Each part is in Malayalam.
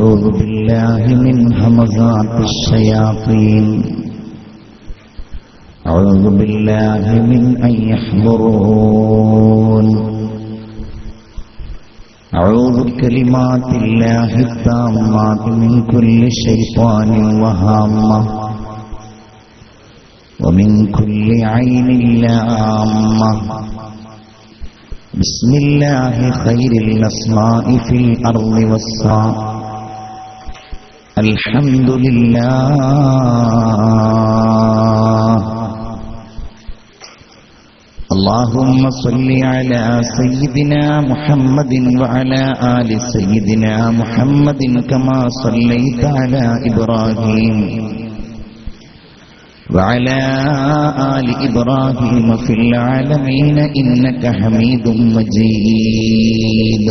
أعوذ بالله من همزات الشياطين أعوذ بالله من أن يحضرون أعوذ بكلمات الله التامات من كل شيطان وهامة ومن كل عين لامة بسم الله خير الأسماء في الأرض والسماء الحمد لله اللهم صل على سيدنا محمد وعلى آل سيدنا محمد كما صليت على إبراهيم وعلى آل إبراهيم في العالمين إنك حميد مجيد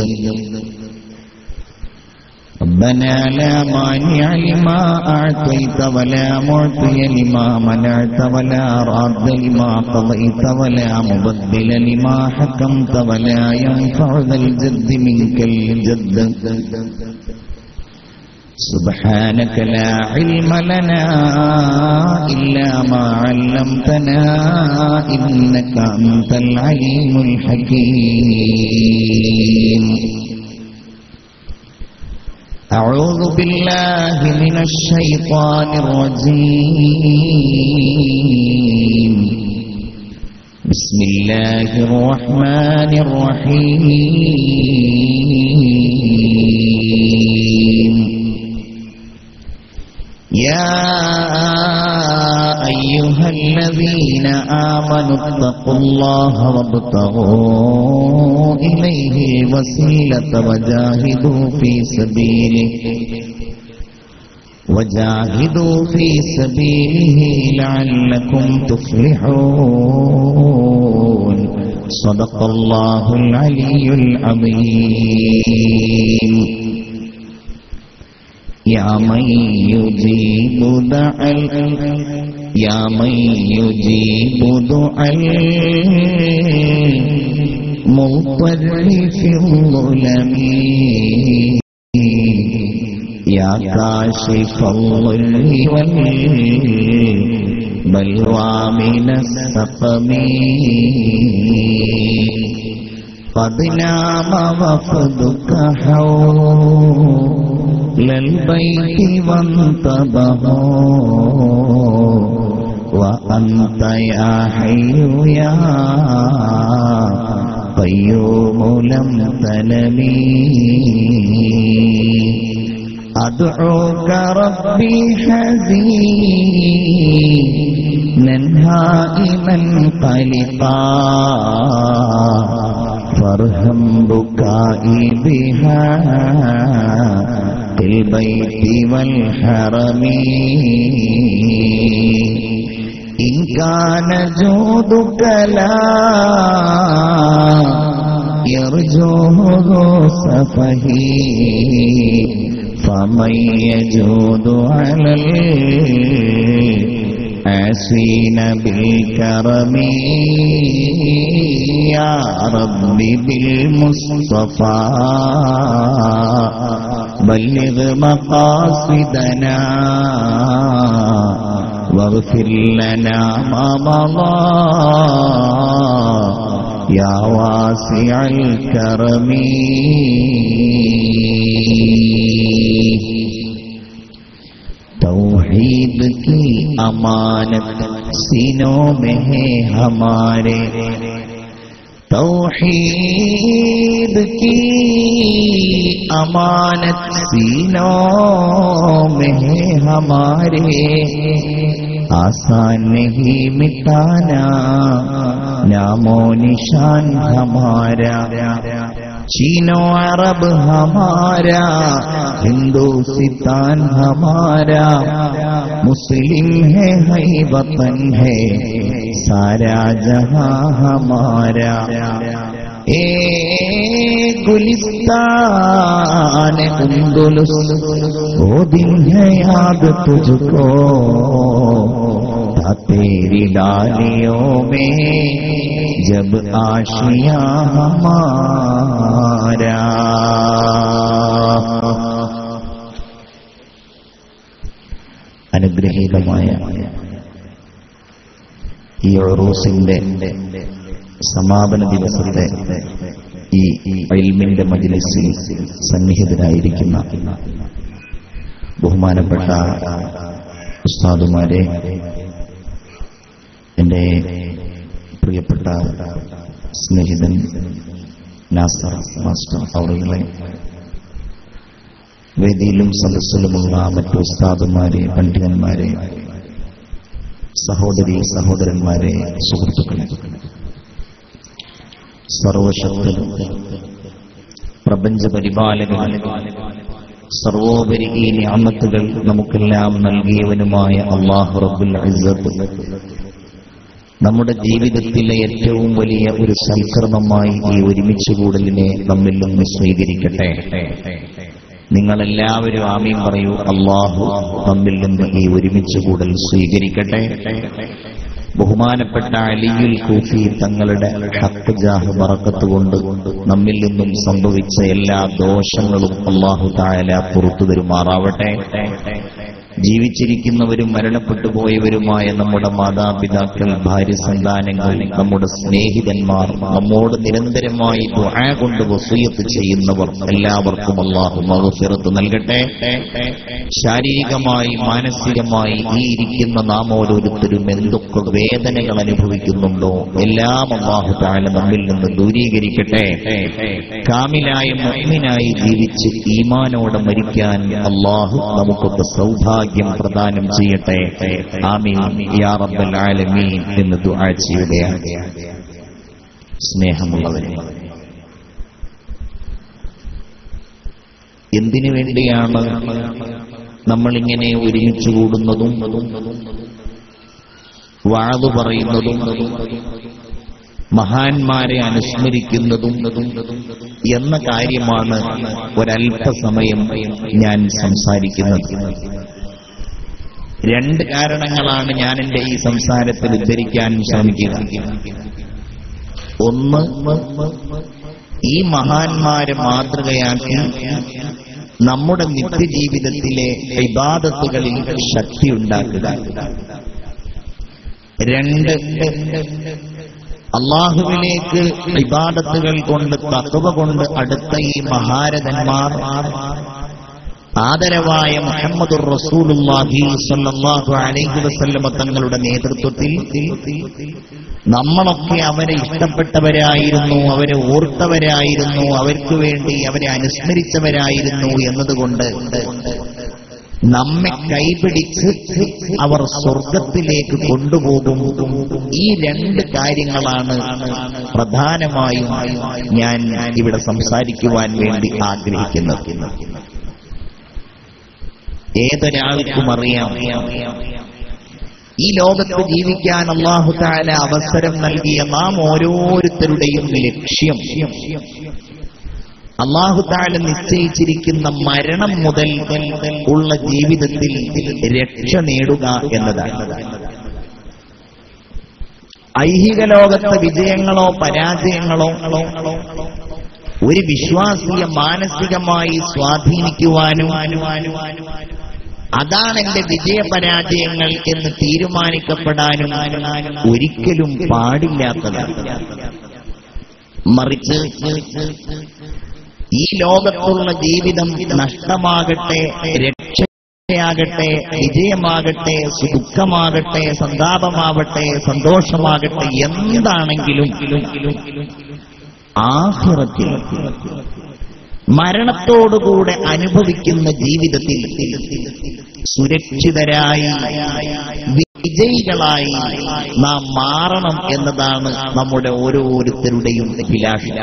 ربنا لا مانع لما أعطيت ولا معطي لما منعت ولا راد لما قضيت ولا مبدل لما حكمت ولا ينفع ذا الجد منك الجد سبحانك لا علم لنا إلا ما علمتنا إنك أنت العليم الحكيم أعوذ بالله من الشيطان الرجيم بسم الله الرحمن الرحيم يا أيها الذين آمنوا اتقوا الله وابتغوا إليه الوسيلة وجاهدوا في سبيله وجاهدوا في سبيله لعلكم تفلحون صدق الله العلي العظيم يا من يجيب دعاء يا من يجيب دعاء المضطر في الظلم يا كاشف الضر والبلوى من السقم قد نام وفدك حول البيت وانتبهوا وأنت يا حي يا قيوم لم تنمي أدعوك ربي حزينا هائما قلقا فارهم بكائي بها في البيت والحرم إن كان جودك لا يرجوه سفهي فمن يجود على العاسين بالكرم يا رب بالمصطفى بلغ مقاصدنا واغفر لنا ما مضى يا واسع الكرم तौहीद की अमानत सीनों में है हमारे तौहीद की अमानत सीनों में है हमारे आसान नहीं मिटाना नामो निशान हमारा चीनो अरब हमारा हिंदुस्तान हमारा मुस्लिम है है वतन है सारा जहां हमारा ए गुलिस्तान उंदुलुस वो दिन है याद तुझको था तेरी डालियों में जब आशिया हमारा അനുഗ്രഹീതമായ ഈ ഒറൂസിന്റെ സമാപന ദിവസത്തെ ഈ അയിൽമിന്റെ മജിലിസിൽ സന്നിഹിതരായിരിക്കുന്ന ബഹുമാനപ്പെട്ട ഉസ്താദുമാരെ എന്റെ പ്രിയപ്പെട്ട സ്നേഹിതൻ നാസർ മാസ്റ്റർ അവറുകളെ വേദിയിലും സദസ്സിലുമുള്ള മറ്റു ഉസ്താദുമാരെ പണ്ഡിതന്മാരെ സഹോദരി സഹോദരന്മാരെ സുഹൃത്തുക്കളെ സർവശക്തനും പ്രപഞ്ച പരിപാലകനും സർവോപരി ഈ ഞാമത്തുകൾ നമുക്കെല്ലാം നൽകിയവനുമായ അള്ളാഹു റബ്ബുൽ ഇസ്സത്ത് നമ്മുടെ ജീവിതത്തിലെ ഏറ്റവും വലിയ ഒരു സൽക്കർമ്മമായി ഈ ഒരുമിച്ച് കൂടലിനെ നമ്മിൽ നിന്ന് സ്വീകരിക്കട്ടെ നിങ്ങളെല്ലാവരും ആമീൻ പറയൂ അള്ളാഹു നമ്മിൽ നിന്ന് ഈ ഒരുമിച്ച് കൂടൽ സ്വീകരിക്കട്ടെ ബഹുമാനപ്പെട്ട അലിയുൽ കൂഫി തങ്ങളുടെ ഹക്ക് ജാഹ് ബറക്കത്ത് കൊണ്ട് നമ്മിൽ നിന്നും സംഭവിച്ച എല്ലാ ദോഷങ്ങളും അള്ളാഹു തായാല പുറത്തു തരുമാറാവട്ടെ ജീവിച്ചിരിക്കുന്നവരും മരണപ്പെട്ടു പോയവരുമായ നമ്മുടെ മാതാപിതാക്കൾ ഭാര്യ സന്താനങ്ങൾ നമ്മുടെ സ്നേഹിതന്മാർ നമ്മോട് നിരന്തരമായി ദുആ കൊണ്ട് വസൂയത്ത് ചെയ്യുന്നവർ എല്ലാവർക്കും അള്ളാഹു മഹഫിറത്ത് നൽകട്ടെ ശാരീരികമായി മാനസികമായി ഈ ഇരിക്കുന്ന നാം ഓരോരുത്തരും എന്തൊക്കെ വേദനകൾ അനുഭവിക്കുന്നുണ്ടോ എല്ലാം അള്ളാഹു താല നമ്മിൽ നിന്ന് ദൂരീകരിക്കട്ടെ കാമിലായ മുഅ്മിനായി ജീവിച്ച് ഈമാനോടെ മരിക്കാൻ അള്ളാഹു നമുക്കൊക്കെ സൗഭാഗ്യം പ്രദാനം ചെയ്യട്ടെ ആമീൻ യാ റബ്ബൽ ആലമീൻ എന്ന് ദുആ ചെയ്യുകയാണ് സ്നേഹമുള്ളവരെ എന്തിനു വേണ്ടിയാണ് നമ്മളിങ്ങനെ ഒരുമിച്ച് കൂടുന്നതും വാതു പറയുന്നതും മഹാന്മാരെ അനുസ്മരിക്കുന്നതും എന്ന കാര്യമാണ് ഒരല്പസമയം ഞാൻ സംസാരിക്കുന്നത് രണ്ട് കാരണങ്ങളാണ് ഞാൻ എന്റെ ഈ സംസാരത്തിൽ ഉദ്ധരിക്കാൻ ശ്രമിക്കുക ഒന്ന് ഈ മഹാന്മാരെ മാതൃകയാക്കി നമ്മുടെ നിത്യജീവിതത്തിലെ വിവാദത്തുകളിൽ ശക്തി ഉണ്ടാക്കുക രണ്ട് അള്ളാഹുവിലേക്ക് വിവാദത്തുകൾ കൊണ്ട് തത്വ കൊണ്ട് അടുത്ത ഈ മഹാരഥന്മാർ ആദരവായ മുഹമ്മദുർ റസൂലുള്ളാഹി സ്വല്ലല്ലാഹു അലൈഹി വസല്ലമ തങ്ങളുടെ നേതൃത്വത്തിൽ നമ്മളൊക്കെ അവരെ ഇഷ്ടപ്പെട്ടവരായിരുന്നു അവരെ ഓർത്തവരായിരുന്നു അവർക്ക് വേണ്ടി അവരെ അനുസ്മരിച്ചവരായിരുന്നു എന്നതുകൊണ്ട് നമ്മെ കൈപിടിച്ച് അവർ സ്വർഗത്തിലേക്ക് കൊണ്ടുപോകും ഈ രണ്ട് കാര്യങ്ങളാണ് പ്രധാനമായും ഞാൻ ഇവിടെ സംസാരിക്കുവാൻ വേണ്ടി ആഗ്രഹിക്കുന്നത് ഏതൊരാൾക്കും അറിയാം ഈ ലോകത്ത് ജീവിക്കാൻ അള്ളാഹു താല അവസരം നൽകിയ നാം ഓരോരുത്തരുടെയും ലക്ഷ്യം അള്ളാഹു താല നിശ്ചയിച്ചിരിക്കുന്ന മരണം മുതൽ ഉള്ള ജീവിതത്തിൽ രക്ഷ നേടുക എന്നതാണ് ഐഹിക ലോകത്തെ വിജയങ്ങളോ പരാജയങ്ങളോ ഒരു വിശ്വാസിയെ മാനസികമായി സ്വാധീനിക്കുവാനും അതാണ് എന്റെ വിജയപരാജയങ്ങൾ എന്ന് തീരുമാനിക്കപ്പെടാനും ഒരിക്കലും പാടില്ലാത്തതാണ് മറിച്ച് ഈ ലോകത്തുള്ള ജീവിതം നഷ്ടമാകട്ടെ രക്ഷയാകട്ടെ വിജയമാകട്ടെ ദുഃഖമാകട്ടെ സന്താപമാവട്ടെ സന്തോഷമാകട്ടെ എന്താണെങ്കിലും ആഹ്റത്തിൽ മരണത്തോടുകൂടെ അനുഭവിക്കുന്ന ജീവിതത്തിൽ സുരക്ഷിതരായി വിജയികളായി നാം മാറണം എന്നതാണ് നമ്മുടെ ഓരോരുത്തരുടെയും അഭിലാഷം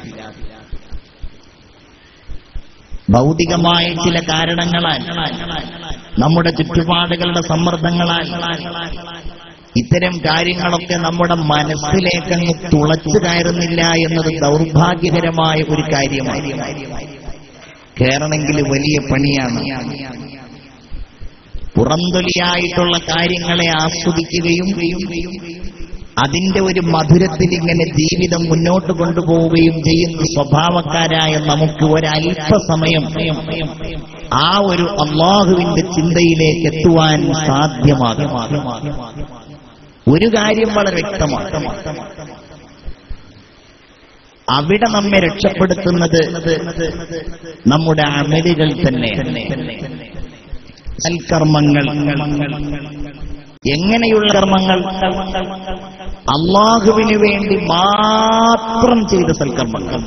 ഭൗതികമായ ചില കാരണങ്ങളാൽ നമ്മുടെ ചുറ്റുപാടുകളുടെ സമ്മർദ്ദങ്ങളാൽ ഇത്തരം കാര്യങ്ങളൊക്കെ നമ്മുടെ മനസ്സിലേക്കങ്ങ് തുളച്ചു കയറുന്നില്ല എന്നത് ദൗർഭാഗ്യകരമായ ഒരു കാര്യമാണ് കയറണമെങ്കിൽ വലിയ പണിയാണ് പുറംതൊലിയായിട്ടുള്ള കാര്യങ്ങളെ ആസ്വദിക്കുകയും അതിന്റെ ഒരു മധുരത്തിൽ ഇങ്ങനെ ജീവിതം മുന്നോട്ട് കൊണ്ടുപോവുകയും ചെയ്യുന്ന സ്വഭാവക്കാരായ നമുക്ക് ഒരല്പസമയം ആ ഒരു അള്ളാഹുവിന്റെ ചിന്തയിലേക്ക് എത്തുവാൻ സാധ്യമാകും ഒരു കാര്യം വളരെ വ്യക്തമാണ് അവിടെ നമ്മെ രക്ഷപ്പെടുത്തുന്നത് നമ്മുടെ അമലുകൾ തന്നെ സൽക്കർമ്മങ്ങൾ എങ്ങനെയുള്ള കർമ്മങ്ങൾ അള്ളാഹുവിന് വേണ്ടി മാത്രം ചെയ്ത സൽക്കർമ്മങ്ങൾ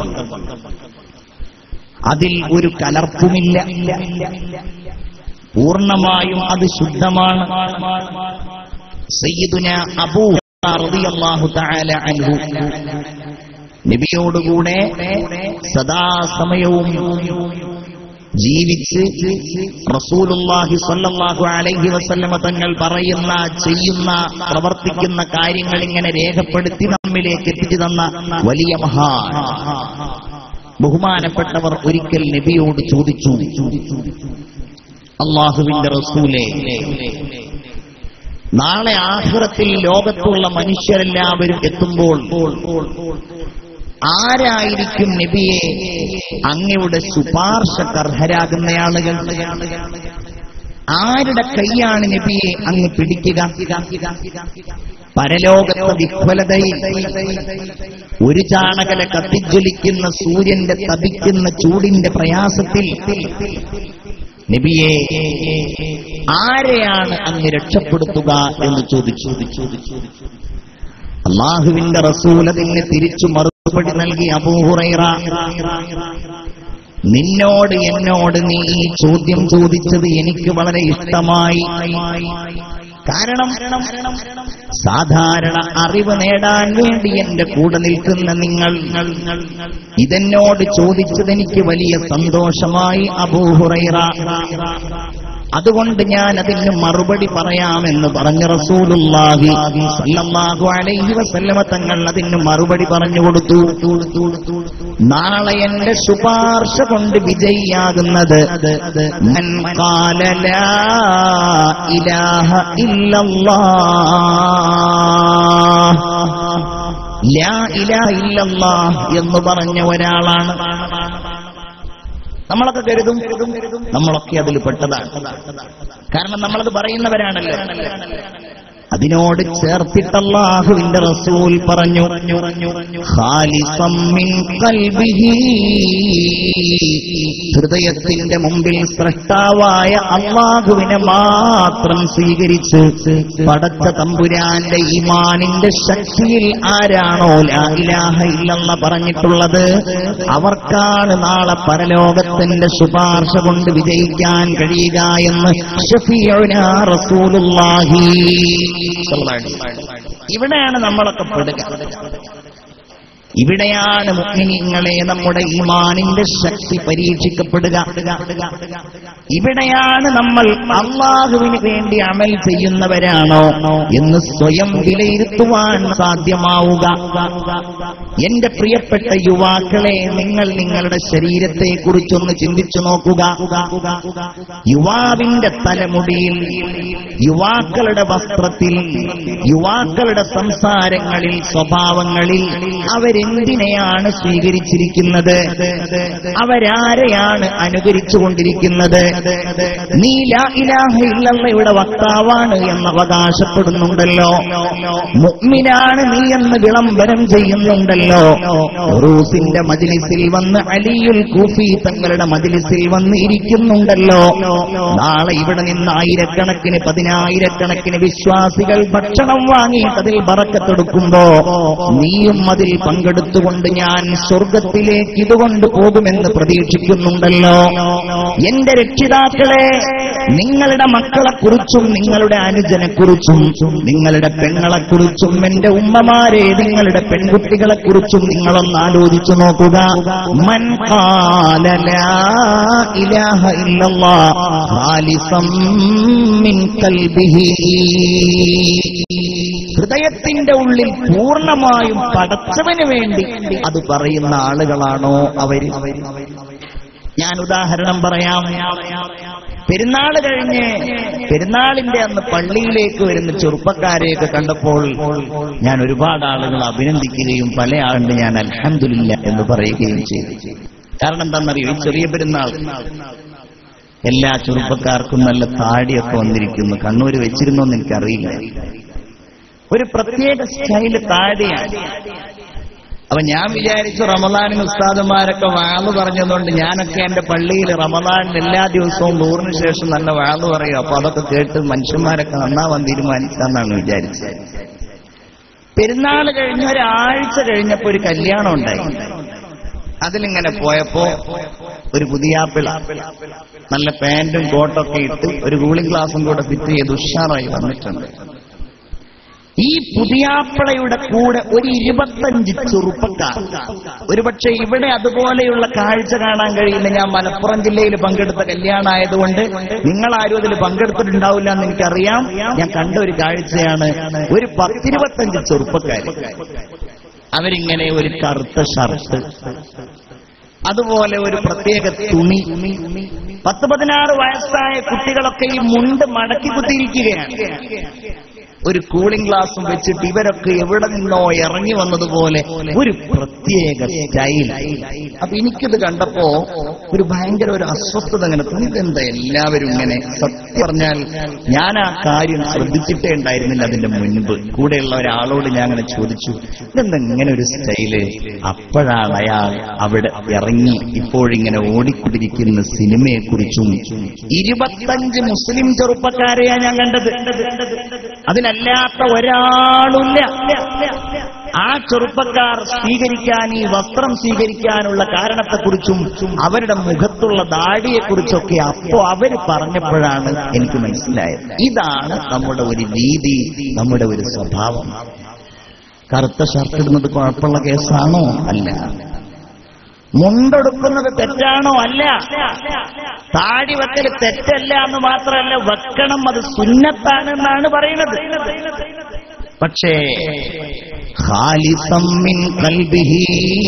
അതിൽ ഒരു കലർപ്പുമില്ല പൂർണ്ണമായും അത് ശുദ്ധമാണ് സയ്യിദുന അബൂ റളിയല്ലാഹു തആല അൻഹു നബിയോടുകൂടെ സദാസമയവും ജീവിച്ച് റസൂലുള്ളാഹി സ്വല്ലല്ലാഹു അലൈഹി വസല്ലമ തങ്ങൾ പറയുന്ന ചെയ്യുന്ന പ്രവർത്തിക്കുന്ന കാര്യങ്ങൾ ഇങ്ങനെ രേഖപ്പെടുത്തി നമ്മിലേക്ക് എത്തിച്ചു തന്ന വലിയ മഹാൻ ബഹുമാനപ്പെട്ടവർ ഒരിക്കൽ നബിയോട് ചോദിച്ചു അള്ളാഹുവിന്റെ റസൂലെ നാളെ ആഹ്റത്തിൽ ലോകത്തുള്ള മനുഷ്യരെല്ലാവരും എത്തുമ്പോൾ ആരായിരിക്കും നബിയെ അങ്ങയുടെ ശുപാർശക്കർഹരാകുന്ന ആളുകൾ ആരുടെ കൈയാണ് നബിയെ അങ്ങ് പിടിക്കുക പരലോകത്തെ വിഫലതയിൽ ഒരു ചാണകല കത്തിജ്വലിക്കുന്ന സൂര്യന്റെ തപിക്കുന്ന ചൂടിന്റെ പ്രയാസത്തിൽ നബിയെ ആരെയാണ് അങ്ങ് രക്ഷപ്പെടുത്തുക എന്ന് ചോദിച്ചു അള്ളാഹുവിന്റെ റസൂൽ അതിന് തിരിച്ചു മറുപടി നൽകി അബൂഹുറൈറ നിന്നോട് എന്നോട് നീ ഈ ചോദ്യം ചോദിച്ചത് എനിക്ക് വളരെ ഇഷ്ടമായി കാരണം സാധാരണ അറിവ് നേടാൻ വേണ്ടി എന്റെ കൂടെ നിൽക്കുന്ന നിങ്ങൾ ഇതെന്നോട് ചോദിച്ചത് എനിക്ക് വലിയ സന്തോഷമായി അബൂഹുറൈറ അതുകൊണ്ട് ഞാൻ അതിന് മറുപടി പറയാമെന്ന് പറഞ്ഞ റസൂലുള്ളാഹി സല്ലല്ലാഹു അലൈഹി വസല്ലമ തങ്ങൾ അതിന് മറുപടി പറഞ്ഞു കൊടുത്തു നാളെ എന്റെ ശുപാർശ കൊണ്ട് വിജയിയാകുന്നത് മൻ ഖാല ലാ ഇലാഹ ഇല്ലല്ലാഹ് ലാ ഇലാഹ ഇല്ലല്ലാഹ് എന്ന് പറഞ്ഞ ഒരാളാണ് നമ്മളൊക്കെ കരുതും നമ്മളൊക്കെ അതിൽ പെട്ടതാണ് കാരണം നമ്മളത് പറയുന്നവരാണല്ലോ അതിനോട് ചേർത്തിട്ട് അല്ലാഹുവിന്റെ റസൂൽ പറഞ്ഞു ഖാലിസം മിൻ ഖൽബിഹി ഹൃദയത്തിന്റെ മുമ്പിൽ സൃഷ്ടാവായ അള്ളാഹുവിനെ മാത്രം സ്വീകരിച്ച് പടച്ച തമ്പുരാന്റെ ഈമാനിന്റെ ശക്തിയിൽ ആരാണോ ലാ ഇലാഹ ഇല്ലെന്ന് പറഞ്ഞിട്ടുള്ളത് അവർക്കാണ് നാളെ പരലോകത്തിന്റെ ശുപാർശ കൊണ്ട് വിജയിക്കാൻ കഴിയുക എന്ന് ഷഫീഉനാ റസൂലുള്ളാഹി ഇവിടെയാണ് നമ്മളൊക്കെ പെടുക ഇവിടെയാണ് മുഗ്നിങ്ങളെ നമ്മുടെ ഈമാനിന്റെ ശക്തി പരീക്ഷിക്കപ്പെടുക ഇവിടെയാണ് നമ്മൾ അള്ളാഹുവിന് വേണ്ടി അമൽ ചെയ്യുന്നവരാണോ എന്ന് സ്വയം വിലയിരുത്തുവാൻ സാധ്യമാവുക എന്റെ പ്രിയപ്പെട്ട യുവാക്കളെ നിങ്ങൾ നിങ്ങളുടെ ശരീരത്തെ കുറിച്ചൊന്ന് ചിന്തിച്ചു നോക്കുക യുവാവിന്റെ തലമുടിയിൽ യുവാക്കളുടെ വസ്ത്രത്തിൽ യുവാക്കളുടെ സംസാരങ്ങളിൽ സ്വഭാവങ്ങളിൽ അവരെന്തിനെയാണ് സ്വീകരിച്ചിരിക്കുന്നത് അവരാരെയാണ് അനുകരിച്ചുകൊണ്ടിരിക്കുന്നത് നീ ലാ ഇലാഹ ഇല്ലല്ലയുടെ വക്താവാണ് എന്ന് അവകാശപ്പെടുന്നുണ്ടല്ലോ മുഅ്മിനാണ് നീ എന്ന് വിളംബരം ചെയ്യുന്നുണ്ടല്ലോ റൂസിന്റെ മജിലിസിൽ വന്ന് അലിയുൽ കൂഫി തങ്ങളുടെ മജിലിസിൽ വന്ന് ഇരിക്കുന്നുണ്ടല്ലോ നാളെ ഇവിടെ നിന്ന് ആയിരക്കണക്കിന് പതിനായിരക്കണക്കിന് വിശ്വാസികൾ ഭക്ഷണം വാങ്ങിയിട്ട് അതിൽ ബറക്കത്തെടുക്കുമ്പോ നീയും അതിൽ പങ്കെടുത്തുകൊണ്ട് ഞാൻ സ്വർഗത്തിലേക്ക് ഇതുകൊണ്ട് പോകുമെന്ന് പ്രതീക്ഷിക്കുന്നുണ്ടല്ലോ എന്റെ രക്ഷിതാക്കളെ നിങ്ങളുടെ മക്കളെക്കുറിച്ചും നിങ്ങളുടെ അനുജനെക്കുറിച്ചും നിങ്ങളുടെ പെങ്ങളെക്കുറിച്ചും എന്റെ ഉമ്മമാരെ നിങ്ങളുടെ പെൺകുട്ടികളെക്കുറിച്ചും നിങ്ങളൊന്ന് ആലോചിച്ചു നോക്കുക മൻ ഖാല ലാ ഇലാഹ ഇല്ലല്ലാഹ് ഖാലിസം മിൻ ഖൽബിഹി ഹൃദയത്തിന്റെ ഉള്ളിൽ പൂർണ്ണമായും പടച്ചവന് വേണ്ടി അത് പറയുന്ന ആളുകളാണോ അവര് ഞാൻ ഉദാഹരണം പറയാം പെരുന്നാൾ കഴിഞ്ഞ് പെരുന്നാളിന്റെ അന്ന് പള്ളിയിലേക്ക് വരുന്ന ചെറുപ്പക്കാരെയൊക്കെ കണ്ടപ്പോൾ ഞാൻ ഒരുപാട് ആളുകൾ അഭിനന്ദിക്കുകയും പല ആളുണ്ട് ഞാൻ അൽഹംദുലില്ല എന്ന് പറയുകയും ചെയ്തു കാരണം എന്താണെന്നറിയോ ഈ ചെറിയ പെരുന്നാൾ എല്ലാ ചെറുപ്പക്കാർക്കും നല്ല താടിയൊക്കെ വന്നിരിക്കുന്നു കണ്ണൂര് വെച്ചിരുന്നോന്ന് എനിക്കറിയില്ല ഒരു പ്രത്യേക സ്റ്റൈല് താടിയാണ് അപ്പൊ ഞാൻ വിചാരിച്ചു റമദാനിന് ഉസ്താദുമാരൊക്കെ വാള് പറഞ്ഞതുകൊണ്ട് ഞാനൊക്കെ എന്റെ പള്ളിയിൽ റമദാനിന് എല്ലാ ദിവസവും നൂറിന് ശേഷം നല്ല വാള് പറയും അപ്പൊ അതൊക്കെ കേട്ട് മനുഷ്യന്മാരൊക്കെ നന്നാവാൻ തീരുമാനിച്ചാന്നാണ് വിചാരിച്ചത് പെരുന്നാൾ കഴിഞ്ഞ ഒരാഴ്ച കഴിഞ്ഞപ്പോ ഒരു കല്യാണം ഉണ്ടായി അതിലിങ്ങനെ പോയപ്പോ ഒരു പുതിയാപ്പിള നല്ല പാന്റും കോട്ടൊക്കെ ഇട്ട് ഒരു കൂളിംഗ് ഗ്ലാസും കൂടെ ഫിറ്റ് ചെയ്ത് ഉഷാറായി വന്നിട്ടുണ്ട് ഈ പുതിയാപ്പിളയുടെ കൂടെ ഒരു ഇരുപത്തഞ്ച് ചെറുപ്പക്കാർ ഒരുപക്ഷെ ഇവിടെ അതുപോലെയുള്ള കാഴ്ച കാണാൻ കഴിയില്ല ഞാൻ മലപ്പുറം ജില്ലയിൽ പങ്കെടുത്ത കല്യാണമായതുകൊണ്ട് നിങ്ങൾ ആരും അതിൽ പങ്കെടുത്തിട്ടുണ്ടാവില്ല എന്ന് എനിക്കറിയാം ഞാൻ കണ്ട ഒരു കാഴ്ചയാണ് ഒരു പത്തിരുപത്തഞ്ച് ചെറുപ്പക്കാർ അവരിങ്ങനെ ഒരു കറുത്ത ഷർട്ട് അതുപോലെ ഒരു പ്രത്യേക തുണി പത്ത് പതിനാറ് വയസ്സായ കുട്ടികളൊക്കെ ഈ മുണ്ട് മടക്കി കുത്തിയിരിക്കുകയാണ് ഒരു കൂളിംഗ് ഗ്ലാസും വെച്ചിട്ട് ഇവരൊക്കെ എവിടെ നിന്നോ ഇറങ്ങി വന്നതുപോലെ ഒരു പ്രത്യേക സ്റ്റൈൽ അപ്പൊ എനിക്കിത് കണ്ടപ്പോ ഒരു ഭയങ്കര ഒരു അസ്വസ്ഥത അങ്ങനെ തോന്നി ഇതെന്താ എല്ലാവരും ഇങ്ങനെ സത്യം പറഞ്ഞാൽ ഞാൻ ആ കാര്യം ശ്രദ്ധിച്ചിട്ടേ ഉണ്ടായിരുന്നില്ല അതിന്റെ മുൻപ് കൂടെയുള്ള ഒരാളോട് ഞാൻ അങ്ങനെ ചോദിച്ചു ഇതെന്താ ഇങ്ങനെ ഒരു സ്റ്റൈല് അപ്പോഴാണ് അയാൾ അവിടെ ഇറങ്ങി ഇപ്പോഴിങ്ങനെ ഓടിക്കൊണ്ടിരിക്കുന്ന സിനിമയെക്കുറിച്ചും ഇരുപത്തഞ്ച് മുസ്ലിം ചെറുപ്പക്കാരെയാ ഞാൻ കണ്ടത് അതിനല്ലാത്ത ഒരാളുമില്ല ആ ചെറുപ്പക്കാർ സ്വീകരിക്കാൻ ഈ വസ്ത്രം സ്വീകരിക്കാനുള്ള കാരണത്തെക്കുറിച്ചും അവരുടെ മുഖത്തുള്ള ദാടിയെക്കുറിച്ചൊക്കെ അപ്പോ അവര് പറഞ്ഞപ്പോഴാണ് എനിക്ക് മനസ്സിലായത് ഇതാണ് നമ്മുടെ ഒരു രീതി നമ്മുടെ ഒരു സ്വഭാവം കറുത്ത ഷർട്ട് ഇടുന്നത് കുഴപ്പമുള്ള കേസാണോ അല്ല മുണ്ടെടുക്കുന്നത് തെറ്റാണോ അല്ല താടി വെക്കൽ തെറ്റല്ല എന്ന് മാത്രമല്ല വെക്കണം അത് സുന്നത്താണെന്നാണ് പറയുന്നത് പക്ഷേ ഖാലിസം മിൻ ഖൽബിഹി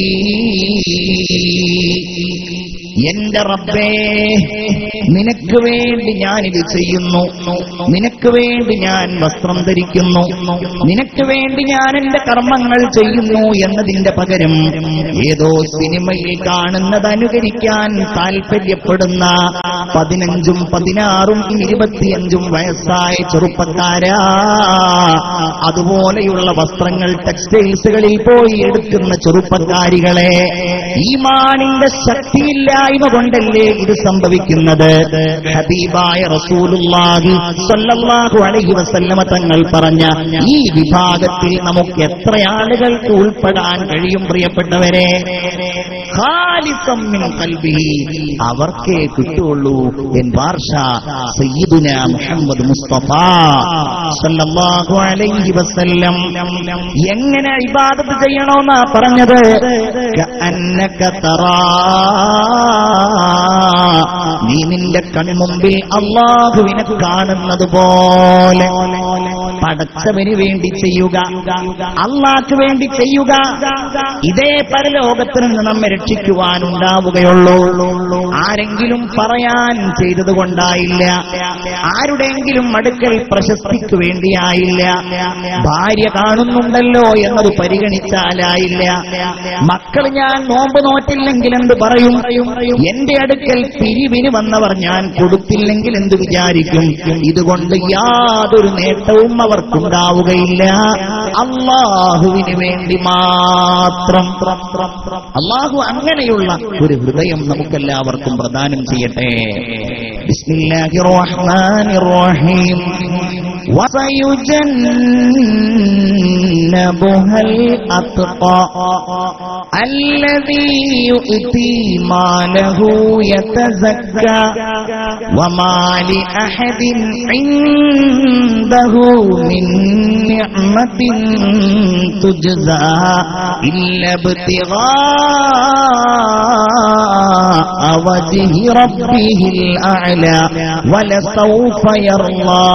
എന്റെ റബ്ബേ നിനക്ക് വേണ്ടി ഞാനിത് ചെയ്യുന്നു നിനക്ക് വേണ്ടി ഞാൻ വസ്ത്രം ധരിക്കുന്നു നിനക്ക് വേണ്ടി ഞാൻ എന്റെ കർമ്മങ്ങൾ ചെയ്യുന്നു എന്നതിന്റെ പകരം ഏതോ സിനിമയിൽ കാണുന്നത് അനുകരിക്കാൻ താല്പര്യപ്പെടുന്ന പതിനഞ്ചും പതിനാറും ഇരുപത്തിയഞ്ചും വയസ്സായ ചെറുപ്പക്കാരാ അതുപോലെയുള്ള വസ്ത്രങ്ങൾ ടെക്സ്റ്റൈൽസുകളിൽ പോയി എടുക്കുന്ന ചെറുപ്പക്കാരികളെ ഈമാനിന്റെ ശക്തിയില്ലായ്മ കൊണ്ടല്ലേ ഇത് സംഭവിക്കുന്നത് ഹബീബായ റസൂലുള്ളാഹി സ്വല്ലല്ലാഹു അലൈഹി വസല്ലമ തങ്ങൾ പറഞ്ഞ ഈ വിഭാഗത്തിൽ നമുക്ക് എത്ര ആളുകൾക്ക് ഉൾപ്പെടാൻ കഴിയും പ്രിയപ്പെട്ടവരെ ഖാലിസം മിൻ ഖൽബിഹി അവർക്കേ കിട്ടുള്ളൂ എൻ ബാർഷ സയ്യിദുന മുഹമ്മദ് മുസ്തഫ സല്ലല്ലാഹു അലൈഹി വസല്ലം എങ്ങനെ ഇബാദത്ത് ചെയ്യണമെന്നാ പറഞ്ഞത് കഅന്നക തറാ നീ നിന്റെ കൺമുമ്പിൽ അള്ളാഹുവിനെ കാണുന്നത് പോലെ പടച്ചവന് വേണ്ടി ചെയ്യുക അള്ളാഹ്ക്ക് വേണ്ടി ചെയ്യുക ഇതേ പരലോകത്തിൽ നിന്ന് നമ്മെ രക്ഷിക്കുവാനുണ്ടാവുകയുള്ളൂ ആരെങ്കിലും പറയാൻ ചെയ്തത് കൊണ്ടായില്ല ആരുടെയെങ്കിലും അടുക്കൽ പ്രശസ്തിക്ക് വേണ്ടിയായില്ല ഭാര്യ കാണുന്നുണ്ടല്ലോ എന്നത് പരിഗണിച്ചാലായില്ല മക്കൾ ഞാൻ നോമ്പ് നോറ്റില്ലെങ്കിൽ എന്ത് പറയും എന്റെ അടുക്കൽ പിരിവിന് വന്നവർ ഞാൻ കൊടുത്തില്ലെങ്കിൽ എന്ത് വിചാരിക്കും ഇതുകൊണ്ട് യാതൊരു നേട്ടവും അവർക്കുണ്ടാവുകയില്ല അള്ളാഹുവിന് വേണ്ടി മാത്രം അള്ളാഹു അങ്ങനെയുള്ള ഒരു ഹൃദയം നമുക്കെല്ലാവർക്കും പ്രദാനം ചെയ്യട്ടെ ബിസ്മില്ലാഹി റഹ്മാനിർ റഹീം وسيجنبها الأتقى الذي يؤتي ماله يتزكى وما لأحد عنده من نعمة تجزى إلا ابتغاء وجه ربه الأعلى ولسوف يرضى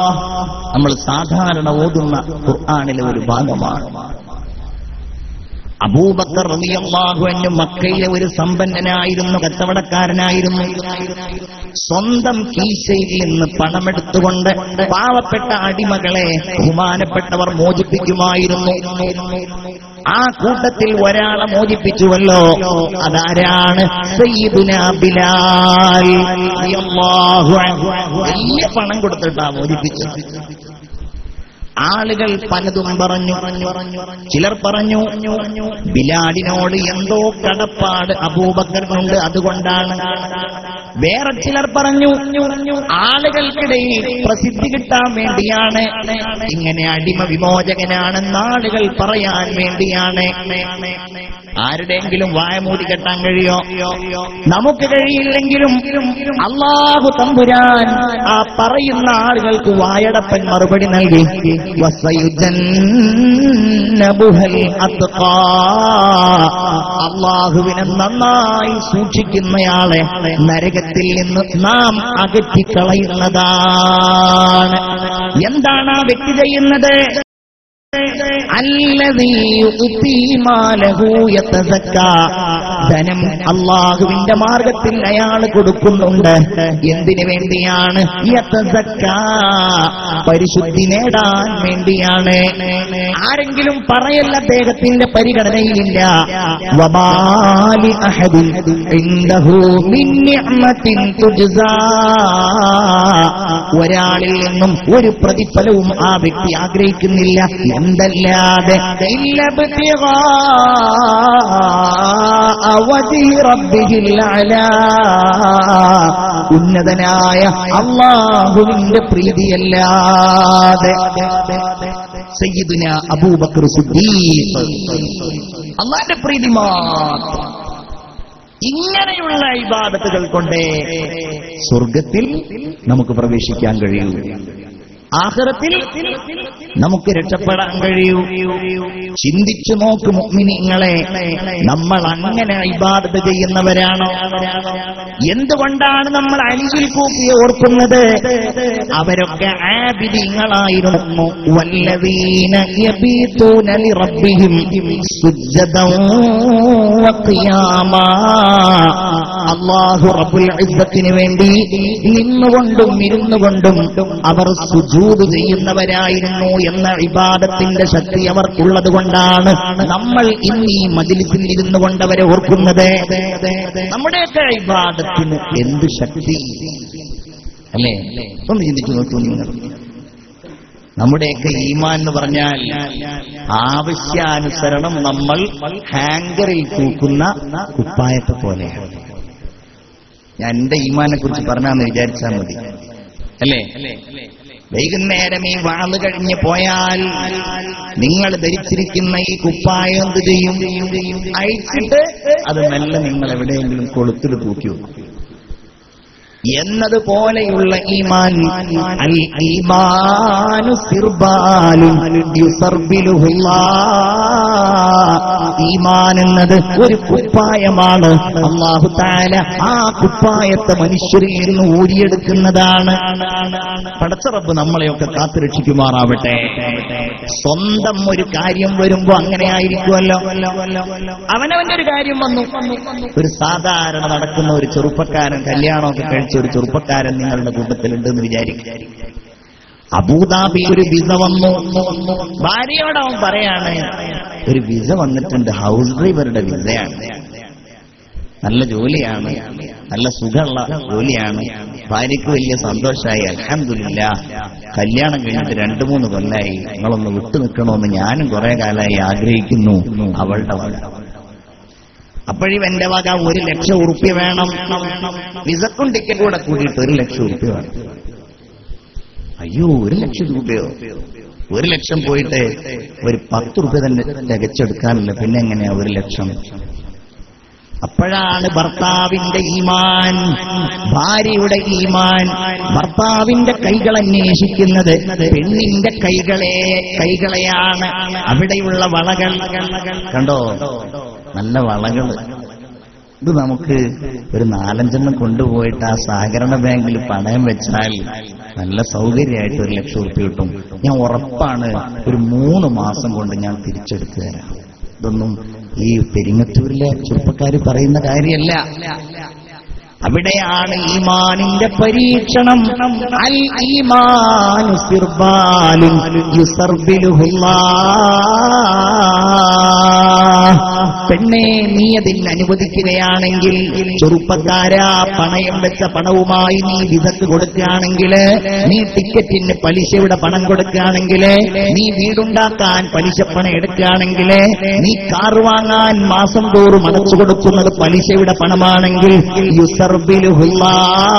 നമ്മൾ സാധാരണ ഓതുന്ന ഖുർആാനിലെ ഒരു ഭാഗമാണ് അബൂബക്കർ റളിയല്ലാഹു അൻഹു മക്കയിലെ ഒരു സമ്പന്നനായിരുന്നു കച്ചവടക്കാരനായിരുന്നു സ്വന്തം കീശയിൽ നിന്ന് പണമെടുത്തുകൊണ്ട് പാവപ്പെട്ട അടിമകളെ ബഹുമാനപ്പെട്ടവർ മോചിപ്പിക്കുമായിരുന്നു ആ കൂട്ടത്തിൽ ഒരാളെ മോചിപ്പിച്ചുവല്ലോ അതാരാണ് സയ്യിദുന ബിലാൽ റളിയല്ലാഹു അൻഹു. വലിയ പണം കൊടുത്തിട്ടാ മോചിപ്പിച്ചത് ആളുകൾ പലതും പറഞ്ഞു ചിലർ പറഞ്ഞു ബിലാലിനോട് എന്തോ കടപ്പാട് അബൂബക്കറിനുണ്ട് അതുകൊണ്ടാണ് വേറെ ചിലർ പറഞ്ഞു ആളുകൾക്കിടയിൽ പ്രസിദ്ധി കിട്ടാൻ വേണ്ടിയാണ് ഇങ്ങനെ അടിമ വിമോചകനാണെന്ന് ആളുകൾ പറയാൻ വേണ്ടിയാണ് ആരുടെയെങ്കിലും വായ മൂടി കെട്ടാൻ കഴിയോ നമുക്ക് കഴിയില്ലെങ്കിലും അള്ളാഹു തമ്പുരാൻ ആ പറയുന്ന ആളുകൾക്ക് വായടപ്പൻ മറുപടി നൽകി വസയുജന്നബുഹൽ അത്ഖാ. അള്ളാഹുവിനെ നന്നായി സൂക്ഷിക്കുന്നയാളെ നരകത്തിൽ നിന്ന് നാം അകറ്റിക്കളയുന്നതാണ് എന്താണ് ആ വ്യക്തി ചെയ്യുന്നത് അല്ലദീ യുഅ്തി മാലഹു യതസക്ക ധനം അള്ളാഹുവിന്റെ മാർഗത്തിൽ അയാൾ കൊടുക്കുന്നുണ്ട് എന്തിനു വേണ്ടിയാണ് യതസക്ക പരിശുദ്ധി നേടാൻ വേണ്ടിയാണ് ആരെങ്കിലും പറയല്ല അദ്ദേഹത്തിന്റെ പരിഗണനയിലില്ല വബാലി അഹദിൻ ഇൻദഹു മിൻ നിഅമത്തിൻ തുജ്സാ ഒരാളിൽ നിന്നും ഒരു പ്രതിഫലവും ആ വ്യക്തി ആഗ്രഹിക്കുന്നില്ല എന്തല്ലാതെ ഇല്ല ابتغاء وجه ربه الأعلى. ഉന്നതനായ അള്ളാഹുവിന്റെ പ്രീതിയല്ലാതെ സയ്യിദുന അബൂബക്കർ സിദ്ദീഖ് അള്ളാന്റെ പ്രീതി മാത്രം ഇങ്ങനെയുള്ള ഇബാദത്തുകൾ കൊണ്ടേ സ്വർഗത്തിൽ നമുക്ക് പ്രവേശിക്കാൻ കഴിയൂ ആഹ്റത്തിൽ നമുക്ക് രക്ഷപ്പെടാൻ കഴിയൂ ചിന്തിച്ചു നോക്ക് മുഗ്മിനിങ്ങളെ നമ്മൾ അങ്ങനെ ഇബാദത്ത് ചെയ്യുന്നവരാണോ എന്തുകൊണ്ടാണ് നമ്മൾ അലിയിൽ കൂപ്പി ഓർക്കുന്നത് അവരൊക്കെ ആബിദിങ്ങളായിരുന്നു വല്ലവീന യബീതൂന ലിറബ്ബിഹിം സുജ്ജദൻ വഖിയാമാ അല്ലാഹു റബ്ബുൽ ഇസ്സത്തിന് വേണ്ടി നിന്നുകൊണ്ടും ഇരുന്നുകൊണ്ടും അവർ സുജൂദ് ചെയ്യുന്നവരായിരുന്നു എന്ന ഇബാദത്തിന്റെ ശക്തി അവർക്കുള്ളത് കൊണ്ടാണ് നമ്മൾ ഇന്ന് ഈ മജിലിസിൽ ഇരുന്നു കൊണ്ട് അവരെ ഓർക്കുന്നത് നമ്മുടെയൊക്കെ ഇബാദത്തിന് എന്ത് ശക്തി അല്ലേ ഒന്ന് ചിന്തിച്ചു നോക്കൂ നിങ്ങൾ നമ്മുടെയൊക്കെ ഈമാൻ എന്ന് പറഞ്ഞാൽ ആവശ്യാനുസരണം നമ്മൾ ഹാങ്കറിൽ തൂക്കുന്ന കുപ്പായത്തെ പോലെയാണ് ഞാൻ എന്റെ ഈമാനെ കുറിച്ച് പറഞ്ഞാന്ന് വിചാരിച്ചാൽ മതി അല്ലേ വൈകുന്നേരം ഈ വാള് കഴിഞ്ഞ് പോയാൽ നിങ്ങൾ ധരിച്ചിരിക്കുന്ന ഈ കുപ്പായം എന്ത് ചെയ്യും അഴിച്ചിട്ട് അത് മെല്ലെ നിങ്ങൾ എവിടെയെങ്കിലും കൊളുത്തിൽ തൂക്കി വെക്കും എന്നതുപോലെയുള്ള ഈമാൻ അൽ ഈമാനു സിർബാലും യുസർബിലുഹുല്ലാ. ഈമാൻ എന്നത് ഒരു കുപ്പായമാണ് അള്ളാഹു താല ആ കുപ്പായത്തെ മനുഷ്യരിൽ നിന്ന് ഊരിയെടുക്കുന്നതാണ് പടച്ചറപ്പ് നമ്മളെയൊക്കെ കാത്തുരക്ഷിക്കുമാറാവട്ടെ സ്വന്തം ഒരു കാര്യം വരുമ്പോ അങ്ങനെ ആയിരിക്കുമല്ലോ അവനവന്റെ ഒരു കാര്യം വന്നു ഒരു സാധാരണ നടക്കുന്ന ഒരു ചെറുപ്പക്കാരൻ കല്യാണമൊക്കെ കഴിച്ച ഒരു ചെറുപ്പക്കാരൻ നിങ്ങളുടെ കൂട്ടത്തിലുണ്ടെന്ന് വിചാരിക്കും അബൂദാബി ഒരു വിസ വന്നു ഭാര്യയോട് അവൻ പറയാണ് ഒരു വിസ വന്നിട്ടുണ്ട് ഹൗസ് ഡ്രൈവറുടെ വിസയാണ് നല്ല ജോലിയാണ് നല്ല സുഖമുള്ള ജോലിയാണ് ഭാര്യയ്ക്ക് വലിയ സന്തോഷമായി അലഹമില്ല കല്യാണം കഴിഞ്ഞിട്ട് രണ്ടു മൂന്ന് കൊല്ലായി നിങ്ങളൊന്ന് വിട്ടു നിൽക്കണമെന്ന് ഞാനും കുറെ കാലമായി ആഗ്രഹിക്കുന്നു അവളുടെ വക അപ്പോഴും എന്റെ വക ഒരു ലക്ഷം ഉറുപ്പ്യ വേണം വിസക്കും ടിക്കറ്റ് കൂടെ കൂടിയിട്ട് ഒരു ലക്ഷം ഉറുപ്പ്യ വേണം അയ്യോ ഒരു ലക്ഷം രൂപയോ ഒരു ലക്ഷം പോയിട്ട് ഒരു പത്ത് റുപ്യ തന്നെ തികച്ചെടുക്കാനില്ല പിന്നെ എങ്ങനെയാ ഒരു ലക്ഷം അപ്പോഴാണ് ഭർത്താവിന്റെ ഈമാൻ ഭാര്യയുടെ ഈമാൻ ഭർത്താവിന്റെ കൈകൾ അന്വേഷിക്കുന്നത് പെണ്ണിന്റെ കൈകളെ കൈകളെയാണ് അവിടെയുള്ള വളകൾ കണ്ടോ നല്ല വളകൾ ഇത് നമുക്ക് ഒരു നാലഞ്ചെണ്ണം കൊണ്ടുപോയിട്ട് ആ സഹകരണ ബാങ്കിൽ പണയം വെച്ചാൽ നല്ല സൗകര്യമായിട്ട് ഒരു ലക്ഷം ഉറുപ്പ്യ കിട്ടും ഞാൻ ഉറപ്പാണ് ഒരു മൂന്ന് മാസം കൊണ്ട് ഞാൻ തിരിച്ചെടുത്തു തരാം ഇതൊന്നും ഈ പെരിങ്ങത്തൂരിലെ ചെറുപ്പക്കാർ പറയുന്ന കാര്യമല്ല അവിടെയാണ് ഈമാനിന്റെ പരീക്ഷണം അൽ ഈമാനു സിർബാലുൻ യുസർബിലുഹുല്ലാ പെണ്ണെ നീ അതിന് അനുവദിക്കുകയാണെങ്കിൽ ചെറുപ്പക്കാരാ പണയം വെച്ച പണവുമായി നീ വിസക്ക് കൊടുക്കുകയാണെങ്കിൽ നീ ടിക്കറ്റിന് പലിശയുടെ പണം കൊടുക്കുകയാണെങ്കിൽ നീ വീടുണ്ടാക്കാൻ പലിശപ്പണം എടുക്കുകയാണെങ്കിൽ നീ കാർ വാങ്ങാൻ മാസം തോറും അടച്ചു കൊടുക്കുന്നത് പലിശയുടെ പണമാണെങ്കിൽ യുസർബിലുഹുല്ലാ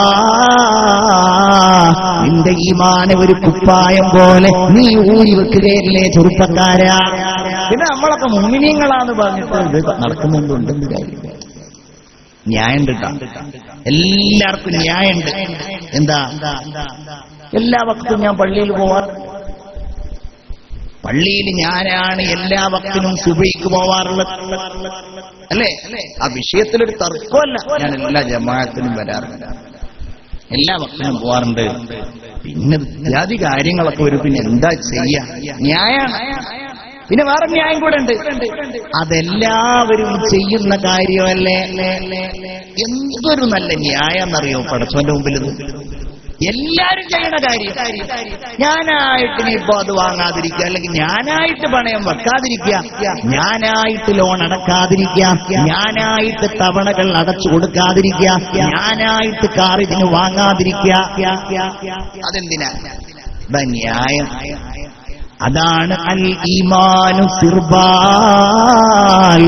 നിന്റെ ഈമാനെ ഒരു കുപ്പായം പോലെ നീ ഊരി വെക്കുകയല്ലേ ചെറുപ്പക്കാരാ പിന്നെ നമ്മളൊക്കെ മുമിനിയങ്ങളാന്ന് പറഞ്ഞിട്ട് ഇത് നടക്കുന്നുണ്ട് ഉണ്ടെന്ന് കാര്യം ന്യായമുണ്ട് ട്ടാ. എല്ലാവർക്കും ന്യായമുണ്ട് എന്താ എല്ലാ വക്തും ഞാൻ പള്ളിയിൽ പോവാർ പള്ളിയിൽ ഞാനാണ് എല്ലാ വക്തിനും സുബൈക്ക് പോവാറുള്ളത് അല്ലേ ആ വിഷയത്തിലൊരു തർക്കമല്ല ഞാൻ എല്ലാ ജമാഅത്തിനും വരാറുണ്ട് എല്ലാ വക്തിനും പോവാറുണ്ട് പിന്നെ ഇത്യാദി കാര്യങ്ങളൊക്കെ വരും പിന്നെ എന്താ ചെയ്യാ ന്യായാണ് പിന്നെ വേറെ ന്യായം കൂടെ ഉണ്ട് അതെല്ലാവരും ചെയ്യുന്ന കാര്യമല്ലേ എന്തൊരു നല്ല ന്യായം എന്നറിയോ പടച്ചവന്റെ മുമ്പിൽ ഇത് എല്ലാരും ചെയ്യണ കാര്യം ഞാനായിട്ട് ഇനിയിപ്പോ അത് വാങ്ങാതിരിക്കുക അല്ലെങ്കിൽ ഞാനായിട്ട് പണയം വെക്കാതിരിക്കുക ഞാനായിട്ട് ലോൺ അടക്കാതിരിക്കുക ഞാനായിട്ട് തവണകൾ അടച്ചു കൊടുക്കാതിരിക്കുക ഞാനായിട്ട് കാർ ഇതിന് വാങ്ങാതിരിക്കുക അതെന്തിനാ ഇതാ ന്യായം അതാണ് അൽ ഈമാനു സിർബാൽ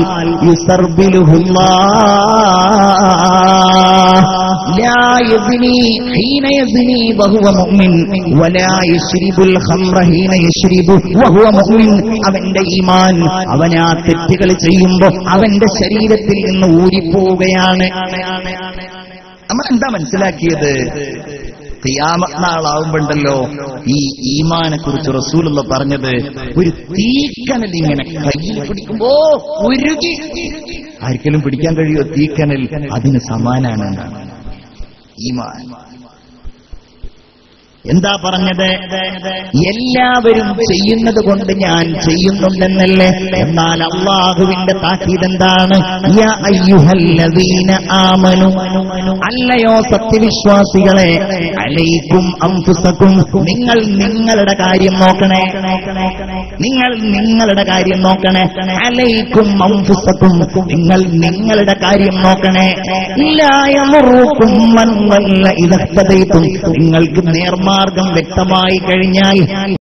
യുസർബിലുഹുല്ലാ لا يزني حين يزني وهو مؤمن ولا يشرب الخمر حين يشرب وهو مؤمن അവന്റെ ഈമാൻ അവൻ ആ തെറ്റുകൾ ചെയ്യുമ്പോ അവന്റെ ശരീരത്തിൽ നിന്ന് ഊരിപ്പോവുകയാണ് നമ്മൾ എന്താ മനസ്സിലാക്കിയത് നാളാവുമ്പോണ്ടല്ലോ ഈ ഈമാനെ കുറിച്ച് റസൂലുള്ള പറഞ്ഞത് ഒരു തീക്കനൽ ഇങ്ങനെ കയ്യിൽ പിടിക്കുമ്പോ ഉരുകി ആർക്കെങ്കിലും പിടിക്കാൻ കഴിയോ തീക്കനൽ അതിന് സമാനാണ് എന്നാണ് ഈമാൻ എന്താ പറഞ്ഞത് എല്ലാവരും ചെയ്യുന്നത് കൊണ്ട് ഞാൻ ചെയ്യുന്നുണ്ടെന്നല്ലേ എന്നാൽ അള്ളാഹുവിന്റെ താക്കീത് എന്താണ് യാ അയ്യുഹല്ലദീന ആമനു അല്ലയോ സത്യവിശ്വാസികളെ അലൈക്കും അംഫുസക്കും നിങ്ങൾ നിങ്ങളുടെ കാര്യം നോക്കണേ നിങ്ങൾ നിങ്ങളുടെ കാര്യം നോക്കണേ അലൈക്കും അംഫുസക്കും നിങ്ങൾ നിങ്ങളുടെ കാര്യം നോക്കണേ ഇല്ലായമുറുക്കും വല്ല ഇതത്തതയ്ത്തും നിങ്ങൾക്ക് നേർമാർഗം വ്യക്തമായി കഴിഞ്ഞാൽ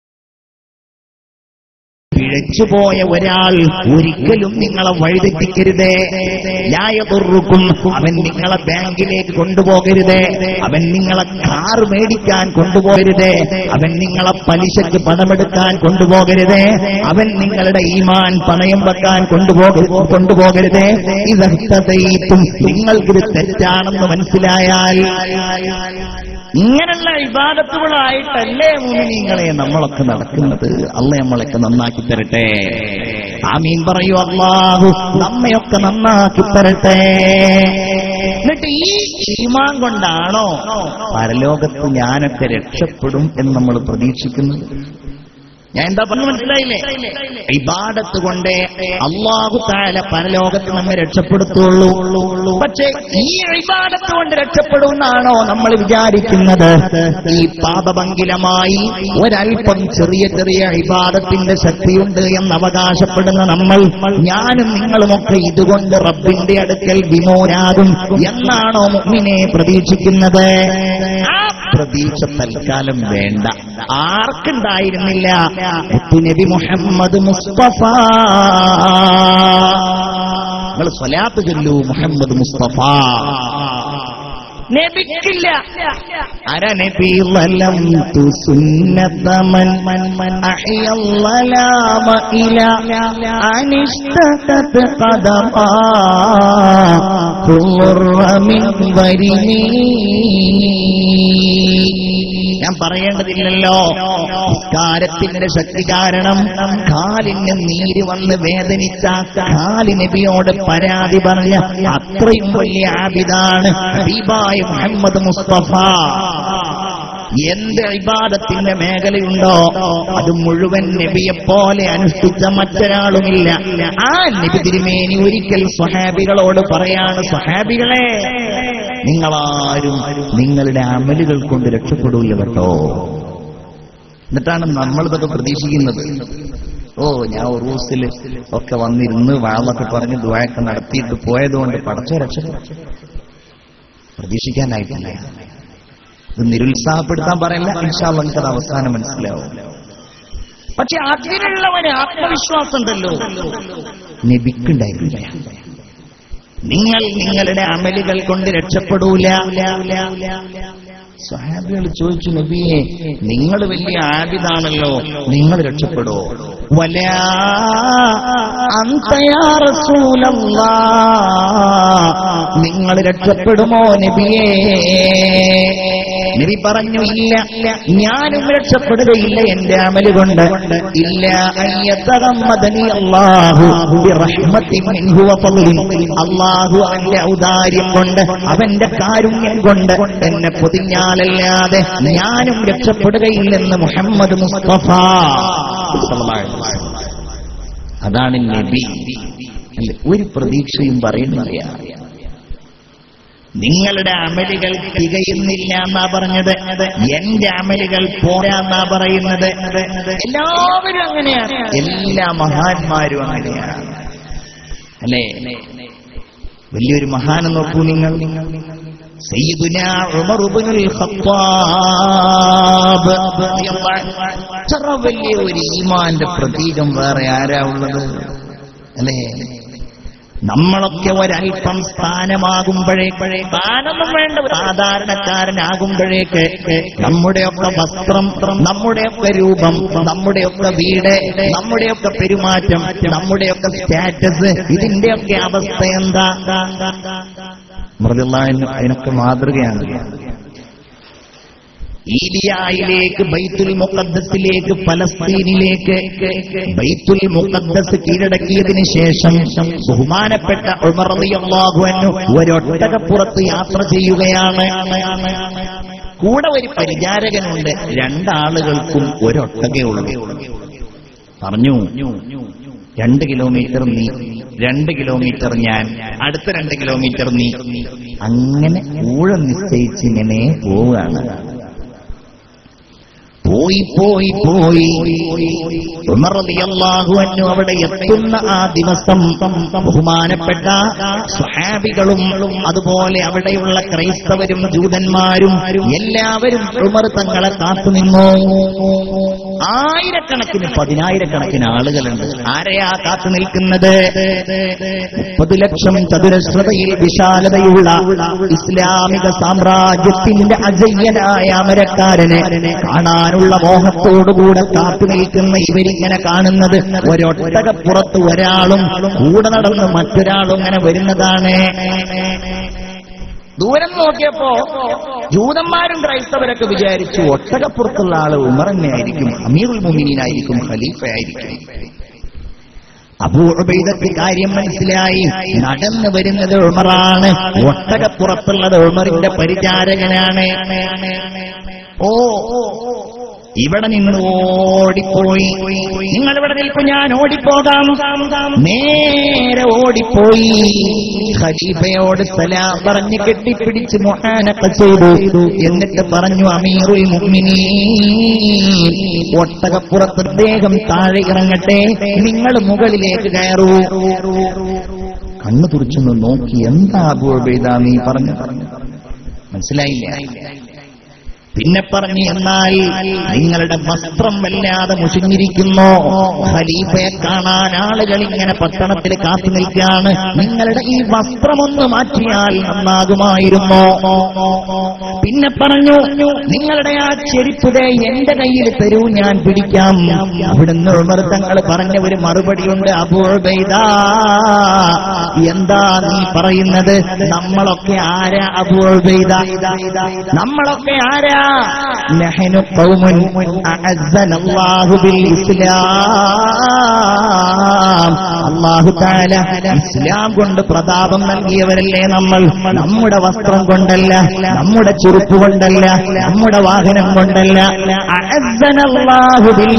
പിഴച്ചുപോയ ഒരാൾ ഒരിക്കലും നിങ്ങളെ വഴിതെറ്റിക്കരുതേ ന്യായതുറുക്കും അവൻ നിങ്ങളെ ബാങ്കിലേക്ക് കൊണ്ടുപോകരുതേ അവൻ നിങ്ങളെ കാർ മേടിക്കാൻ കൊണ്ടുപോകരുതേ അവൻ നിങ്ങളെ പലിശക്ക് പണമെടുക്കാൻ കൊണ്ടുപോകരുതേ അവൻ നിങ്ങളുടെ ഈമാൻ പണയം വെക്കാൻ കൊണ്ടുപോക കൊണ്ടുപോകരുതേ ഇതർത്ഥതയിത്തും നിങ്ങൾക്കിത് തെറ്റാണെന്ന് മനസ്സിലായാൽ ഇങ്ങനെയുള്ള ഇബാദത്തുകളായിട്ടല്ലേ മുനിങ്ങളെ നമ്മളൊക്കെ നടക്കുന്നത് അല്ല നമ്മളൊക്കെ നന്നാക്കി തരട്ടെ ആമീൻ പറയൂ അള്ളാഹു നമ്മയൊക്കെ നന്നാക്കി തരട്ടെ എന്നിട്ട് ഈ ഈമാൻ കൊണ്ടാണോ പരലോകത്ത് ഞാനൊക്കെ രക്ഷപ്പെടും എന്ന് നമ്മൾ പ്രതീക്ഷിക്കുന്നത് ഞാൻ എന്താ പറഞ്ഞു മനസ്സിലായില്ലേ ഇബാദത്ത് കൊണ്ടേ അള്ളാഹു താല പരലോകത്ത് നമ്മെ രക്ഷപ്പെടുത്തുള്ളൂ പക്ഷേ ഈ ഇബാദത്ത് കൊണ്ട് രക്ഷപ്പെടുമെന്നാണോ നമ്മൾ വിചാരിക്കുന്നത് ഈ പാപഭംഗിലമായി ഒരൽപ്പം ചെറിയ ചെറിയ ഇബാദത്തിന്റെ ശക്തിയുണ്ട് എന്ന് അവകാശപ്പെടുന്ന നമ്മൾ ഞാനും നിങ്ങളുമൊക്കെ ഇതുകൊണ്ട് റബ്ബിന്റെ അടുക്കൽ വിമോനാകും എന്നാണോ മുമ്മിനെ പ്രതീക്ഷിക്കുന്നത് ആ പ്രതീക്ഷ തൽക്കാലം വേണ്ട ആർക്കുണ്ടായിരുന്നില്ല നബി മുഹമ്മദ് മുസ്തഫ നിങ്ങൾ സ്വലാത്ത് ചൊല്ലൂ മുഹമ്മദ് മുസ്തഫ നബിക്കില്ല അര നബി വലം തു സുന്നതമൻ അഹിയല്ലലാമ ഇല അനിഷ്ടതത് ഖദമാ ഖുർറ മിൻ വരിമീ ഞാൻ പറയേണ്ടതില്ലല്ലോ നിസ്കാരത്തിന്റെ ശക്തി കാരണം കാലിന് നീര് വന്ന് വേദനിച്ച കാലി നബിയോട് പരാതി പറഞ്ഞ അത്രയും വലിയ ആബിദാണ് ഹബീബായ മുഹമ്മദ് മുസ്തഫ എന്ത് ഇബാദത്തിന്റെ മേഖലയുണ്ടോ അത് മുഴുവൻ നബിയെ പോലെ അനുഷ്ഠിച്ച മറ്റൊരാളുമില്ല ആ നബി തിരുമേനി ഒരിക്കൽ സ്വഹാബികളോട് പറയാണ് സ്വഹാബികളെ നിങ്ങളാരും നിങ്ങളുടെ അമലുകൾ കൊണ്ട് രക്ഷപ്പെടൂല കേട്ടോ എന്നിട്ടാണ് നമ്മളിതൊക്കെ പ്രതീക്ഷിക്കുന്നത് ഓ ഞാൻ ഉറൂസിൽ ഒക്കെ വന്നിരുന്ന് വാളൊക്കെ പറഞ്ഞ് ദ്വായൊക്കെ നടത്തിയിട്ട് പോയതുകൊണ്ട് പടച്ചോ രക്ഷപ്പെട്ടു പ്രതീക്ഷിക്കാനായിട്ടില്ല ഇത് നിരുത്സാഹപ്പെടുത്താൻ പറയില്ല ഇൻഷാല്ല എനിക്കത് അവസാനം മനസ്സിലാവും പക്ഷെ അതിനുള്ളവന് ആത്മവിശ്വാസം ഉണ്ടല്ലോ നബിക്കുണ്ടായിരുന്നില്ല നിങ്ങൾ നിങ്ങളുടെ അമലുകൾ കൊണ്ട് രക്ഷപ്പെടൂല സ്വഹാബികൾ ചോദിച്ചു നബിയെ നിങ്ങൾ വലിയ ആബിദാണല്ലോ നിങ്ങൾ രക്ഷപ്പെടുവോ വലാ അന്തയാ റസൂലല്ലാ നിങ്ങൾ രക്ഷപ്പെടുമോ നബിയേ നബി പറഞ്ഞു ഇല്ല ഞാനും രക്ഷപ്പെടുകയില്ല എന്റെ അമല് കൊണ്ട് ഇല്ല അയ്യത്തകമ്മദനി അല്ലാഹു ബിറഹ്മത്തിൻ മിൻഹു വഫളിൻ അല്ലാഹു അവന്റെ ഔദാര്യം കൊണ്ട് അവന്റെ കാരുണ്യം കൊണ്ട് എന്നെ പൊതിഞ്ഞാലല്ലാതെ ഞാനും രക്ഷപ്പെടുകയില്ലെന്ന് മുഹമ്മദ് മുസ്തഫ സല്ലല്ലാഹു അലൈഹി വസല്ലം. അതാണ് നബി അല്ലേ? ഒരു പ്രതീക്ഷയും പറയുന്നില്ല നിങ്ങളുടെ അമലുകൾ തികയുന്നില്ല എന്നാ പറഞ്ഞത് എന്റെ അമലുകൾ പോരാന്നാ പറയുന്നത് എല്ലാവരും അങ്ങനെയാണ് എല്ലാ മഹാന്മാരും അങ്ങനെയാണ് അല്ലേ വലിയൊരു മഹാനെ നോക്കൂ നിങ്ങൾ സയ്യിദുന ഉമർ ഇബ്നുൽ ഖത്താബ് എത്ര വലിയ ഒരു ഈമാന്റെ പ്രതീകം വേറെ ആരാ ഉള്ളത് അല്ലേ നമ്മളൊക്കെ ഒരല്പം സ്ഥാനമാകുമ്പോഴേക്ക് സ്ഥാനമൊന്നും വേണ്ട സാധാരണക്കാരനാകുമ്പോഴേക്ക് നമ്മുടെയൊക്കെ വസ്ത്രം നമ്മുടെയൊക്കെ രൂപം നമ്മുടെയൊക്കെ വീട് നമ്മുടെയൊക്കെ പെരുമാറ്റം നമ്മുടെയൊക്കെ സ്റ്റാറ്റസ് ഇതിന്റെയൊക്കെ അവസ്ഥ എന്താ മൃദുള്ള അതിനൊക്കെ മാതൃകയാണ് ഈലിയായിലേക്ക് ബൈത്തുൽ മുഖദ്ദസിലേക്ക് ഫലസ്തീനിലേക്ക് ബൈത്തുൽ മുഖദ്ദസ് കീഴടക്കിയതിനു ശേഷം ബഹുമാനപ്പെട്ട ഉമർ റളിയല്ലാഹു അൻഹു ഒരൊട്ടകപ്പുറത്ത് യാത്ര ചെയ്യുകയാണ് കൂടെ ഒരു പരിചാരകനുണ്ട് രണ്ടാളുകൾക്കും ഒരൊട്ടകേ ഉള്ളൂ പറഞ്ഞു രണ്ട് കിലോമീറ്റർ നീ രണ്ട് കിലോമീറ്റർ ഞാൻ അടുത്ത രണ്ട് കിലോമീറ്റർ നീ അങ്ങനെ ഊഴം നിശ്ചയിച്ച് ഇങ്ങനെ പോവുകയാണ് പോയി പോയി പോയി ഉമർ റളിയല്ലാഹു അൻഹു അവിടെ എത്തുന്ന ആ ദിവസം ബഹുമാനപ്പെട്ട സ്വഹാബികളും അതുപോലെ അവിടെയുള്ള ക്രൈസ്തവരും ജൂതന്മാരും എല്ലാവരും ഉമർ തങ്ങളെ കാത്തുനിന്നു ആയിരക്കണക്കിന് പതിനായിരക്കണക്കിന് ആളുകളുണ്ട് ആരെയാ കാത്തു നിൽക്കുന്നത് മുപ്പത് ലക്ഷം ചതുരശ്രതയിൽ വിശാലതയുള്ള ഇസ്ലാമിക സാമ്രാജ്യത്തിന്റെ അജയ്യനായ അമരക്കാരനെ കാണാനുള്ള മോഹത്തോടുകൂടെ കാത്തു നിൽക്കുന്ന ഇവരിങ്ങനെ കാണുന്നത് ഒരൊട്ടകപ്പുറത്ത് ഒരാളും കൂടെ നടന്ന് മറ്റൊരാളും ഇങ്ങനെ വരുന്നതാണ് ദൂരം നോക്കിയപ്പോ ജൂതന്മാരും ക്രൈസ്തവരൊക്കെ വിചാരിച്ചു ഒട്ടകപ്പുറത്തുള്ള ആള് ഉമറന്നെ ആയിരിക്കും അമീറുൽ മുമിനീനായിരിക്കും ഖലീഫയായിരിക്കും അബൂബൈദക്ക് കാര്യം മനസ്സിലായി നടന്നു വരുന്നത് ഉമറാണ് ഒട്ടകപ്പുറത്തുള്ളത് ഉമറിന്റെ പരിചാരകനാണ് ഓ ഇവിടെ നിന്ന് ഓടിപ്പോയി നിങ്ങൾ ഇവിടെ നിൽക്കും ഞാൻ ഓടിപ്പോകാം നേരെ ഓടിപ്പോയി ഖലീഫയോട് സലാം പറഞ്ഞ് കെട്ടിപ്പിടിച്ച് മൊഹാനൊക്കെ ചെയ്തു എന്നിട്ട് പറഞ്ഞു അമീറുൽ മുഅ്മിനീൻ ഒട്ടകപ്പുറത്ത് അദ്ദേഹം താഴെ ഇറങ്ങട്ടെ നിങ്ങൾ മുകളിലേക്ക് കയറൂ കണ്ണു തുറച്ചൊന്ന് നോക്കി എന്താ അബൂബൈദ നീ പറഞ്ഞു മനസ്സിലായില്ല പിന്നെ പറഞ്ഞു എന്നാൽ നിങ്ങളുടെ വസ്ത്രം വല്ലാതെ മുഷിഞ്ഞിരിക്കുന്നു ഖലീഫയെ കാണാൻ ആളുകൾ ഇങ്ങനെ പട്ടണത്തിൽ കാത്തു നിൽക്കുകയാണ് നിങ്ങളുടെ ഈ വസ്ത്രമൊന്ന് മാറ്റിയാൽ നന്നാകുമായിരുന്നു പിന്നെ പറഞ്ഞു നിങ്ങളുടെ ആ ചെരുപ്പുതെ എന്റെ കയ്യിൽ തരൂ ഞാൻ പിടിക്കാം അവിടുന്ന് ഉമർ തങ്ങൾ പറഞ്ഞ ഒരു മറുപടിയുണ്ട് അബൂബൈദ എന്താ നീ പറയുന്നത് നമ്മളൊക്കെ ആരാ അബൂബൈദ നമ്മളൊക്കെ ആരാ നഹ്നു ഖൗമുൻ അഅസ്സന അല്ലാഹു ബിൽ ഇസ്ലാം അല്ലാഹു തആല ഇസ്ലാം കൊണ്ട് പ്രതാപം നൽകിയവരല്ലേ നമ്മൾ നമ്മുടെ വസ്ത്രം കൊണ്ടല്ല നമ്മുടെ ചുരുപ്പ് കൊണ്ടല്ല നമ്മുടെ വാഹനം കൊണ്ടല്ല അഅസ്സന അല്ലാഹു ബിൽ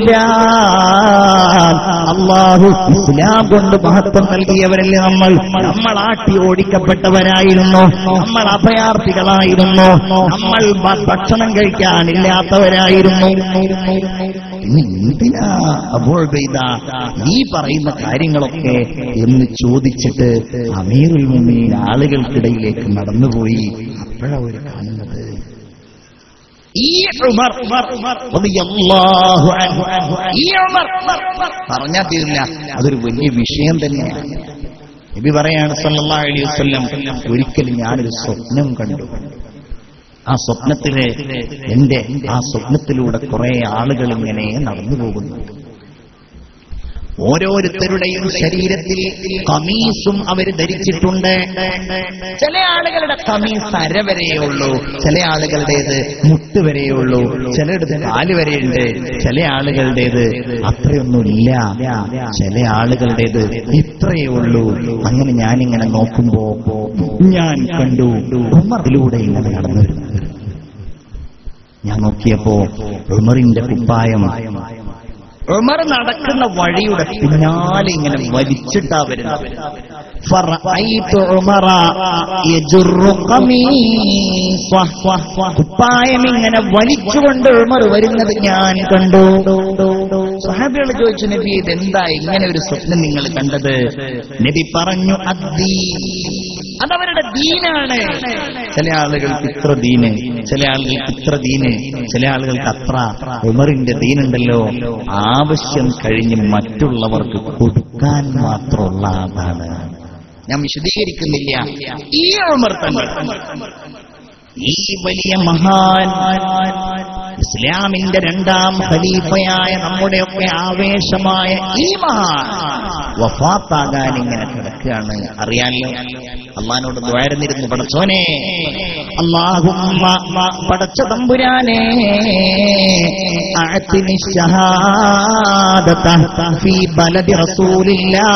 ഇസ്ലാം അല്ലാഹു ഇസ്ലാം കൊണ്ട് മഹത്വം നൽകിയവരല്ലേ നമ്മൾ നമ്മൾ ആട്ടി ഓടിക്കപ്പെട്ടവരായിരുന്നു നമ്മൾ അഭയാർത്ഥികളായിരുന്നു നമ്മൾ ഭ- ഭക്ഷണം കഴിക്കാനില്ലാത്തവരായിരുന്നു ഇനി എന്തിനാ അബോൾബൈദ നീ പറയുന്ന കാര്യങ്ങളൊക്കെ എന്ന് ചോദിച്ചിട്ട് അമീറുൽ മുമീൻ ആളുകൾക്കിടയിലേക്ക് നടന്നുപോയി അപ്പോഴാ ഒരു കാണുന്നത് ഈ ഉമർ റളിയല്ലാഹു അൻഹു, ഈ ഉമർ പറഞ്ഞാൽ തീരില്ല അതൊരു വലിയ വിഷയം തന്നെയാണ് നബി പറയാണ് സല്ലല്ലാഹു അലൈഹി വസല്ലം ഒരിക്കലും ഞാനൊരു സ്വപ്നം കണ്ടു ആ സ്വപ്നത്തില് എന്റെ ആ സ്വപ്നത്തിലൂടെ കുറെ ആളുകൾ ഇങ്ങനെ നടന്നു പോകുന്നു ഓരോരുത്തരുടെയും ശരീരത്തിൽ കമീസും അവർ ധരിച്ചിട്ടുണ്ട് ചില ആളുകളുടെ കമീസ് അര വരെയേ ഉള്ളൂ ചില ആളുകളുടേത് മുട്ട് വരെയേ ഉള്ളൂ ചിലരുടെ കാല് വരെയുണ്ട് ചില ആളുകളുടേത് അത്രയൊന്നുമില്ല ചില ആളുകളുടേത് ഇത്രയേ ഉള്ളൂ അങ്ങനെ ഞാനിങ്ങനെ നോക്കുമ്പോ ഞാൻ കണ്ടു ഉമറിലൂടെ ഇങ്ങനെ നടന്നു വരുന്നത് ഞാൻ നോക്കിയപ്പോ ഉമറിന്റെ കുപ്പായം ഉമർ നടക്കുന്ന വഴിയുടെ പിന്നാലെ ഇങ്ങനെ വലിച്ചിട്ടാ വരുന്നത് ഫറഅയ്തു ഉമറ യജുറു ഖമീസ. കുപ്പായം ഇങ്ങനെ വലിച്ചുകൊണ്ട് ഉമർ വരുന്നത് ഞാൻ കണ്ടു സഹാബികൾ ചോദിച്ചു നബി ഇതെന്താ ഇങ്ങനെ ഒരു സ്വപ്നം നിങ്ങൾ കണ്ടത് നബി പറഞ്ഞു അദ്ദീ അതവരുടെ ദീനാണ് ചില ആളുകൾക്ക് ഇത്ര ദീന് ചില ആളുകൾക്ക് ഇത്ര ദീന് ചില ആളുകൾക്ക് അത്ര ഉമറിന്റെ ദീനുണ്ടല്ലോ ആവശ്യം കഴിഞ്ഞ് മറ്റുള്ളവർക്ക് കൊടുക്കാൻ മാത്രമുള്ള അതാണ് ഞാൻ വിശദീകരിക്കുന്നില്ല ഈ ഉമർ തന്നെ ഈ വലിയ മഹാൻ ഇസ്ലാമിന്റെ രണ്ടാം ഖലീഫയായ നമ്മുടെയൊക്കെ ആവേശമായ ഈ മഹാൻ വഫാത്താകാൻ ഇങ്ങനെ കിടക്കുകയാണ് അറിയാലോ അള്ളഹാനോട് ദ്വാരുന്നിരുന്നു പടച്ചോനെ അള്ളാഹുമ്മ പടച്ച തമ്പുരാനെ അഅ്തിനി ശഹാദത ഫീ ബലദി റസൂലില്ലാ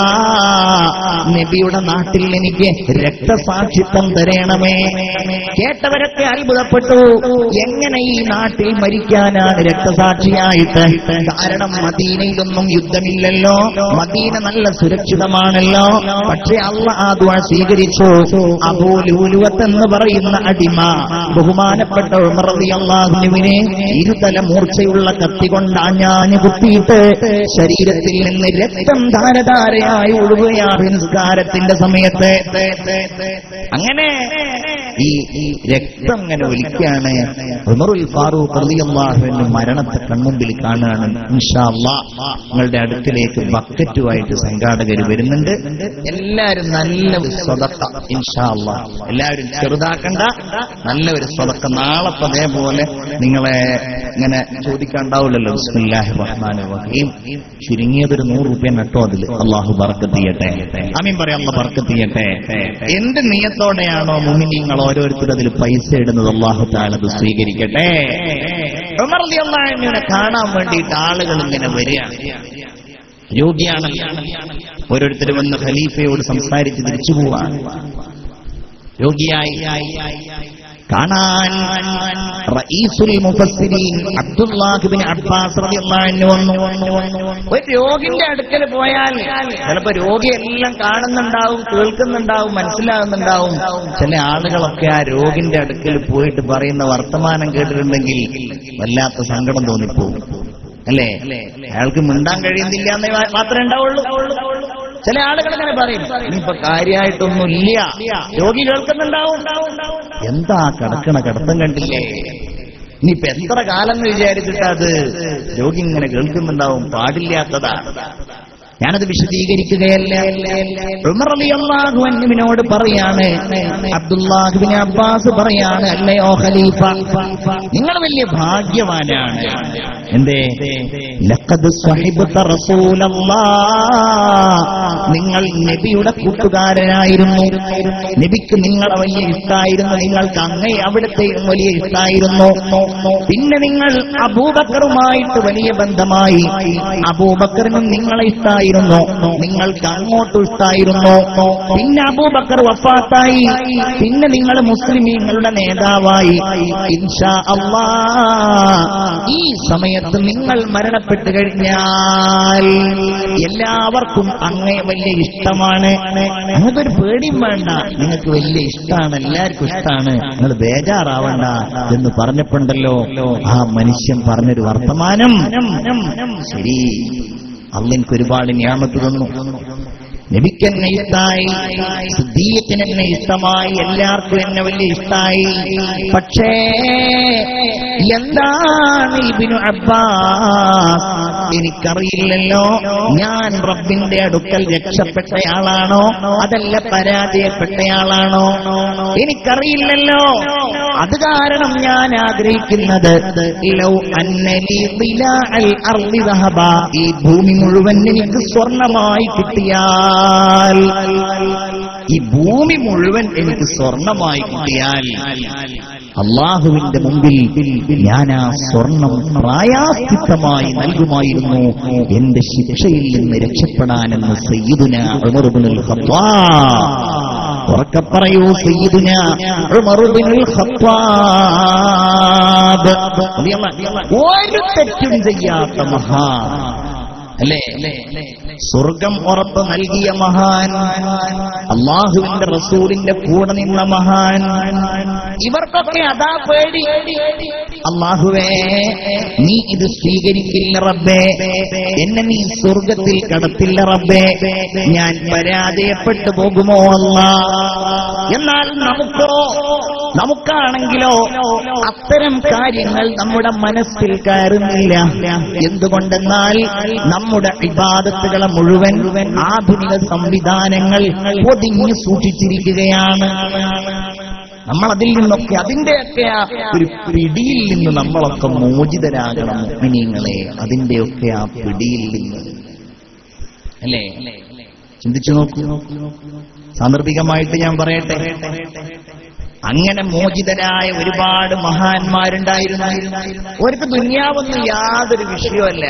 നബിയുടെ നാട്ടിൽ എനിക്ക് രക്തസാക്ഷിത്വം തരണമേ കേട്ടവരൊക്കെ അത്ഭുതപ്പെട്ടു എങ്ങനെ ഈ നാട്ടിൽ മരിക്കാനാണ് രക്തസാക്ഷിയായിട്ട് കാരണം മദീനയിലൊന്നും യുദ്ധമില്ലല്ലോ മദീന നല്ല സുരക്ഷിതമാണല്ലോ പക്ഷെ അള്ള ആ ദുആ സ്വീകരിച്ചു അബൂലൂലുവത്ത് എന്ന് പറയുന്ന അടിമ ബഹുമാനപ്പെട്ട ഉമർ റളിയല്ലാഹുവിനെ ഇരുതല മൂർച്ചയുള്ള കത്തി കൊണ്ട് ആഞ്ഞാഞ്ഞു കുത്തിയിട്ട് ശരീരത്തിൽ നിന്ന് രക്തം ധാരധാരയായി ഒഴുകുകയാണ് നിസ്കാരത്തിന്റെ സമയത്ത് അങ്ങനെ ഈ ഈ രക്തം ഇങ്ങനെ ഒലിക്കാണ് ഉമറുൽ ഫാറൂഖ് റളിയല്ലാഹുവിന്റെ മരണത്തെ കൺമുമ്പിൽ കാണുകയാണ് ഇൻഷാ അല്ലാഹ് നിങ്ങളുടെ അടുക്കിലേക്ക് ബക്കറ്റുമായിട്ട് സംഘാടകർ വരുന്നുണ്ട് എല്ലാവരും നല്ല ഒരു സ്വതക്ക ഇൻഷാ അല്ലാഹ് എല്ലാവരും ചെറുതാക്കണ്ട നല്ല ഒരു സ്വതക്ക നാളെ ഇപ്പൊ അതേപോലെ നിങ്ങളെ ഇങ്ങനെ ചോദിക്കാണ്ടാവില്ലല്ലോ ബിസ്മില്ലാഹിർ റഹ്മാനിർ റഹീം ചുരുങ്ങിയതൊരു നൂറ് റുപ്യ നട്ടോ അതിൽ അള്ളാഹു ബർക്കത്ത് ചെയ്യട്ടെ അമീൻ പറയാം അള്ള ബർക്കത്ത് ചെയ്യട്ടെ എന്ത് നിയത്തോടെയാണോ മുമിനിങ്ങൾ ഓരോരുത്തരും അതിൽ പൈസ ഇടുന്നത് അള്ളാഹു താലത് സ്വീകരിക്കട്ടെ ഉമർ റളിയല്ലാഹു അൻഹുവിനെ കാണാൻ വേണ്ടിയിട്ട് ആളുകൾ ഇങ്ങനെ വരികയാണ് രോഗിയാണ് ഓരോരുത്തർ വന്ന് ഖലീഫയോട് സംസാരിച്ച് തിരിച്ചു പോവാണ് രോഗിയായി കാണാൻ റഈസുൽ മുഫസ്സിരീൻ അബ്ദുല്ലാഹിബ്നു അബ്ബാസ് റളിയല്ലാഹു അൻഹു വന്നു ഒരു രോഗിന്റെ അടുക്കൽ പോയാൽ ചിലപ്പോ രോഗി എല്ലാം കാണുന്നുണ്ടാവും കേൾക്കുന്നുണ്ടാവും മനസ്സിലാകുന്നുണ്ടാവും ചില ആളുകളൊക്കെ ആ രോഗിന്റെ അടുക്കൽ പോയിട്ട് പറയുന്ന വർത്തമാനം കേട്ടിട്ടുണ്ടെങ്കിൽ വല്ലാത്ത സങ്കടം തോന്നിപ്പോവും അല്ലേ അയാൾക്ക് മിണ്ടാൻ കഴിയുന്നില്ല എന്നേ മാത്രമേ ഉണ്ടാവുള്ളൂ ചില ആളുകൾ അങ്ങനെ പറയും ഇനിയിപ്പോ കാര്യമായിട്ടൊന്നുമില്ല രോഗി കേൾക്കുന്നുണ്ടാവും എന്താ കിടക്കണ കിടത്തം കണ്ടില്ലേ ഇനിയിപ്പോ എത്ര കാലം എന്ന് വിചാരിച്ചിട്ട് അത് രോഗി ഇങ്ങനെ കേൾക്കുന്നുണ്ടാവും പാടില്ലാത്തതാണ് ഞാനത് വിശദീകരിക്കുകയല്ല ഉമർ റളിയല്ലാഹു അൻഹുവിനോട് പറയാണ് അബ്ദുല്ലാഹിബിൻ അബ്ബാസ് പറയാണ് അല്ലയോ ഖലീഫ നിങ്ങൾ വലിയ ഭാഗ്യവാനാണ് എന്തേ ലഖദ് സ്വഹിബ്ത റസൂലല്ലാ നിങ്ങൾ നബിയുടെ കൂട്ടുകാരനായിരുന്നു നബിക്ക് നിങ്ങളെ വലിയ ഇഷ്ടായിരുന്നു നിങ്ങൾക്ക് അങ്ങേ അവിടുത്തെ വലിയ ഇഷ്ടായിരുന്നു പിന്നെ നിങ്ങൾ അബൂബക്കറുമായിട്ട് വലിയ ബന്ധമായി അബൂബക്കറിനും നിങ്ങളെ ഇഷ്ടായിരുന്നു നിങ്ങൾക്ക് അങ്ങോട്ടും ഇഷ്ടായിരുന്നു പിന്നെ അബൂബക്കർ വഫാത്തായി പിന്നെ നിങ്ങൾ മുസ്ലിമീങ്ങളുടെ നേതാവായി ഇൻഷാ അള്ളാ ഈ സമയത്ത് നിങ്ങൾ മരണപ്പെട്ടു കഴിഞ്ഞാൽ എല്ലാവർക്കും അങ്ങേ വലിയ ഇഷ്ടമാണ് നിങ്ങൾക്കൊരു പേടിയും വേണ്ട നിങ്ങൾക്ക് വലിയ ഇഷ്ടമാണ് എല്ലാവർക്കും ഇഷ്ടമാണ് നിങ്ങൾ ബേജാറാവണ്ട എന്ന് പറഞ്ഞപ്പോണ്ടല്ലോ ആ മനുഷ്യൻ പറഞ്ഞൊരു വർത്തമാനം ശരി അള്ളെനിക്ക് ഒരുപാട് ഞാമത്ത് തന്നു നബിക്ക് എന്നെ ഇഷ്ടായി സിദ്ധീയത്തിന് എന്നെ ഇഷ്ടമായി എല്ലാവർക്കും എന്നെ വലിയ ഇഷ്ടായി പക്ഷേ എന്താണ് ഇബിനു അബ്ബാസ് എനിക്കറിയില്ലല്ലോ ഞാൻ റബ്ബിന്റെ അടുക്കൽ രക്ഷപ്പെട്ടയാളാണോ അതല്ല പരാജയപ്പെട്ടയാളാണോ എനിക്കറിയില്ലല്ലോ അത് കാരണം ഞാൻ ആഗ്രഹിക്കുന്നത് ലൗ അന്നലി ദിലാഅൽ അർളി ദഹബ. ഈ ഭൂമി മുഴുവൻ എനിക്ക് സ്വർണമായി കിട്ടിയാൽ ഈ ഭൂമി മുഴുവൻ എനിക്ക് സ്വർണമായി കിട്ടിയാൽ അള്ളാഹുവിന്റെ മുമ്പിൽ ഞാൻ ആ സ്വർണം പ്രായാസ്ഥിത്തമായി നൽകുമായിരുന്നു എന്റെ ശിക്ഷയിൽ നിന്ന് രക്ഷപ്പെടാനെന്ന് സയ്യിദുന ഉമർ ഇബ്നുൽ ഖത്താബ് ഉറക്കെ പറയൂ സയ്യിദുന ഉമർ ഇബ്നുൽ ഖത്താബ് ഒരു തെറ്റും ചെയ്യാത്ത മഹാൻ അല്ലേ സ്വർഗം ഉറപ്പ് നൽകിയ മഹാൻ അള്ളാഹുവിന്റെ റസൂലിന്റെ കൂടെ നിന്ന മഹാൻ ഇവർക്കൊക്കെ അതാ പേടി അള്ളാഹുവേ നീ ഇത് സ്വീകരിക്കില്ല റബ്ബേ എന്നെ നീ സ്വർഗത്തിൽ കടത്തില്ല റബ്ബേ ഞാൻ പരാജയപ്പെട്ടു പോകുമോ അല്ല എന്നാൽ നമുക്കോ നമുക്കാണെങ്കിലോ അത്തരം കാര്യങ്ങൾ നമ്മുടെ മനസ്സിൽ കയറുന്നില്ല എന്തുകൊണ്ടെന്നാൽ നമ്മുടെ ഇബാദത്തുകളെ മുഴുവൻ ആധുനിക സംവിധാനങ്ങൾ ഒതുങ്ങി സൂക്ഷിച്ചിരിക്കുകയാണ് നമ്മൾ അതിൽ നിന്നൊക്കെ അതിന്റെയൊക്കെ ആ ഒരു പിടിയിൽ നിന്ന് നമ്മളൊക്കെ മോചിതരാകണം മിനിങ്ങളെ അതിന്റെയൊക്കെ ആ പിടിയിൽ നിന്ന് അല്ലേ ചിന്തിച്ചു നോക്കൂ സാന്ദർഭികമായിട്ട് ഞാൻ പറയട്ടെ അങ്ങനെ മോചിതരായ ഒരുപാട് മഹാന്മാരുണ്ടായിരുന്നു അവർക്ക് ദുന്യാവൊന്നും യാതൊരു വിഷയമല്ല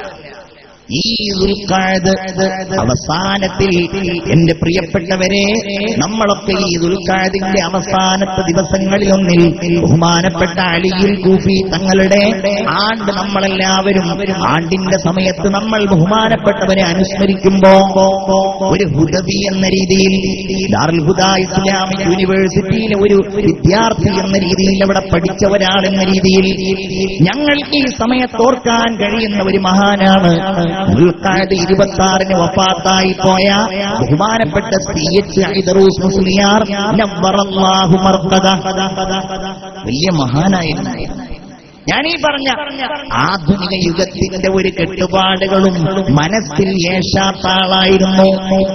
ഈ ദുൽഖഅദ് അവസാനത്തിൽ എന്റെ പ്രിയപ്പെട്ടവരെ നമ്മളൊക്കെ ഈ ദുൽഖഅദിന്റെ അവസാനത്തെ ദിവസങ്ങളിലൊന്നിൽ ബഹുമാനപ്പെട്ട അലിയിൽ കൂഫി തങ്ങളുടെ ആണ്ട് നമ്മളെല്ലാവരും ആണ്ടിന്റെ സമയത്ത് നമ്മൾ ബഹുമാനപ്പെട്ടവരെ അനുസ്മരിക്കുമ്പോ ഒരു ഹുദബി എന്ന രീതിയിൽ ദാറുൽ ഹുദ ഇസ്ലാമിക് യൂണിവേഴ്സിറ്റിയിലെ ഒരു വിദ്യാർത്ഥി എന്ന രീതിയിൽ അവിടെ പഠിച്ച ഒരാളെന്ന രീതിയിൽ ഞങ്ങൾക്ക് ഈ സമയത്ത് ഓർക്കാൻ കഴിയുന്ന ഒരു മഹാനാണ് ദുൽഖഅദ് ഇരുപത്തി ആറിന് വഫാത്തായി പോയ ബഹുമാനപ്പെട്ട സി എച്ച് ഐദറൂസ് മുസ്ലിയാർ നവ്വറല്ലാഹു മർക്കദ വലിയ മഹാനായിരുന്നു ഞാൻ ഈ പറഞ്ഞ ആധുനിക യുഗത്തിന്റെ ഒരു കെട്ടുപാടുകളും മനസ്സിൽ ഏശാത്ത ആളായിരുന്നു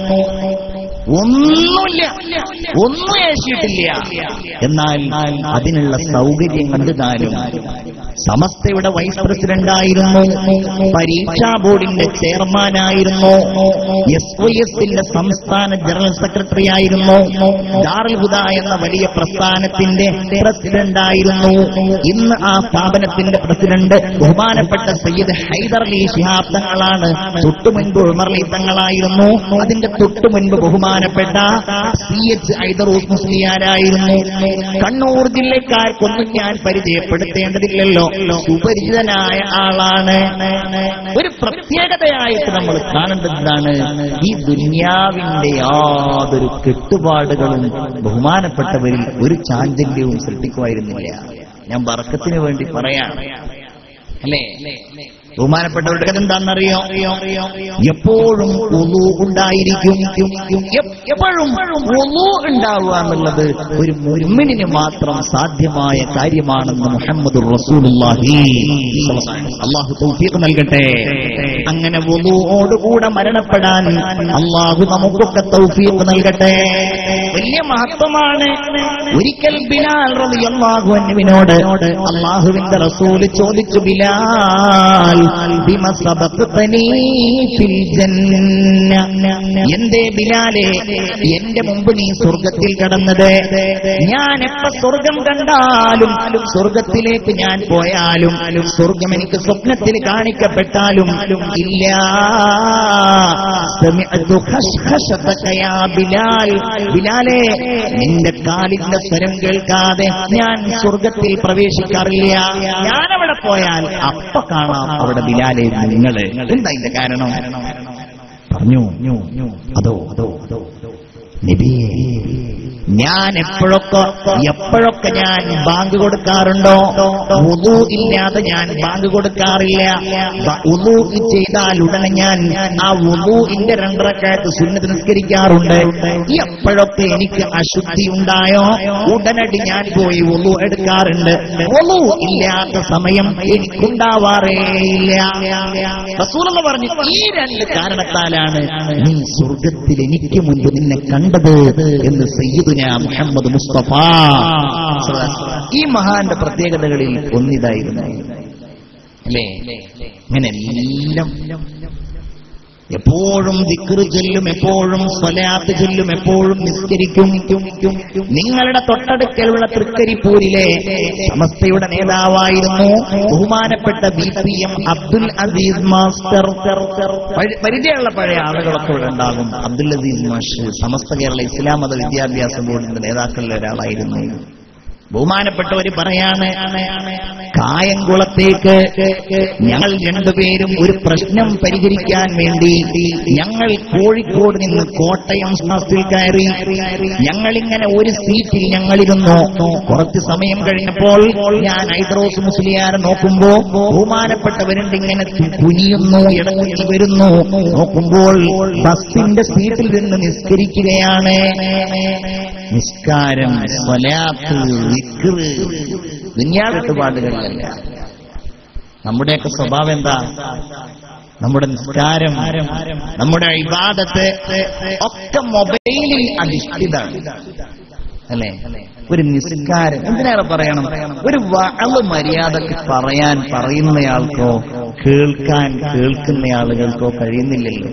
ഒന്നുമില്ല ഒന്നും ഏശിയിട്ടില്ല എന്നാൽ അതിനുള്ള സൗകര്യം കണ്ടുതാനും സമസ്തയുടെ വൈസ് പ്രസിഡന്റായിരുന്നു പരീക്ഷാ ബോർഡിന്റെ ചെയർമാനായിരുന്നു എസ് വൈ എസിന്റെ സംസ്ഥാന ജനറൽ സെക്രട്ടറി ആയിരുന്നു ദാറുൽ ഹുദ എന്ന വലിയ പ്രസ്ഥാനത്തിന്റെ പ്രസിഡന്റായിരുന്നു ഇന്ന് ആ സ്ഥാപനത്തിന്റെ പ്രസിഡന്റ് ബഹുമാനപ്പെട്ട സയ്യിദ് ഹൈദർ അലി ശിഹാബ് തങ്ങളാണ് തൊട്ടുമുൻപ് ഉമർ അലി തങ്ങളായിരുന്നു അതിന്റെ തൊട്ടുമുൻപ് ബഹുമാനപ്പെട്ട സി എച്ച് ഹൈദറൂസ് മുസ്ലിയാരായിരുന്നു കണ്ണൂർ ജില്ലക്കാർക്കൊന്നും ഞാൻ പരിചയപ്പെടുത്തേണ്ടതില്ലല്ലോ സുപരിചിതനായ ആളാണ് ഒരു പ്രത്യേകതയായിട്ട് നമ്മൾ കാണേണ്ടതാണ് ഈ ദുന്യാവിന്റെ യാതൊരു കെട്ടുപാടുകളും ബഹുമാനപ്പെട്ടവരിൽ ഒരു ചാഞ്ചല്യവും സൃഷ്ടിക്കുമായിരുന്നില്ല ഞാൻ വർക്കത്തിന് വേണ്ടി പറയാണ് അല്ലേ ബഹുമാനപ്പെട്ടവരുടെ കഥ എന്താണെന്നറിയോ എപ്പോഴും ഉളു ഉണ്ടായിരിക്കും എ- എപ്പോഴും ഉളു ഉണ്ടാവുക എന്നുള്ളത് ഒരു മുരുമിനിന് മാത്രം സാധ്യമായ കാര്യമാണെന്ന് മുഹമ്മദ് റസൂലുള്ളാഹി അള്ളാഹു തൗഫീഖ് നൽകട്ടെ അങ്ങനെ ഉളുവോടുകൂടെ മരണപ്പെടാൻ അള്ളാഹു നമുക്കൊക്കെ തൗഫീഖ് നൽകട്ടെ വലിയ മഹത്വമാണ് ഒരിക്കൽ ബിലാൽ റളിയല്ലാഹു അൻഹുവിനോട് അള്ളാഹുവിന്റെ റസൂല് ചോദിച്ചു ബിലാൽ ബിമ സബഖ്തനീ ഫിൽ ജന്ന എന്തേ ബിലാലെ എന്റെ മുമ്പ് നീ സ്വർഗത്തിൽ കടന്നത് ഞാൻ എപ്പ സ്വർഗം കണ്ടാലും സ്വർഗത്തിലേക്ക് ഞാൻ പോയാലും സ്വർഗം എനിക്ക് സ്വപ്നത്തിൽ കാണിക്കപ്പെട്ടാലും ഇല്ല സമിഅ്തു ഖശ്ഖശതക യാ ബിലാൽ ബിലാലെ നിന്റെ കാലിന്റെ സ്വരം കേൾക്കാതെ ഞാൻ സ്വർഗത്തിൽ പ്രവേശിക്കാറില്ല ഞാൻ അവിടെ പോയാൽ അപ്പ കാണാം അവിടെ ബിലാലെ നിങ്ങള് എന്താ ഇതിന്റെ കാരണം പറഞ്ഞു അതോ അതോ നബിയേ ഞാൻ എപ്പോഴൊക്കെ എപ്പോഴൊക്കെ ഞാൻ ബാങ്ക് കൊടുക്കാറുണ്ടോ ഉദു ഇല്ലാതെ ഞാൻ ബാങ്ക് കൊടുക്കാറില്ല ഉദു ചെയ്താൽ ഉടനെ ഞാൻ ആ ഉദുവിന്റെ രണ്ടരക്കാലത്ത് സുന്നത്ത് നിസ്കരിക്കാറുണ്ട് എപ്പോഴൊക്കെ എനിക്ക് അശുദ്ധി ഉണ്ടായോ ഉടനടി ഞാൻ പോയി ഉദു എടുക്കാറുണ്ട് ഉദു ഇല്ലാത്ത സമയം എനിക്കുണ്ടാവാറേ ഇല്ല റസൂലെന്ന് പറഞ്ഞു ഈ രണ്ട് കാരണത്താലാണ് നീ സ്വർഗത്തിൽ എനിക്ക് മുൻപ് നിന്നെ കണ്ടത് എന്ന് സയ്യിദുന മുഹമ്മദ് മുസ്തഫ ഈ മഹാന്റെ പ്രത്യേകതകളിൽ ഒന്നിതായിരുന്നു അല്ലേ ഇങ്ങനെ എല്ലാം എപ്പോഴും ദിക്റ് ചൊല്ലും എപ്പോഴും സ്വലാത്ത് ചൊല്ലും എപ്പോഴും നിസ്കരിക്കും നിങ്ങളുടെ തൊട്ടടുക്കലുള്ള തൃക്കരിപ്പൂരിലെ സമസ്തയുടെ നേതാവായിരുന്നു ബഹുമാനപ്പെട്ട B P M Abdul Aziz master പഴ- പരിചയമുള്ള പഴയ ആളുകളൊക്കെ ഇവിടെ ഉണ്ടാകും അബ്ദുൽ അസീസ് മാഷ് സമസ്ത കേരള ഇസ്ലാം മത വിദ്യാഭ്യാസ ബോർഡിന്റെ നേതാക്കളിൽ ഒരാളായിരുന്നു ബഹുമാനപ്പെട്ടവര് പറയാണ് കായംകുളത്തേക്ക് ഞങ്ങൾ രണ്ടുപേരും ഒരു പ്രശ്നം പരിഹരിക്കാൻ വേണ്ടി ഞങ്ങൾ കോഴിക്കോട് നിന്ന് കോട്ടയം ബസ്സിൽ കയറി ഞങ്ങളിങ്ങനെ ഒരു സീറ്റിൽ ഞങ്ങളിരുന്നു കുറച്ച് സമയം കഴിഞ്ഞപ്പോൾ ഞാൻ ഐദ്രോസ് മുസ്ലിയാരെ നോക്കുമ്പോ ബഹുമാനപ്പെട്ടവരുണ്ട് ഇങ്ങനെ കുനിയുന്നു ഇടങ്ങി വരുന്നു നോക്കുമ്പോൾ ബസ്സിന്റെ സീറ്റിൽ നിന്ന് നിസ്കരിക്കുകയാണ് നിസ്കാരം സ്വലാത്ത് വിക്റ് ദുന്യാകെട്ടുപാടുകളിലല്ല നമ്മുടെയൊക്കെ സ്വഭാവം എന്താ നമ്മുടെ നിസ്കാരം നമ്മുടെ ഇബാദത്ത് ഒക്കെ മൊബൈലിൽ അധിഷ്ഠിതാണ് അല്ലേ ഒരു നിസ്കാരം എന്തിനേറെ പറയണം ഒരു വളവ് മര്യാദക്ക് പറയാൻ പറയുന്നയാൾക്കോ കേൾക്കാൻ കേൾക്കുന്ന ആളുകൾക്കോ കഴിയുന്നില്ലല്ലോ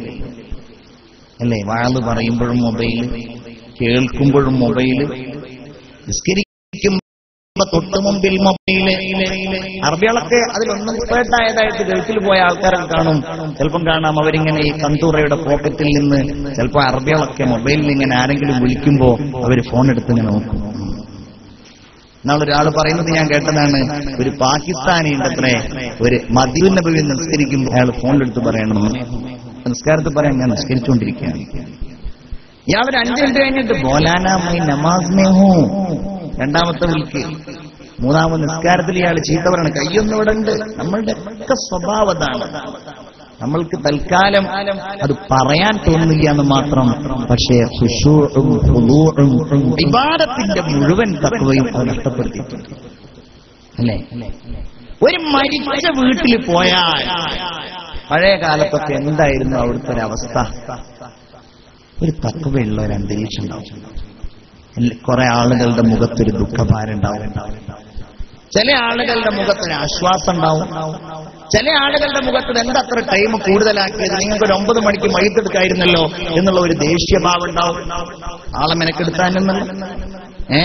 അല്ലേ വാള് പറയുമ്പോഴും മൊബൈല് കേൾക്കുമ്പോഴും മൊബൈല് നിസ്കരിക്കുമ്പോ തൊട്ട് മുമ്പിൽ മൊബൈല് അറബികളൊക്കെ അതിലൊന്നും എക്സ്പേർട്ട് ആയതായിട്ട് ഗൾഫിൽ പോയ ആൾക്കാരൊക്കെ കാണും ചിലപ്പം കാണാം അവരിങ്ങനെ ഈ കന്തൂറയുടെ പോക്കറ്റിൽ നിന്ന് ചിലപ്പോ അറബികളൊക്കെ മൊബൈലിൽ ഇങ്ങനെ ആരെങ്കിലും വിളിക്കുമ്പോ അവര് ഫോൺ എടുത്ത് ഇങ്ങനെ നോക്കും എന്നാളൊരാൾ പറയുന്നത് ഞാൻ കേട്ടതാണ് ഒരു പാകിസ്ഥാനി ഉണ്ടത്രേ ഒരു മദ്യു നബി നിസ്കരിക്കുമ്പോൾ അയാൾ ഫോണിലെടുത്ത് പറയണം നിസ്കാരത്തിൽ പറയാൻ ഞാൻ നിസ്കരിച്ചുകൊണ്ടിരിക്കുകയാണ് ഇയാൾ ഒരു അഞ്ച് മിനിറ്റ് കഴിഞ്ഞിട്ട് ബോലാനാമി നമാസ് മേ ഹൂ രണ്ടാമത്തെ വിളിക്ക് മൂന്നാമത് നിസ്കാരത്തിൽ ഇയാൾ ചീത്ത പറയണം കയ്യൊന്നും ഇവിടെ ഉണ്ട് നമ്മളുടെ ഒക്കെ സ്വഭാവതാണ് നമ്മൾക്ക് തൽക്കാലം അത് പറയാൻ തോന്നുന്നില്ല എന്ന് മാത്രം പക്ഷേ ഖുശൂഉം ഖുദൂഉം ഇബാദത്തിന്റെ മുഴുവൻ തത്വയും അത് നഷ്ടപ്പെടുത്തിയിട്ടുണ്ട് അല്ലേ ഒരു മരിച്ച വീട്ടിൽ പോയാൽ പഴയ കാലത്തൊക്കെ എന്തായിരുന്നു അവിടുത്തെ ഒരു അവസ്ഥ ഒരു തക്കവയുള്ള ഒരു അന്തരീക്ഷം ഉണ്ടാവും എല്ല- കുറെ ആളുകളുടെ മുഖത്തൊരു ദുഃഖഭാരുണ്ടാവും ചില ആളുകളുടെ മുഖത്തൊരു ആശ്വാസം ഉണ്ടാവും ചില ആളുകളുടെ മുഖത്തിൽ എന്താ അത്ര ടൈം കൂടുതലാക്കിയത് നിങ്ങൾക്ക് ഒരു ഒമ്പത് മണിക്ക് മൈത്തെടുക്കായിരുന്നല്ലോ എന്നുള്ള ഒരു ദേഷ്യഭാവം ഉണ്ടാവും ആളെ മെനക്കെടുത്താനെന്നല്ല ഏ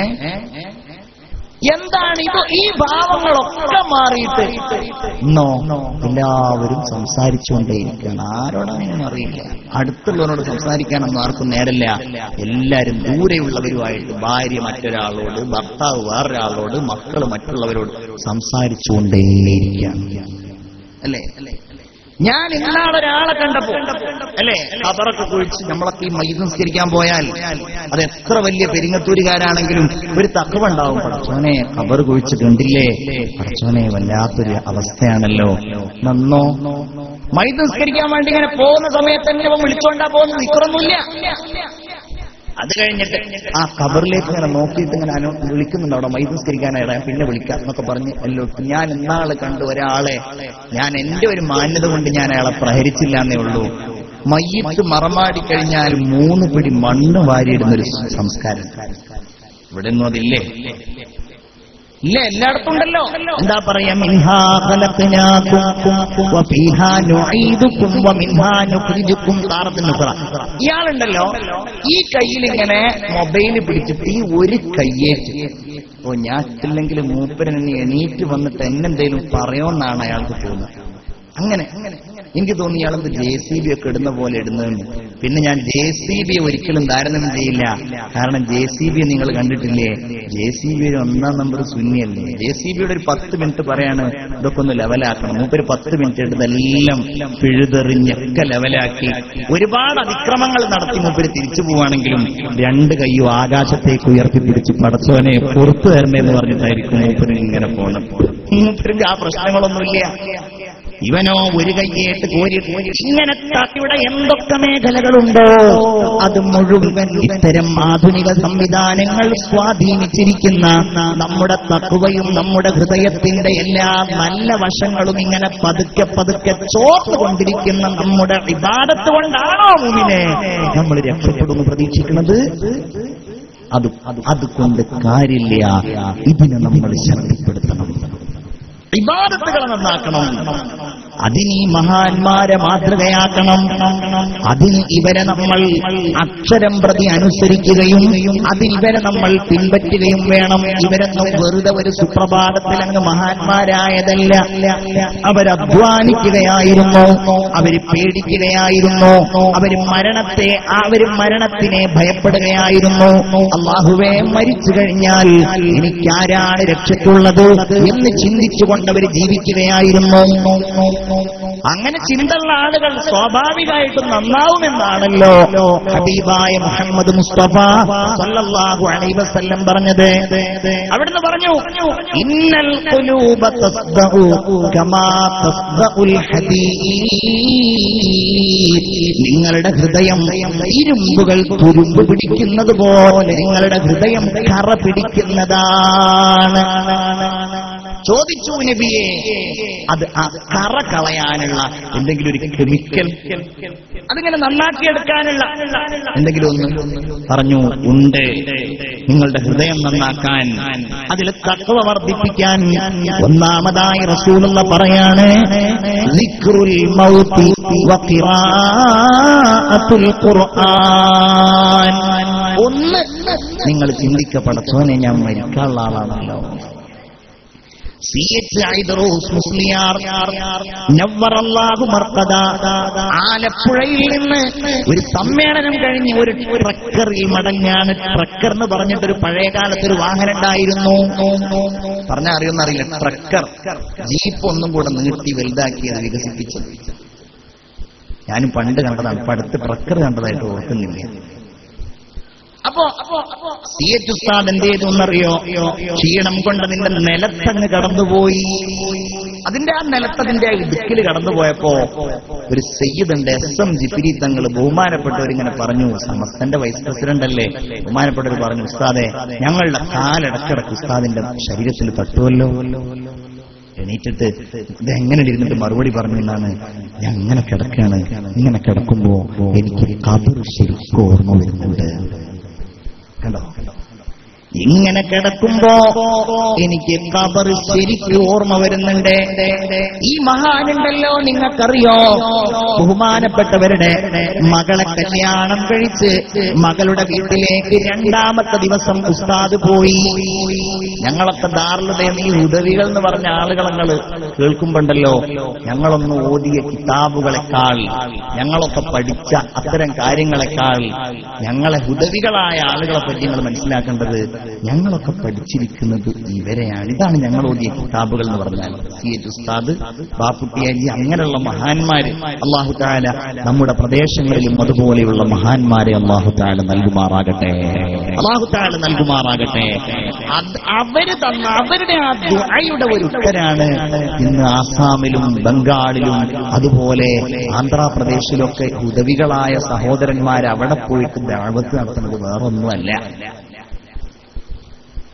എന്താണ് ഇത് ഈ ഭാവങ്ങളൊക്കെ മാറിയിട്ട് ഇന്നോ എല്ലാവരും സംസാരിച്ചുകൊണ്ടേയിരിക്കുകയാണ് ആരോടാണെന്നും അറിയില്ല അടുത്തുള്ളവരോട് സംസാരിക്കാനൊന്നും ആർക്കും നേരല്ല എല്ലാരും ദൂരെയുള്ളവരുമായിട്ട് ഭാര്യ മറ്റൊരാളോട് ഭർത്താവ് വേറൊരാളോട് മക്കള് മറ്റുള്ളവരോട് സംസാരിച്ചുകൊണ്ടേയിരിക്കുകയാണ് അല്ലേ ഞാൻ ഇന്നാളെ ഒരാളെ കണ്ടപ്പോ അല്ലേ ഖബറൊക്കെ കുഴിച്ച് നമ്മളൊക്കെ ഈ മയ്യത്ത് നിസ്കരിക്കാൻ പോയാൽ അത് എത്ര വലിയ പെരിങ്ങത്തൂരുകാരാണെങ്കിലും ഒരു തക്കവ ഉണ്ടാവും പടച്ചോനെ ഖബർ കുഴിച്ച് കണ്ടില്ലേ പടച്ചോനെ വല്ലാത്തൊരു അവസ്ഥയാണല്ലോ നന്നോ മയ്യത്ത് നിസ്കരിക്കാൻ വേണ്ടി ഇങ്ങനെ പോകുന്ന സമയത്ത് തന്നെ ഇവൻ വിളിച്ചോണ്ടാ പോകുന്നത് നിൽക്കറൊന്നുമില്ല അത് കഴിഞ്ഞിട്ട് ആ കബറിലേക്ക് ഇങ്ങനെ നോക്കിയിട്ട് ഇങ്ങനെ അനു വിളിക്കുന്നുണ്ട് അവിടെ മൈ നിസ്കരിക്കാനായിട്ട് പിന്നെ വിളിക്കാം എന്നൊക്കെ പറഞ്ഞ് എല്ലോ ഞാൻ ഇന്നാള് കണ്ടു ഒരാളെ ഞാൻ എന്റെ ഒരു മാന്യത കൊണ്ട് ഞാൻ അയാളെ പ്രഹരിച്ചില്ല എന്നേ ഉള്ളൂ മയ്യത്ത് മറമാടി കഴിഞ്ഞാൽ മൂന്ന് പിടി മണ്ണ് വാരിയിടുന്ന ഒരു സംസ്കാരം ഇവിടെ ഒന്നും അതില്ലേ ഇല്ല എല്ലായിടത്തും ഉണ്ടല്ലോ എന്താ പറയാ മിൻഹാ ഖലഖനാകും വഫീഹാ നുഈദുകും വമിൻഹാ നുഖ്രിജുകും താറത്തുൻ നുഖറ ഇയാളുണ്ടല്ലോ ഈ കയ്യിൽ ഇങ്ങനെ മൊബൈൽ പിടിച്ചിട്ട് ഈ ഒരു കയ്യേറ്റ് ഓ ഞാൻ ഇല്ലെങ്കിൽ മൂപ്പരൻ ഇനി എണീറ്റ് വന്നിട്ട് എന്നെന്തേലും പറയുമെന്നാണ് അയാൾക്ക് തോന്നുന്നത് അങ്ങനെ എനിക്ക് തോന്നി ഇയാളെന്ത് ജെ സി ബി ഒക്കെ ഇടുന്ന പോലെ ഇടുന്നതെന്ന് പിന്നെ ഞാൻ ജെ സി ബി ഒരിക്കലും താരതമ്യം ചെയ്യില്ല കാരണം ജെ സി ബി നിങ്ങൾ കണ്ടിട്ടില്ലേ ജെ സി ബി ഒരു ഒന്നാം നമ്പർ സുന്നിയല്ലേ ജെ സി ബിയുടെ ഒരു പത്ത് മിനിറ്റ് പറയാണ് ഇതൊക്കെ ഒന്ന് ലെവലാക്കണം മൂപ്പര് പത്ത് മിനിറ്റ് എടുത്തെല്ലാം പിഴുതെറിഞ്ഞൊക്കെ ലെവലാക്കി ഒരുപാട് അതിക്രമങ്ങൾ നടത്തി മൂപ്പര് തിരിച്ചു പോവാണെങ്കിലും രണ്ട് കയ്യും ആകാശത്തേക്ക് ഉയർത്തി പിടിച്ച് പടച്ചവനെ പുറത്തു തരണേ എന്ന് പറഞ്ഞിട്ടായിരിക്കും മൂപ്പര് ഇങ്ങനെ പോകണം മൂപ്പർക്ക് ആ പ്രശ്നങ്ങളൊന്നുമില്ല ഇവനോ ഒരു കയ്യേട്ട് കോരി ഇങ്ങനെ ഇവിടെ എന്തൊക്കെ മേഖലകളുണ്ടോ അത് മുഴുവൻ ഇത്തരം ആധുനിക സംവിധാനങ്ങൾ സ്വാധീനിച്ചിരിക്കുന്ന നമ്മുടെ തക്കുവയും നമ്മുടെ ഹൃദയത്തിന്റെ എല്ലാ നല്ല വശങ്ങളും ഇങ്ങനെ പതുക്കെ പതുക്കെ ചോർന്നുകൊണ്ടിരിക്കുന്ന നമ്മുടെ വിവാദത്ത് കൊണ്ടാണോ മുന്നിനെ നമ്മൾ രക്ഷപ്പെടുമെന്ന് പ്രതീക്ഷിക്കുന്നത് അത് അതുകൊണ്ട് കാര്യമില്ല ഇതിനെ നമ്മൾ ശക്തിപ്പെടുത്തണം ഇബാദത്തുകൾ നന്നാക്കണം അതിന് ഈ മഹാന്മാരെ മാതൃകയാക്കണം അതിന് ഇവരെ നമ്മൾ അക്ഷരം പ്രതി അനുസരിക്കുകയും അതിന് ഇവരെ നമ്മൾ പിൻപറ്റുകയും വേണം ഇവരൊന്നും വെറുതെ ഒരു സുപ്രഭാതത്തിൽ അങ്ങ് മഹാന്മാരായതല്ല അവരധ്വാനിക്കുകയായിരുന്നു അവര് പേടിക്കുകയായിരുന്നു അവര് മരണത്തെ അവര് മരണത്തിനെ ഭയപ്പെടുകയായിരുന്നു അള്ളാഹുവെ മരിച്ചു കഴിഞ്ഞാൽ എനിക്കാരാണ് രക്ഷയ്ക്കുള്ളത് എന്ന് ചിന്തിച്ചുകൊണ്ട് അവർ ജീവിക്കുകയായിരുന്നു അങ്ങനെ ചിന്തയുള്ള ആളുകൾ സ്വാഭാവികമായിട്ടും നന്നാവുമെന്നാണല്ലോ ഹബീബായ മുഹമ്മദ് മുസ്തഫ സല്ലല്ലാഹു അലൈഹി വസല്ലം പറഞ്ഞത് അവിടുന്ന് പറഞ്ഞു ഇന്നൽ ഖുലൂബ തസ്ദഉ കമാ തസ്ദഉൽ ഹദീദ് നിങ്ങളുടെ ഹൃദയം ഇരുമ്പുകൾ തുരുമ്പ് പിടിക്കുന്നത് പോലെ നിങ്ങളുടെ ഹൃദയം കറ പിടിക്കുന്നതാണ് ചോദിച്ചു നബിയെ അത് ആ കറ കളയാനുള്ള എന്തെങ്കിലും ഒരു കെമിക്കൽ അതിങ്ങനെ നന്നാക്കിയെടുക്കാനുള്ള എന്തെങ്കിലും ഒന്ന് പറഞ്ഞു ഉണ്ട് നിങ്ങളുടെ ഹൃദയം നന്നാക്കാൻ അതിൽ തത്വ വർദ്ധിപ്പിക്കാൻ ഒന്നാമതായി റസൂലുള്ള പറയാണ് ദിക്റുൽ മൗതി വഖിറാഅത്തുൽ ഖുർആൻ ഒന്ന് നിങ്ങൾ ചിന്തിക്കപ്പെടച്ചോനെ ഞാൻ മരിക്കാനുള്ള ആളാണല്ലോ സി എച്ച് ഐദറൂസ് മുസ്ലിയാർ നവ്വറല്ലാഹു മർക്കദ ആലപ്പുഴയിൽ നിന്ന് ഒരു സമ്മേളനം കഴിഞ്ഞ് ഒരു ട്രക്കറിൽ മടങ്ങാണ് ട്രക്കർ എന്ന് പറഞ്ഞിട്ട് ഒരു പഴയ കാലത്ത് ഒരു വാഹനം ഉണ്ടായിരുന്നു പറഞ്ഞ അറിയുന്നറിയില്ല ട്രക്കർ ജീപ്പ് ഒന്നും കൂടെ നീട്ടി വലുതാക്കി അത് വികസിപ്പിച്ചത് ഞാനും പണ്ട് കണ്ടതാണ് ഇപ്പൊ അടുത്ത് ട്രക്കർ കണ്ടതായിട്ട് ഓർക്കുന്നില്ല അപ്പോ സി എച്ച് ഉസ്താദ് എന്ത് ചെയ്തു എന്നറിയോ ക്ഷീണം കൊണ്ട് നിന്റെ നിലത്തങ്ങ് കടന്നുപോയി അതിന്റെ ആ നിലത്തതിന്റെ ഇടുക്കിൽ കടന്നുപോയപ്പോ ഒരു സയ്യിദുണ്ട് എസ് എം ജിപ്പിരി തങ്ങൾ ബഹുമാനപ്പെട്ടവരിങ്ങനെ പറഞ്ഞു സമസ്തന്റെ വൈസ് പ്രസിഡന്റ് അല്ലേ ബഹുമാനപ്പെട്ടവർ പറഞ്ഞു ഉസ്താദെ ഞങ്ങളുടെ കാലടക്കിടക്ക് ഉസ്താദിന്റെ ശരീരത്തിൽ തട്ടുമല്ലോ എണീറ്റിട്ട് ഇത് എങ്ങനെ ഇരുന്നിട്ട് മറുപടി പറഞ്ഞു എന്നാണ് ഞാൻ അങ്ങനെ കിടക്കാണ് ഇങ്ങനെ കിടക്കുമ്പോ എനിക്ക് കബർ ശരിക്കും ഓർമ്മ വരുന്നുണ്ട് കണ്ടോ ഇങ്ങനെ കിടക്കുമ്പോ എനിക്ക് കബർ ശരിക്കും ഓർമ്മ വരുന്നുണ്ട് ഈ മഹാനുണ്ടല്ലോ നിങ്ങൾക്കറിയോ ബഹുമാനപ്പെട്ടവരുടെ മകളെ കല്യാണം കഴിച്ച് മകളുടെ വീട്ടിലേക്ക് രണ്ടാമത്തെ ദിവസം ഉസ്താദ് പോയി ഞങ്ങളൊക്കെ ദാർലതയും ഈ ഉദവികൾ എന്ന് പറഞ്ഞ ആളുകളങ്ങൾ കേൾക്കുമ്പോണ്ടല്ലോ ഞങ്ങളൊന്ന് ഓതിയ കിതാബുകളെക്കാൾ ഞങ്ങളൊക്കെ പഠിച്ച അത്തരം കാര്യങ്ങളെക്കാൾ ഞങ്ങളെ ഹുദവികളായ ആളുകളെ പറ്റി നിങ്ങൾ മനസ്സിലാക്കേണ്ടത് ഞങ്ങളൊക്കെ പഠിച്ചിരിക്കുന്നത് ഇവരെയാണ് ഇതാണ് ഞങ്ങൾ ഓതിയ കിതാബുകൾ എന്ന് പറഞ്ഞാൽ സി എച്ച് ഉസ്താദ് ബാപ്പുട്ടിയാജി അങ്ങനെയുള്ള മഹാന്മാര് അള്ളാഹു താല നമ്മുടെ പ്രദേശങ്ങളിലും അതുപോലെയുള്ള മഹാന്മാരെ അള്ളാഹു താല നൽകുമാറാകട്ടെ അള്ളാഹു താല നൽകുമാറാകട്ടെ അത് അവര് തന്ന അവരുടെ ആ ദുആയുടെ ഒരു ഉത്തരാണ് ഇന്ന് ആസാമിലും ബംഗാളിലും അതുപോലെ ആന്ധ്രാപ്രദേശിലൊക്കെ ഉദവികളായ സഹോദരന്മാർ അവിടെ പോയിട്ട് ദാവത്ത് നടത്തുന്നത് വേറൊന്നുമല്ല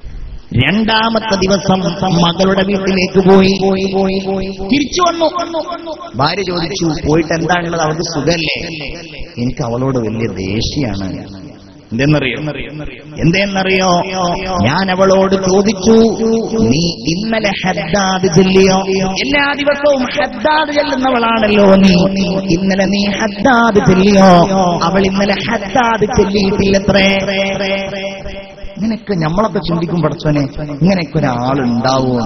രണ്ടാമത്തെ ദിവസം മകളുടെ വീട്ടിലേക്ക് പോയി തിരിച്ചു വന്നു ഭാര്യ ചോദിച്ചു പോയിട്ട് എന്താണുള്ളത് അവൾക്ക് സുഖല്ലേ എനിക്ക് അവളോട് വലിയ ദേഷ്യാണ് എന്തെന്നറിയോ എന്തേന്നറിയോ ഞാൻ അവളോട് ചോദിച്ചു നീ ഇന്നലെ ഹദ്ദാദ് ചെല്ലിയോ എല്ലാ ദിവസവും ഹദ്ദാദ് ചെല്ലുന്നവളാണല്ലോ നീ ഇന്നലെ നീ ഹദ്ദാദ് ചെല്ലിയോ അവൾ ഇന്നലെ ഹദ്ദാദ് ചെല്ലിയിട്ടില്ലത്രേ ഇങ്ങനെയൊക്കെ നമ്മളൊക്കെ ചിന്തിക്കും പഠിച്ചോനെ ഇങ്ങനെയൊക്കെ ഒരാളുണ്ടാവുമോ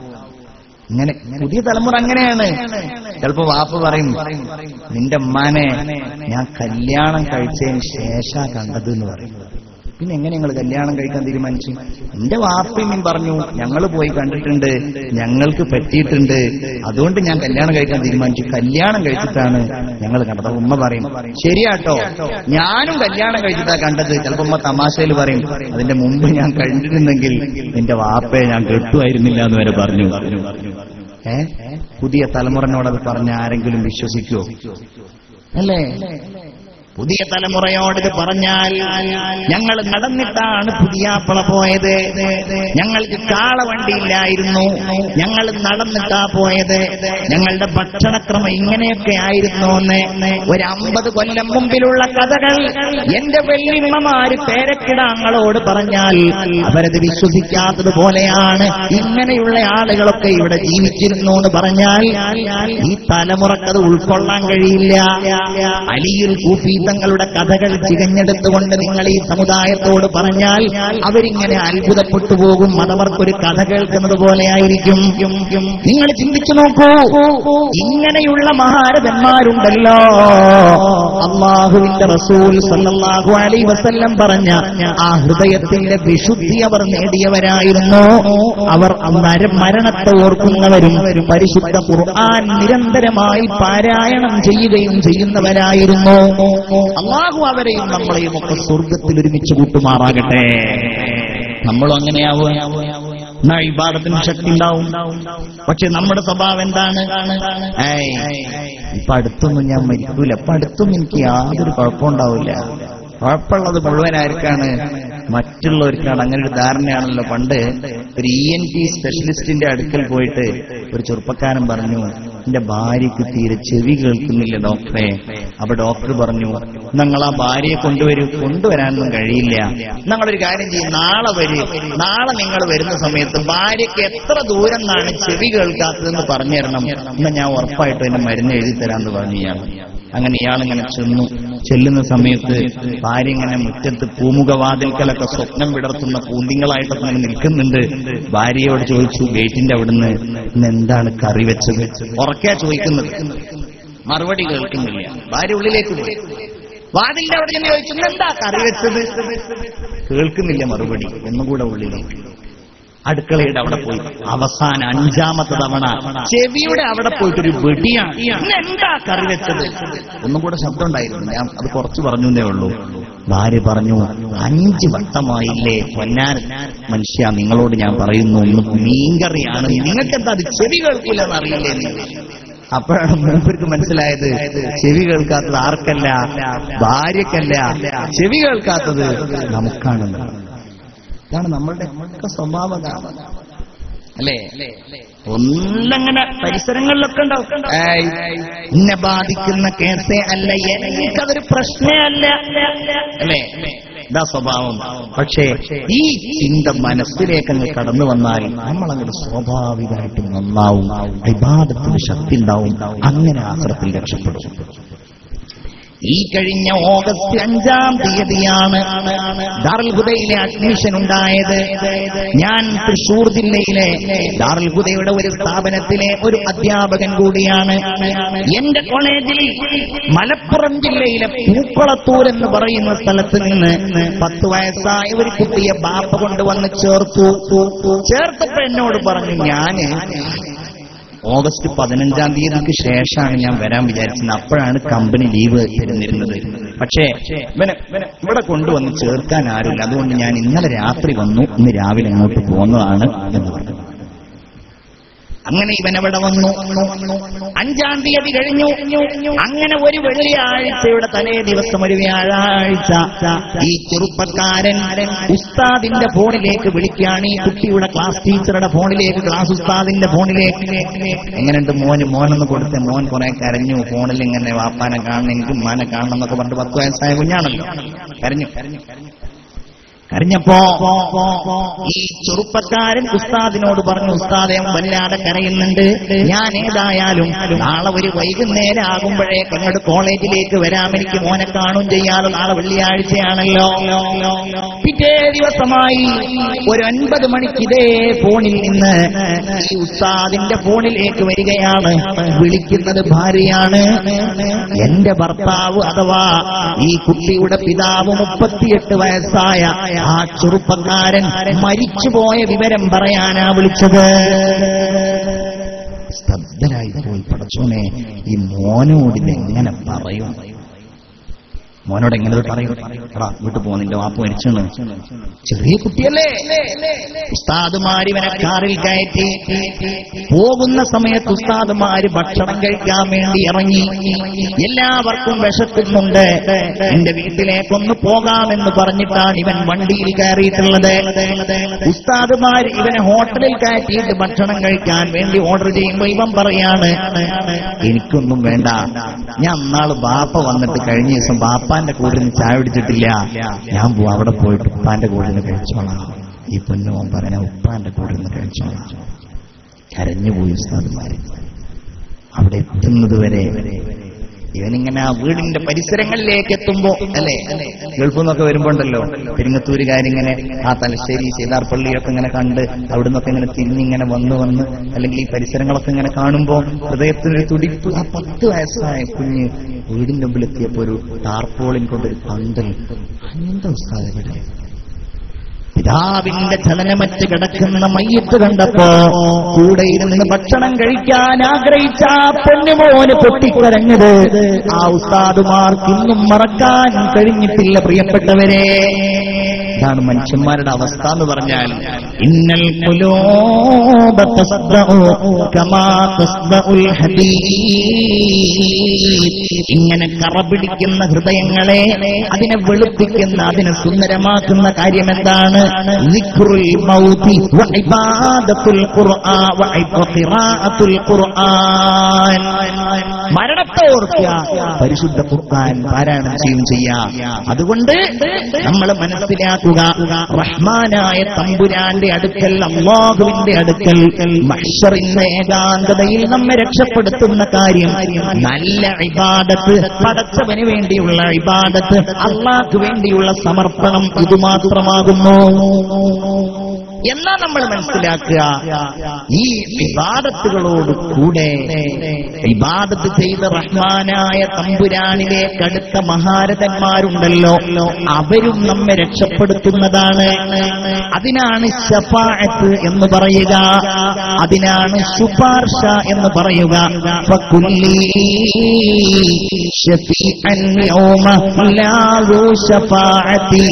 ഇങ്ങനെ പുതിയ തലമുറ അങ്ങനെയാണ് ചിലപ്പോ വാപ്പ് പറയും നിന്റെ ഉമ്മാനെ ഞാൻ കല്യാണം കഴിച്ചതിന് ശേഷാ കണ്ടത് എന്ന് പറയും പിന്നെ എങ്ങനെ ഞങ്ങൾ കല്യാണം കഴിക്കാൻ തീരുമാനിച്ചു എന്റെ വാപ്പയും പറഞ്ഞു ഞങ്ങൾ പോയി കണ്ടിട്ടുണ്ട് ഞങ്ങൾക്ക് പറ്റിയിട്ടുണ്ട് അതുകൊണ്ട് ഞാൻ കല്യാണം കഴിക്കാൻ തീരുമാനിച്ചു കല്യാണം കഴിച്ചിട്ടാണ് ഞങ്ങൾ കണ്ടത് അപ്പൊ ഉമ്മ പറയും ശരിയാട്ടോ ഞാനും കല്യാണം കഴിച്ചിട്ടാ കണ്ടത് ചിലപ്പോ ഉമ്മ തമാശയിൽ പറയും അതിന്റെ മുമ്പ് ഞാൻ കണ്ടിരുന്നെങ്കിൽ എന്റെ വാപ്പയെ ഞാൻ കെട്ടുമായിരുന്നില്ല എന്ന് വരെ പറഞ്ഞു ഏ പുതിയ തലമുറനോടത് പറഞ്ഞ ആരെങ്കിലും വിശ്വസിക്കുമോ അല്ലേ പുതിയ തലമുറയോട് ഇത് പറഞ്ഞാൽ ഞങ്ങൾ നടന്നിട്ടാണ് പുതിയാപ്പള പോയത് ഞങ്ങൾക്ക് കാളവണ്ടിയില്ലായിരുന്നു ഞങ്ങൾ നടന്നിട്ടാ പോയത് ഞങ്ങളുടെ ഭക്ഷണക്രമം ഇങ്ങനെയൊക്കെ ആയിരുന്നു എന്ന് ഒരു അമ്പത് കൊല്ലം മുമ്പിലുള്ള കഥകൾ എന്റെ വെള്ളിമ്മമാര് പേരക്കിടാങ്ങളോട് പറഞ്ഞാൽ അവരത് വിശ്വസിക്കാത്തത് പോലെയാണ് ഇങ്ങനെയുള്ള ആളുകളൊക്കെ ഇവിടെ ജീവിച്ചിരുന്നു എന്ന് പറഞ്ഞാൽ ഈ തലമുറക്കത് ഉൾക്കൊള്ളാൻ കഴിയില്ല അലിയിൽ കൂപ്പി തങ്ങളുടെ കഥകൾ തികഞ്ഞെടുത്തുകൊണ്ട് നിങ്ങൾ ഈ സമുദായത്തോട് പറഞ്ഞാൽ അവരിങ്ങനെ അത്ഭുതപ്പെട്ടു പോകും അതവർക്കൊരു കഥ കേൾക്കുന്നത് പോലെയായിരിക്കും നിങ്ങൾ ചിന്തിച്ചു നോക്കൂ ഇങ്ങനെയുള്ള മഹാരഥന്മാരുണ്ടല്ലോ അള്ളാഹുവിന്റെ റസൂൽ സല്ലല്ലാഹു അലൈഹി വസല്ലം പറഞ്ഞ ആ ഹൃദയത്തിന്റെ വിശുദ്ധി അവർ നേടിയവരായിരുന്നു അവർ മര- മരണത്തെ ഓർക്കുന്നവരും പരിശുദ്ധ ഖുർആൻ നിരന്തരമായി പാരായണം ചെയ്യുകയും ചെയ്യുന്നവരായിരുന്നു അള്ളാഹു അവരെയും നമ്മളെയും ഒക്കെ സ്വർഗത്തിൽ ഒരുമിച്ച് കൂട്ടുമാറാകട്ടെ നമ്മളും അങ്ങനെയാവുക എന്നാ ഇബാദത്തിന് ശക്തി ഉണ്ടാവും പക്ഷെ നമ്മുടെ സ്വഭാവം എന്താണ് ഏയ് ഇപ്പൊ അടുത്തൊന്നും ഞാൻ മരിക്കൂല ഇപ്പൊ അടുത്തൊന്നും എനിക്ക് യാതൊരു കുഴപ്പമുണ്ടാവില്ല കുഴപ്പമുള്ളത് മുഴുവൻ ആർക്കാണ് മറ്റുള്ളവർക്കാണ് അങ്ങനെ ഒരു ധാരണയാണല്ലോ പണ്ട് ഒരു ഇ എൻ ടി സ്പെഷ്യലിസ്റ്റിന്റെ അടുക്കൽ പോയിട്ട് ഒരു ചെറുപ്പക്കാരൻ പറഞ്ഞു എന്റെ ഭാര്യയ്ക്ക് തീരെ ചെവി കേൾക്കുന്നില്ല ഡോക്ടറെ അപ്പൊ ഡോക്ടർ പറഞ്ഞു നിങ്ങൾ ആ ഭാര്യയെ കൊണ്ടുവരൂ കൊണ്ടുവരാനൊന്നും കഴിയില്ല നിങ്ങളൊരു കാര്യം ചെയ്യും നാളെ വരും നാളെ നിങ്ങൾ വരുന്ന സമയത്ത് ഭാര്യയ്ക്ക് എത്ര ദൂരം നിന്നാണ് ചെവി കേൾക്കാത്തതെന്ന് പറഞ്ഞു തരണം എന്നാ ഞാൻ ഉറപ്പായിട്ടും എന്റെ മരുന്ന് എഴുതി തരാമെന്ന് പറഞ്ഞു ഇയാൾ അങ്ങനെ ഇയാളിങ്ങനെ ചെന്നു ചെല്ലുന്ന സമയത്ത് ഭാര്യ ഇങ്ങനെ മുറ്റത്ത് പൂമുഖവാതിൽക്കലൊക്കെ സ്വപ്നം വിടർത്തുന്ന പൂന്തിങ്ങളായിട്ടൊക്കെ ഇങ്ങനെ നിൽക്കുന്നുണ്ട് ഭാര്യയോട് ചോദിച്ചു ഗേറ്റിന്റെ അവിടുന്ന് ഇന്ന് എന്താണ് കറി വെച്ചത് ഉറക്കാ ചോദിക്കുന്നത് മറുപടി കേൾക്കുന്നില്ല ഭാര്യ ഉള്ളിലേക്ക് പോയി വാതിലിന്റെ അവിടെ തന്നെ ചോദിച്ചു "ഇന്ന് എന്താ കറി വെച്ചത് കേൾക്കുന്നില്ല മറുപടി എന്നുകൂടെ ഉള്ളിലേക്ക് അടുക്കളയുടെ അവിടെ പോയി അവസാന അഞ്ചാമത്തെ തവണ ചെവിയുടെ അവിടെ പോയിട്ടൊരു വെടിയാണ് "ഇന്ന് എന്താ കറി വെച്ചത് ഒന്നും കൂടെ ശബ്ദം ഉണ്ടായിരുന്നു ഞാൻ അത് കുറച്ച് പറഞ്ഞു എന്നേ ഉള്ളൂ ഭാര്യ പറഞ്ഞു അഞ്ച് വട്ടമായില്ലേ പൊന്നാൻ മനുഷ്യ നിങ്ങളോട് ഞാൻ പറയുന്നു ഒന്ന് മീൻകറിയാണ് നിങ്ങൾക്ക് എന്താ അത് ചെവി കേൾക്കില്ലെന്ന് അറിയില്ലേ നീ അപ്പോഴാണ് മൂപ്പർക്ക് മനസ്സിലായത് ചെവി കേൾക്കാത്തത് ആർക്കല്ല ഭാര്യക്കല്ല ചെവി കേൾക്കാത്തത് നമുക്കാണ് ഇതാണ് നമ്മളുടെ ഒക്കെ സ്വഭാവം അതാണ്. അല്ലേ ഒന്നങ്ങനെ പരിസരങ്ങളിലൊക്കെ ഉണ്ടാവും ഏയ്, എന്നെ ബാധിക്കുന്ന കേസേ അല്ല എനിക്കതൊരു പ്രശ്നേ അല്ല അല്ലേ ഇതാ സ്വഭാവം പക്ഷേ ഈ ചിന്ത മനസ്സിലേക്ക് അങ്ങ് കടന്നു വന്നാൽ നമ്മൾ അങ്ങോട്ട് സ്വാഭാവികമായിട്ടും നന്നാവും വിവാദത്തിന് ശക്തി ഉണ്ടാവും അങ്ങനെ ആശ്രത്തിൽ രക്ഷപ്പെടും ഈ കഴിഞ്ഞ ഓഗസ്റ്റ് അഞ്ചാം തീയതിയാണ് ദാറുൽ ഹുദയിലെ അഡ്മിഷൻ ഉണ്ടായത് ഞാൻ തൃശൂർ ജില്ലയിലെ ദാറുൽ ഹുദയുടെ ഒരു സ്ഥാപനത്തിലെ ഒരു അധ്യാപകൻ കൂടിയാണ് എന്റെ കോളേജിൽ മലപ്പുറം ജില്ലയിലെ പൂക്കുളത്തൂർ എന്ന് പറയുന്ന സ്ഥലത്ത് നിന്ന് പത്ത് വയസ്സായ ഒരു കുട്ടിയെ ബാപ്പ കൊണ്ടുവന്ന് ചേർത്തു ചേർത്തപ്പോ എന്നോട് പറഞ്ഞു ഞാന് ഓഗസ്റ്റ് പതിനഞ്ചാം തീയതിക്ക് ശേഷമാണ് ഞാൻ വരാൻ വിചാരിച്ചത് അപ്പോഴാണ് കമ്പനി ലീവ് തരുന്നിരുന്നത് പക്ഷേ ഇവനെ ഇവനെ ഇവിടെ കൊണ്ടുവന്ന് ചേർക്കാൻ ആരുമില്ല അതുകൊണ്ട് ഞാൻ ഇന്നലെ രാത്രി വന്നു ഇന്ന് രാവിലെ അങ്ങോട്ട് പോന്നതാണ് എന്ന് പറഞ്ഞു അങ്ങനെ ഇവൻ അവിടെ വന്നു അഞ്ചാം തീയതി കഴിഞ്ഞു അങ്ങനെ ഒരു വെള്ളിയാഴ്ചയുടെ തലേ ദിവസം ഒരു വ്യാഴാഴ്ച ഈ ചെറുപ്പക്കാരൻ ഉസ്താദിന്റെ ഫോണിലേക്ക് വിളിക്കുകയാണ് ഈ കുട്ടിയുടെ ക്ലാസ് ടീച്ചറുടെ ഫോണിലേക്ക് ക്ലാസ് ഉസ്താദിന്റെ ഫോണിലേക്ക് എങ്ങനെയുണ്ട് മോന് മോനൊന്ന് കൊടുത്ത മോൻ കുറെ കരഞ്ഞു ഫോണിൽ ഇങ്ങനെ വാപ്പാനെ കാണണം എനിക്ക് ഉമ്മാനെ കാണണം എന്നൊക്കെ പറഞ്ഞിട്ട് പത്ത് വയസ്സായ കുഞ്ഞാണല്ലോ കരഞ്ഞു കരഞ്ഞപ്പോ ഈ ചെറുപ്പക്കാരൻ ഉസ്താദിനോട് പറഞ്ഞു ഉസ്താദെ അവൻ വല്ലാതെ കരയുന്നുണ്ട് ഞാൻ ഏതായാലും നാളെ ഒരു വൈകുന്നേരം ആകുമ്പോഴേക്ക് അങ്ങോട്ട് കോളേജിലേക്ക് വരാം എനിക്ക് മോനെ കാണും ചെയ്യാലോ നാളെ വെള്ളിയാഴ്ചയാണല്ലോ പിറ്റേ ദിവസമായി ഒരു ഒൻപത് മണിക്ക് ഇതേ ഫോണിൽ നിന്ന് ഈ ഉസ്താദിന്റെ ഫോണിലേക്ക് വരികയാണ് വിളിക്കുന്നത് ഭാര്യയാണ് എന്റെ ഭർത്താവ് അഥവാ ഈ കുട്ടിയുടെ പിതാവ് മുപ്പത്തിയെട്ട് വയസ്സായ ആ ചെറുപ്പക്കാരൻ മരിച്ചുപോയ വിവരം പറയാനാ വിളിച്ചത് സ്തബ്ധരായി പോയി പടച്ചോനെ ഈ മോനോട് ഇതെങ്ങനെ പറയും മോനോട് എങ്ങനെ ഇത് പറയും എടാ വീട്ടു പോ നിന്റെ വാപ്പ് മരിച്ചാണ് ചെറിയ കുട്ടിയല്ലേ ഉസ്താദുമാർ ഇവനെ കാറിൽ കയറ്റി പോകുന്ന സമയത്ത് ഉസ്താദുമാര് ഭക്ഷണം കഴിക്കാൻ വേണ്ടി ഇറങ്ങി എല്ലാവർക്കും വിശക്കുന്നുണ്ട് എന്റെ വീട്ടിലേക്കൊന്ന് പോകാമെന്ന് പറഞ്ഞിട്ടാണ് ഇവൻ വണ്ടിയിൽ കയറിയിട്ടുള്ളത് ഉസ്താദുമാർ ഇവനെ ഹോട്ടലിൽ കയറ്റിയിട്ട് ഭക്ഷണം കഴിക്കാൻ വേണ്ടി ഓർഡർ ചെയ്യുമ്പോൾ ഇവൻ പറയാണ് എനിക്കൊന്നും വേണ്ട ഞാൻ നാള് ബാപ്പ വന്നിട്ട് കഴിഞ്ഞ ദിവസം ബാപ്പാന്റെ കൂടെ നിന്ന് ചായ പിടിച്ചിട്ടില്ല ഞാൻ പോവാ അവിടെ പോയിട്ട് ഉപ്പാന്റെ കൂടെ നിന്ന് കഴിച്ചോളാം ഈ പൊന്നുമോൻ പറഞ്ഞ ഉപ്പാന്റെ കൂടെ നിന്ന് കഴിച്ചോളാം കരഞ്ഞുപോയി ഉസ്താദുമാര് അവിടെ എത്തുന്നത് വരെ ഇവനിങ്ങനെ ആ വീടിന്റെ പരിസരങ്ങളിലേക്ക് എത്തുമ്പോ അല്ലെ ഗൾഫിൽ നിന്നൊക്കെ വരുമ്പോണ്ടല്ലോ പെരിങ്ങത്തൂരുകാരിങ്ങനെ ആ തലശ്ശേരി സീതാർപള്ളിയൊക്കെ ഇങ്ങനെ കണ്ട് അവിടെ നിന്നൊക്കെ ഇങ്ങനെ തിരിഞ്ഞിങ്ങനെ വന്ന് വന്ന് അല്ലെങ്കിൽ ഈ പരിസരങ്ങളൊക്കെ ഇങ്ങനെ കാണുമ്പോ ഹൃദയത്തിനൊരു തുടിപ്പ് ആ പത്ത് വയസ്സായ കുഞ്ഞ് വീടിന്റെ മുമ്പിൽ എത്തിയപ്പോ ഒരു ടാർപോളിൻ കൊണ്ടൊരു പന്തൽ അങ്ങനത്തെ ഉസ്താദവിടെ പിതാവിന്റെ ചലനമറ്റ് കിടക്കുന്ന മയ്യത്ത് കണ്ടപ്പോ കൂടെ ഇരുന്ന് ഭക്ഷണം കഴിക്കാൻ ആഗ്രഹിച്ച ആ പൊന്നുമോന് പൊട്ടിക്കരഞ്ഞത് ആ ഉസ്താദുമാർക്ക് ഇന്നും മറക്കാൻ കഴിഞ്ഞിട്ടില്ല പ്രിയപ്പെട്ടവരെ ഇതാണ് മനുഷ്യന്മാരുടെ അവസ്ഥ എന്ന് പറഞ്ഞാൽ ഇന്നൽ ഖുലൂബ തസ്ദഉ കമാ തസ്ദഉൽ ഹദീദ് ഇങ്ങനെ കറ പിടിക്കുന്ന ഹൃദയങ്ങളെ അതിനെ വെളുപ്പിക്കുന്ന അതിനെ സുന്ദരമാക്കുന്ന കാര്യം എന്താണ് ദിക്റുൽ മൗതി വ ഇബാദത്തുൽ ഖുർആൻ വ ഇബ- ഖിറാഅത്തുൽ ഖുർആൻ മരണത്തെ ഓർക്കുക പരിശുദ്ധ ഖുർആൻ പാരായണം ചെയ്യും ചെയ്യാം അതുകൊണ്ട് നമ്മൾ മനസ്സിലാക്കുക റഹ്മാനായ തമ്പുരാന്റെ അടുക്കൽ അള്ളാഹുവിന്റെ അടുക്കൽ മഹ്ഷറിന്റെ ഏകാന്തതയിൽ നമ്മെ രക്ഷപ്പെടുത്തുന്ന കാര്യം നല്ല ഇബാദത്ത് പടച്ചവന് വേണ്ടിയുള്ള ഇബാദത്ത് അള്ളാഹ്ക്ക് വേണ്ടിയുള്ള സമർപ്പണം ഇത് മാത്രമാകുന്നു എന്നാ നമ്മൾ മനസ്സിലാക്കുക ഈ വിവാദത്തുകളോട് കൂടെ വിവാദത്ത് ചെയ്ത് റഹ്മാനായ തമ്പുരാനിലേക്ക് അടുത്ത മഹാരഥന്മാരുണ്ടല്ലോ അവരും നമ്മെ രക്ഷപ്പെടുത്തുന്നതാണ് അതിനാണ് ശഫാഅത്ത് എന്ന് പറയുക അതിനാണ് ശുപാർശ എന്ന് പറയുക ഫകുല്ലി ശഫീഅൻ യൗമ ലാ ذو ശഫാഅത്തി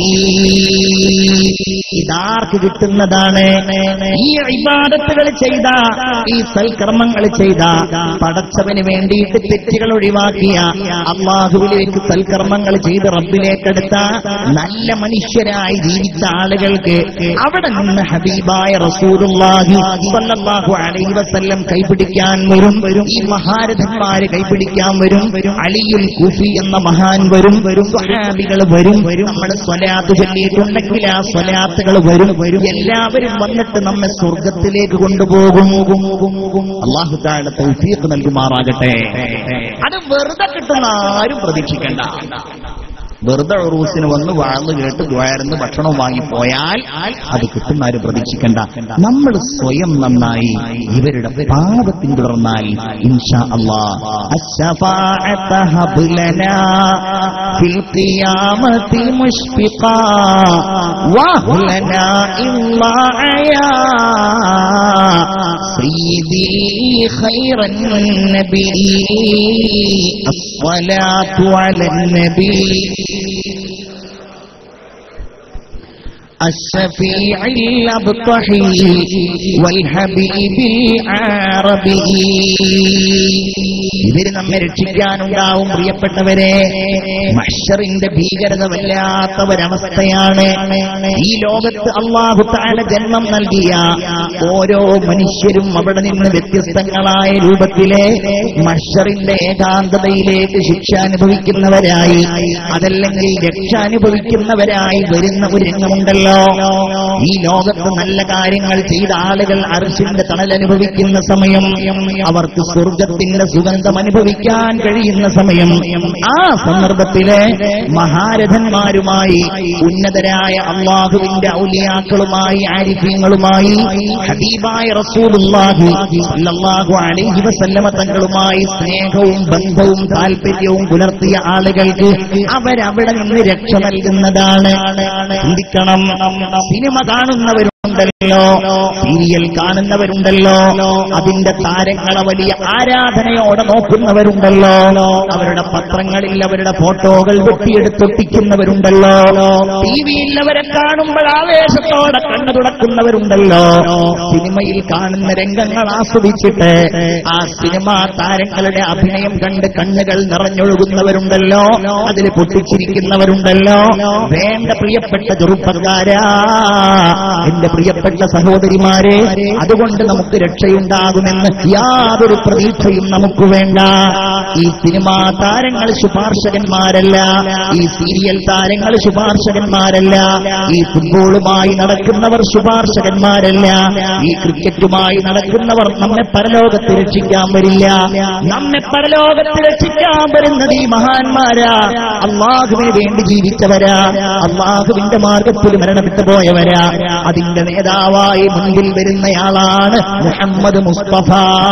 ഇതാർക്ക് കിട്ടുന്നതാണ് ഈ ഇബാദത്തുകൾ ചെയ്ത ഈ സൽക്കർമ്മങ്ങൾ ചെയ്ത പടച്ചവന് വേണ്ടിയിട്ട് തെറ്റുകൾ ഒഴിവാക്കിയ അള്ളാഹുവിലേക്ക് സൽക്കർമ്മങ്ങൾ ചെയ്ത് റബ്ബിലേക്കെടുത്ത നല്ല മനുഷ്യരായി ജീവിച്ച ആളുകൾക്ക് അവിടെ നിന്ന് ഹബീബായ റസൂലുള്ളാഹി സ്വല്ലല്ലാഹു അലൈഹി വസല്ലം കൈപിടിക്കാൻ വരും ഈ മഹാരഥന്മാര് കൈപിടിക്കാൻ വരും അലിയുൽ കുഫി എന്ന മഹാൻ വരും വരും സ്വഹാബികൾ വരും നമ്മൾ സ്വലാത്ത് ചൊല്ലിയിട്ടുണ്ടെങ്കിൽ ആ സ്വലാത്തുകൾ വരും വരും എല്ലാവരും വന്നിട്ട് നമ്മെ സ്വർഗത്തിലേക്ക് കൊണ്ടുപോകും അള്ളാഹു താഴെ തൗഫീഖ് നൽകുമാറാകട്ടെ അത് വെറുതെ കിട്ടുന്ന ആരും പ്രതീക്ഷിക്കണ്ട വെറുതെ ഉറൂസിന് വന്ന് വാഴ്ന്നു കേട്ട് ദ്വാരന്ന് ഭക്ഷണം വാങ്ങിപ്പോയാൽ അത് കിട്ടുന്ന ആരും പ്രതീക്ഷിക്കണ്ട നമ്മൾ സ്വയം നന്നായി ഇവരുടെ പാത പിന്തുടർന്നാൽ ഇൻഷാ سيدي خير النبي الصلاة على النبي الشفيع الأبطحي والحبيب العربي ഇവര് നമ്മെ രക്ഷിക്കാനുണ്ടാവും പ്രിയപ്പെട്ടവരെ മഷറിന്റെ ഭീകരത വല്ലാത്ത ഒരവസ്ഥയാണ് ഈ ലോകത്ത് അള്ളാഹു താഴെ ജന്മം നൽകിയ ഓരോ മനുഷ്യരും അവിടെ നിന്ന് വ്യത്യസ്തങ്ങളായ രൂപത്തിലെ മഷറിന്റെ ഏകാന്തതയിലേക്ക് ശിക്ഷ അനുഭവിക്കുന്നവരായി അതല്ലെങ്കിൽ രക്ഷ അനുഭവിക്കുന്നവരായി വരുന്ന ഒരു രംഗമുണ്ടല്ലോ ഈ ലോകത്ത് നല്ല കാര്യങ്ങൾ ചെയ്ത ആളുകൾ അർശിന്റെ തണൽ അനുഭവിക്കുന്ന സമയം അവർക്ക് സ്വർഗത്തിന്റെ സുഗന്ധം അനുഭവിക്കാൻ കഴിയുന്ന സമയം ആ സന്ദർഭത്തിലെ മഹാരഥന്മാരുമായി ഉന്നതരായ അള്ളാഹുവിന്റെ ഔലിയാക്കളുമായി ആരിഫ്യങ്ങളുമായി ഹബീബായ റസൂലുള്ളാഹി സല്ലല്ലാഹു അലൈഹി വസല്ലമ തങ്ങളുമായി സ്നേഹവും ബന്ധവും താല്പര്യവും പുലർത്തിയ ആളുകൾക്ക് അവരവിടെ നിന്ന് രക്ഷ നൽകുന്നതാണ് ചിന്തിക്കണം സിനിമ കാണുന്നവരുണ്ടല്ലോ സീരിയൽ കാണുന്നവരുണ്ടല്ലോ അതിന്റെ താരങ്ങളെ വലിയ ആരാധനയോടെ നോക്കുന്നവരുണ്ടല്ലോ അവരുടെ പത്രങ്ങളിൽ അവരുടെ ഫോട്ടോകൾ വെട്ടിയെടുത്തൊട്ടിക്കുന്നവരുണ്ടല്ലോ ടി വിയിൽ അവരെ കാണുമ്പോൾ ആവേശത്തോടെ കണ്ണു തുടക്കുന്നവരുണ്ടല്ലോ സിനിമയിൽ കാണുന്ന രംഗങ്ങൾ ആസ്വദിച്ചിട്ട് ആ സിനിമാ താരങ്ങളുടെ അഭിനയം കണ്ട് കണ്ണുകൾ നിറഞ്ഞൊഴുകുന്നവരുണ്ടല്ലോ അതിൽ പൊട്ടിച്ചിരിക്കുന്നവരുണ്ടല്ലോ വേണ്ട പ്രിയപ്പെട്ട ചെറുപ്പക്കാരാ എന്റെ പ്രിയപ്പെട്ട സഹോദരിമാരെ അതുകൊണ്ട് നമുക്ക് രക്ഷയുണ്ടാകുമെന്ന് യാതൊരു പ്രതീക്ഷയും നമുക്ക് വേണ്ട ഈ സിനിമാ താരങ്ങൾ ശുപാർശകന്മാരല്ല ഈ സീരിയൽ താരങ്ങൾ ശുപാർശകന്മാരല്ല ഈ ഫുട്ബോളുമായി നടക്കുന്നവർ ശുപാർശകന്മാരല്ല ഈ ക്രിക്കറ്റുമായി നടക്കുന്നവർ നമ്മെ പരലോകത്ത് രക്ഷിക്കാൻ വരില്ല നമ്മെ പരലോകത്ത് രക്ഷിക്കാൻ വരുന്നത് ഈ മഹാന്മാരാ അള്ളാഹുവിന് വേണ്ടി ജീവിച്ചവരാ അള്ളാഹുവിന്റെ മാർഗത്തിൽ മരണപ്പെട്ടു പോയവരാ അതിന്റെ നേതാവായി മുൻപിൽ വരുന്നയാളാണ് മുഹമ്മദ് മുസ്തഫ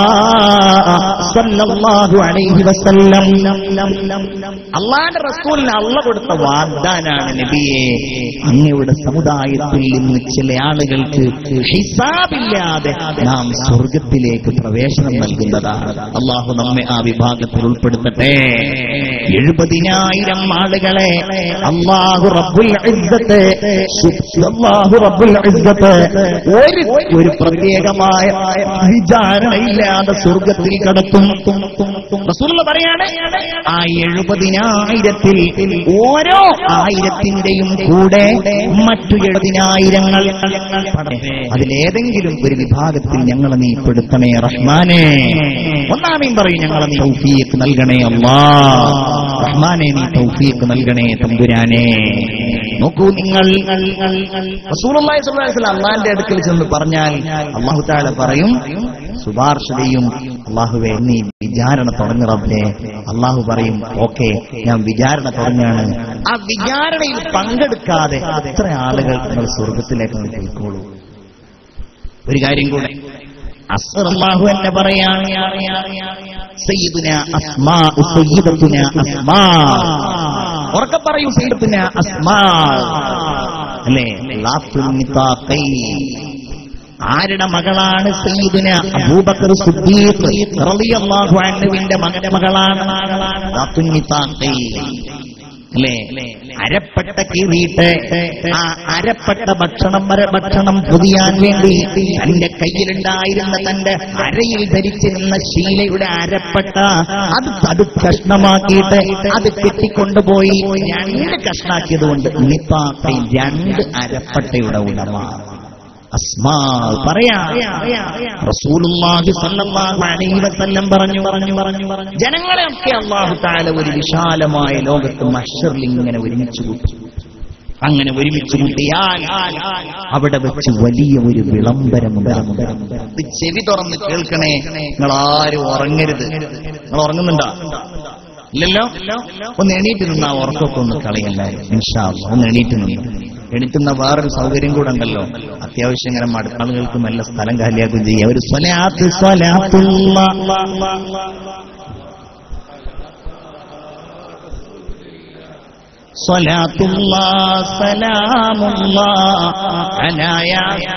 സല്ലല്ലാഹു അലൈഹി വസല്ലം അള്ളാന്റെ റസൂലിന് അള്ള കൊടുത്ത വാഗ്ദാനാണ് നബിയെ അങ്ങയുടെ സമുദായത്തിൽ നിന്ന് ചില ആളുകൾക്ക് ഹിസാബില്ലാതെ നാം സ്വർഗത്തിലേക്ക് പ്രവേശനം നൽകുന്നതാണ് അള്ളാഹു നമ്മെ ആ വിഭാഗത്തിൽ ഉൾപ്പെടുത്തട്ടെ എഴുപതിനായിരം ആളുകളെ അള്ളാഹു റബ്ബുൽ ഇസ്സത്ത് അള്ളാഹു റബ്ബുൽ ഇസ്സത്ത് ഒരു ഒരു പ്രത്യേകമായ വിചാരണയില്ലാതെ സ്വർഗത്തിൽ കടത്തും റസൂലുള്ള പറയാണ് ആ എഴുപതിനായിരത്തിൽ ഓരോ ആയിരത്തിന്റെയും കൂടെ മറ്റു എഴുപതിനായിരങ്ങൾ അതിലേതെങ്കിലും ഒരു വിഭാഗത്തിൽ ഞങ്ങളെ നീ പെടുത്തണേ റഹ്മാനെ ഒന്നാമേം പറയും ഞങ്ങളെ നീ തൗഫീഖ് നൽകണേ അല്ലാ റഹ്മാനെ നീ തൗഫീഖ് നൽകണേ തമ്പുരാനെ നോക്കൂ നിങ്ങൾ റസൂലുള്ളാഹി സ്വല്ലല്ലാഹു അലൈഹി വസല്ലം അള്ളാഹിന്റെ അടുക്കൽ ചെന്ന് പറഞ്ഞാൽ അള്ളാഹു താല പറയും ശുപാർശതയും അള്ളാഹുവെ നീ വിചാരണ തുടങ്ങി റബ്ബേ അള്ളാഹു പറയും ഓക്കെ ഞാൻ വിചാരണ തുടങ്ങാണ് ആ വിചാരണയിൽ പങ്കെടുക്കാതെ എത്ര ആളുകൾ നിങ്ങൾ സ്വർഗത്തിലേക്ക് ഒന്ന് പോയിക്കോളൂ ഒരു കാര്യം കൂടെ അസ്ർ അള്ളാഹു എന്നെ പറയാണ് സയ്യിദുന അസ്മാ സയ്യിദത്തുന അസ്മാ ഉറക്കെ പറയൂ സയ്യിദത്തുന അസ്മാ അല്ലേ ലാത്തുൽ നിതാഖൈ ആരുടെ മകളാണ് സയ്യിദുന അബൂബക്കർ സിദ്ദീഖ് റളിയല്ലാഹു അൻഹുവിന്റെ മകന്റെ മകളാണ് ലാത്തുൽ നിതാഖൈ അല്ലേ അരപ്പട്ട കീറിയിട്ട് ആ അരപ്പട്ട ഭക്ഷണം വരെ ഭക്ഷണം പൊതിയാൻ വേണ്ടി തന്റെ കയ്യിലുണ്ടായിരുന്ന തന്റെ അരയിൽ ധരിച്ചിരുന്ന ശീലയുടെ അരപ്പട്ട അത് തടു കഷ്ണമാക്കിയിട്ട് അത് കെട്ടിക്കൊണ്ടുപോയി രണ്ട് കഷ്ണാക്കിയത് കൊണ്ട് നിപ്പാക്കൈ രണ്ട് അരപ്പട്ടയുടെ ഉടമ അസ്മാ പറയാ റസൂലുള്ളാഹി സ്വല്ലല്ലാഹു അലൈഹി വസല്ലം പറഞ്ഞു പറഞ്ഞു പറഞ്ഞു പറഞ്ഞു ജനങ്ങളെയൊക്കെ അല്ലാഹു തആല ഒരു വിശാലമായ ലോകത്ത് മഹ്ശറിൽ ഇങ്ങനെ ഒരുമിച്ച് കൂട്ടി അങ്ങനെ ഒരുമിച്ച് കൂട്ടിയാൽ അവിടെ വെച്ച് വലിയ ഒരു വിളംബരമുണ്ടാകും ഇത് ചെവി തുറന്ന് കേൾക്കണേ നിങ്ങൾ ആരും ഉറങ്ങരുത് നിങ്ങൾ ഉറങ്ങുന്നുണ്ടോ ഇല്ലല്ലോ ഒന്ന് എണീറ്റ് നിന്നാ ഉറക്കമൊക്കെ ഒന്ന് കളയല്ലാരും ഇൻഷാ അല്ലാ. ഒന്ന് എണീറ്റ് നിന്ന് എണീറ്റുന്ന വേറൊരു സൗകര്യം കൂടെ ഉണ്ടല്ലോ അത്യാവശ്യം ഇങ്ങനെ മടുത്ത ആളുകൾക്ക് നല്ല സ്ഥലം കാലിയാക്കുകയും ചെയ്യാം ഒരു സ്വലാത്ത് സ്വലാത്തുള്ള സ്വലാത്തുള്ള സലാമുള്ള അനായ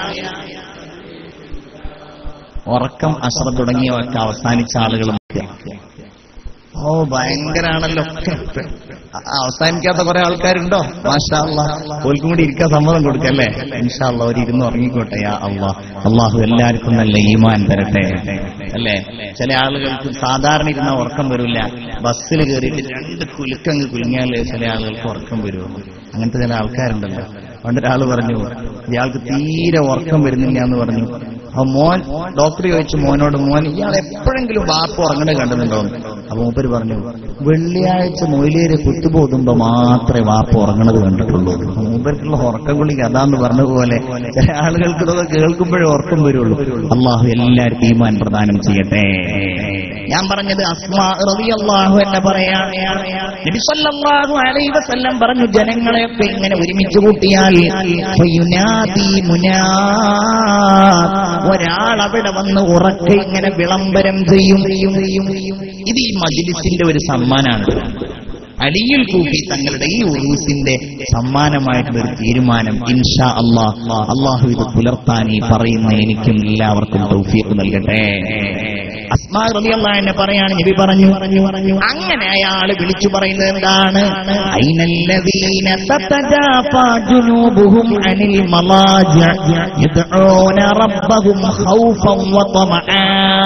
ഉറക്കം അശ്രം തുടങ്ങിയവയൊക്കെ അവസാനിച്ച ആളുകളും ഓ ഭയങ്കരാണല്ലോ ഒക്കെ അ- അവസാനിക്കാത്ത കുറെ ആൾക്കാരുണ്ടോ മാഷാ അല്ലാ ഓൽക്കും കൂടി ഇരിക്കാൻ സമ്മതം കൊടുക്കല്ലേ ഇൻഷാ അല്ലാ അവർ ഇരുന്ന് ഉറങ്ങിക്കോട്ടെ യാ അള്ളാ അള്ളാഹു എല്ലാവർക്കും നല്ല ഈമാൻ തരട്ടെ അല്ലേ ചില ആളുകൾക്ക് സാധാരണ ഇരുന്ന ഉറക്കം വരില്ല ബസ്സിൽ കയറിയിട്ട് രണ്ട് കുലുക്കങ്ങ് കുലുങ്ങിയാൽ ചില ആളുകൾക്ക് ഉറക്കം വരുമോ അങ്ങനത്തെ ചില ആൾക്കാരുണ്ടല്ലോ പണ്ടൊരാൾ പറഞ്ഞു ഇയാൾക്ക് തീരെ ഉറക്കം വരുന്നില്ല എന്ന് പറഞ്ഞു അപ്പൊ മോൻ ഡോക്ടർ ചോദിച്ചു മോനോട് മോൻ ഇയാൾ എപ്പോഴെങ്കിലും വാപ്പ് ഉറങ്ങണ കണ്ടിട്ടുണ്ടോ അപ്പൊ മൂപ്പര് പറഞ്ഞു വെള്ളിയാഴ്ച മൊയിലേര് കുത്തുപോകുമ്പോ മാത്രമേ വാപ്പ് ഉറങ്ങണത് കണ്ടിട്ടുള്ളൂ അപ്പൊ മൂപ്പർക്കുള്ള ഉറക്കം ഗുളിക അതാന്ന് പറഞ്ഞതുപോലെ ചില ആളുകൾക്ക് ഇതൊക്കെ കേൾക്കുമ്പോഴേ ഉറക്കം വരുള്ളൂ അള്ളാഹു എല്ലാവർക്കും ഈമാൻ പ്രദാനം ചെയ്യട്ടെ ഞാൻ പറഞ്ഞത് അസ്മാ റളിയല്ലാഹു എന്നെ പറയാണ് നബി സല്ലല്ലാഹു അലൈഹി വസല്ലം പറഞ്ഞു ജനങ്ങളെയൊക്കെ ഇങ്ങനെ ഒരുമിച്ച് കൂട്ടിയാൽ ഫയുനാദി മുനാദ് ഒരാൾ അവിടെ വന്ന് ഉറക്കെ ഇങ്ങനെ വിളംബരം ചെയ്യും ഇത് ഈ മജ്ലിസിന്റെ ഒരു സമ്മാനാണ് അലിയിൽ കൂട്ടി തങ്ങളുടെ ഈ ഉറൂസിന്റെ സമ്മാനമായിട്ടുള്ള ഒരു തീരുമാനം ഇൻഷാ അള്ളാഹ് അള്ളാഹു ഇത് പുലർത്താൻ ഈ പറയുന്ന എനിക്കും എല്ലാവർക്കും തൗഫീഖ് നൽകട്ടെ അസ്മാ റളിയല്ലാഹു അൻഹ പറയാണ് നബി പറഞ്ഞു അങ്ങനെ അയാൾ വിളിച്ചു പറയുന്നത് എന്താണ് ഐനല്ലദീന തതജാഫാ ജുനൂബുഹും അനിൽ മലാജ യദ്ഊന റബ്ബഹും ഖൗഫൻ വതമആ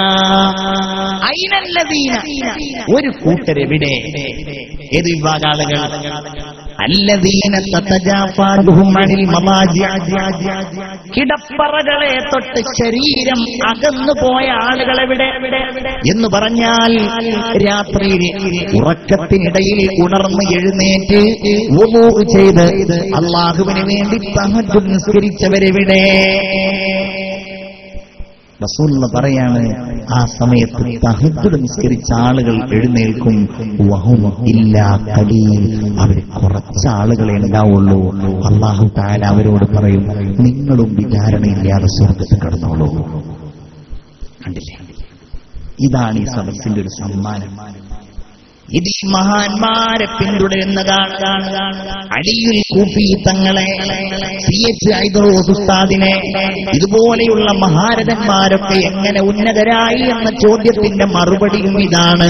ഐനല്ലദീന ഒരു കൂട്ടരെവിടെ ഏത് വിഭാഗ ആളുകൾ അല്ലദീന തതജാഫാഹും അനിൽ മലാജ കിടപ്പറകളെ തൊട്ട് ശരീരം അകന്നു പോയ ആളുകളെവിടെ എന്ന് പറഞ്ഞാൽ രാത്രിയിൽ ഉറക്കത്തിനിടയിൽ ഉണർന്ന് എഴുന്നേറ്റ് വുളൂ ചെയ്ത് അള്ളാഹുവിന് വേണ്ടി തഹജ്ജുദ് നിസ്കരിച്ചവരെവിടെ റസൂൽ പറയാണ് ആ സമയത്ത് തഹജ്ജുദ് നിസ്കരിച്ച ആളുകൾ എഴുന്നേൽക്കും വഹും ഇല്ലാ കലീൽ അവർ കുറച്ച് ആളുകളെ ഉണ്ടാവുള്ളൂ അള്ളാഹു താല അവരോട് പറയും നിങ്ങളും വിചാരണയില്ലാതെ സ്വർഗത്ത് കടന്നോളൂ കണ്ടില്ലേ ഇതാണ് ഈ സദസ്സിന്റെ ഒരു സമ്മാനം ഇത് ഈ മഹാന്മാരെ പിന്തുടരുന്നതാണ് അടിയുൽ കൂഫി തങ്ങളെ സി എച്ച് ഐദറോസ് ഉസ്താദിനെ ഇതുപോലെയുള്ള മഹാരഥന്മാരൊക്കെ എങ്ങനെ ഉന്നതരായി എന്ന ചോദ്യത്തിന്റെ മറുപടിയും ഇതാണ്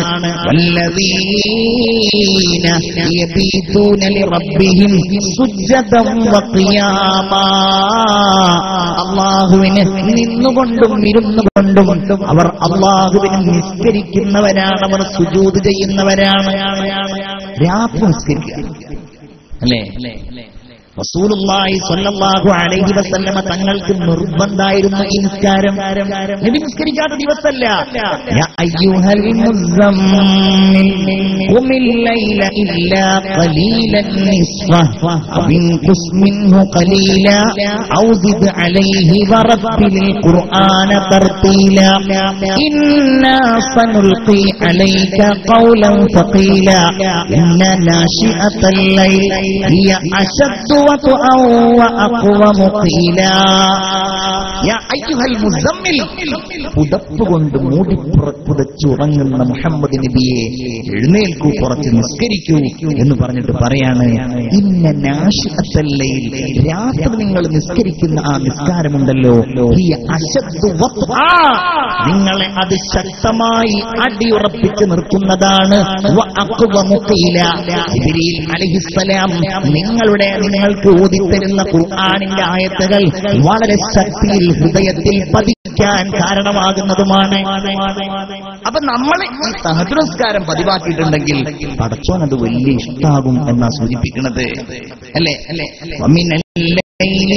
വല്ലദീന യബീതൂന ലിറബ്ബിഹിം സുജ്ജദൻ വഖിയാമാ അള്ളാഹുവിന് നിന്നുകൊണ്ടും ഇരുന്നുകൊണ്ടും അവർ അള്ളാഹുവിന് നിസ്കരിക്കുന്നവരാണ് അവർ സുജൂത് ചെയ്യുന്നവരാണ് രാത്രി നിസ്കരിക്കുക അല്ലേ റസൂലുള്ളാഹി സ്വല്ലല്ലാഹു അലൈഹി വസല്ലമ തങ്ങൾക്ക് നിർബന്ധായിരുന്നു ഈ നിസ്കാരം നബി നിസ്കരിക്കാത്ത ദിവസമല്ല യാ അയ്യുഹൽ മുസമ്മിൽ ഖുമിൽ ലൈല ഇല്ലാ ഖലീലൻ നിസ്ഫഹ വിൻഖുസ് മിൻഹു ഖലീല ഔ സിദ് അലൈഹി വറബ്ബിൽ ഖുർആന തർത്തീല ഇന്നാ സനുൽഖി അലൈക ഖൗലൻ ثقيلا إن ناشئة الليل هي أشد وطئا وأقوم قيلا يا أيها المزمل പുതപ്പുകൊണ്ട് മൂടി പുതച്ചുറങ്ങുന്ന മുഹമ്മദ് നബിയെ എഴുന്നേൽക്കൂ കുറച്ച് നിസ്കരിക്കൂ എന്ന് പറഞ്ഞിട്ട് പറയാണ് ഇന്ന നാശിഅത്തല്ലയിൽ രാത്രി നിങ്ങൾ നിസ്കരിക്കുന്ന ആ നിസ്കാരമുണ്ടല്ലോ ഹിയ അശദ്ദു വത്ആ. നിങ്ങളെ അത് ശക്തമായി അടിയുറപ്പിച്ച് നിർത്തുന്നതാണ് വ അഖ്വമു ഖീല. ജിബ്രീൽ അലൈഹിസ്സലാം നിങ്ങളുടെ നിങ്ങൾക്ക് ഓതിത്തരുന്ന ഖുർആനിന്റെ ആയത്തുകൾ വളരെ ശക്തിയിൽ ഹൃദയത്തിൽ പതിക്കാൻ കാരണമാകുന്നതുമാണ് അപ്പൊ നമ്മൾ ഈ സഹദ്രസ്കാരം പതിവാക്കിയിട്ടുണ്ടെങ്കിൽ പടച്ചോൻ അത് വലിയ ഇഷ്ടാകും എന്നാ സൂചിപ്പിക്കുന്നത് അല്ലേ അല്ലേ വമിനൽ ലൈലി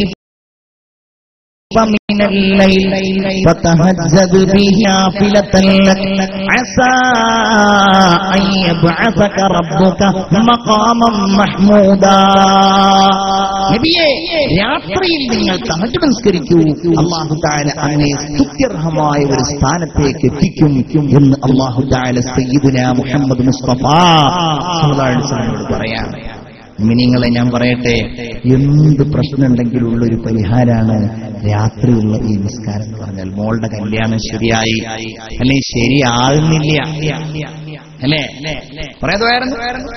فمن الليل فتهجد به نافلة لك عسى أن يبعثك ربك مقاما محمودا നബിയെ രാത്രിയിൽ നിങ്ങൾ തഹജ് സംസ്കരിക്കൂ അള്ളാഹു താല അങ്ങനെ സ്തുത്യർഹമായ ഒരു സ്ഥാനത്തേക്ക് എത്തിക്കും എന്ന് അള്ളാഹു താല സയ്യിദുന മുഹമ്മദ് മുസ്തഫ സല്ലല്ലാഹു അലൈഹി വസല്ലമയോട് പറയാണ് മിനിങ്ങളെ ഞാൻ പറയട്ടെ എന്ത് പ്രശ്നമുണ്ടെങ്കിലും ഉള്ളൊരു പരിഹാരമാണ് രാത്രിയുള്ള ഈ നിസ്കാരം എന്ന് പറഞ്ഞാൽ മോളുടെ കല്യാണം ശരിയായി അല്ലെങ്കിൽ ശരിയാകുന്നില്ല അല്ലേ പറയാതെ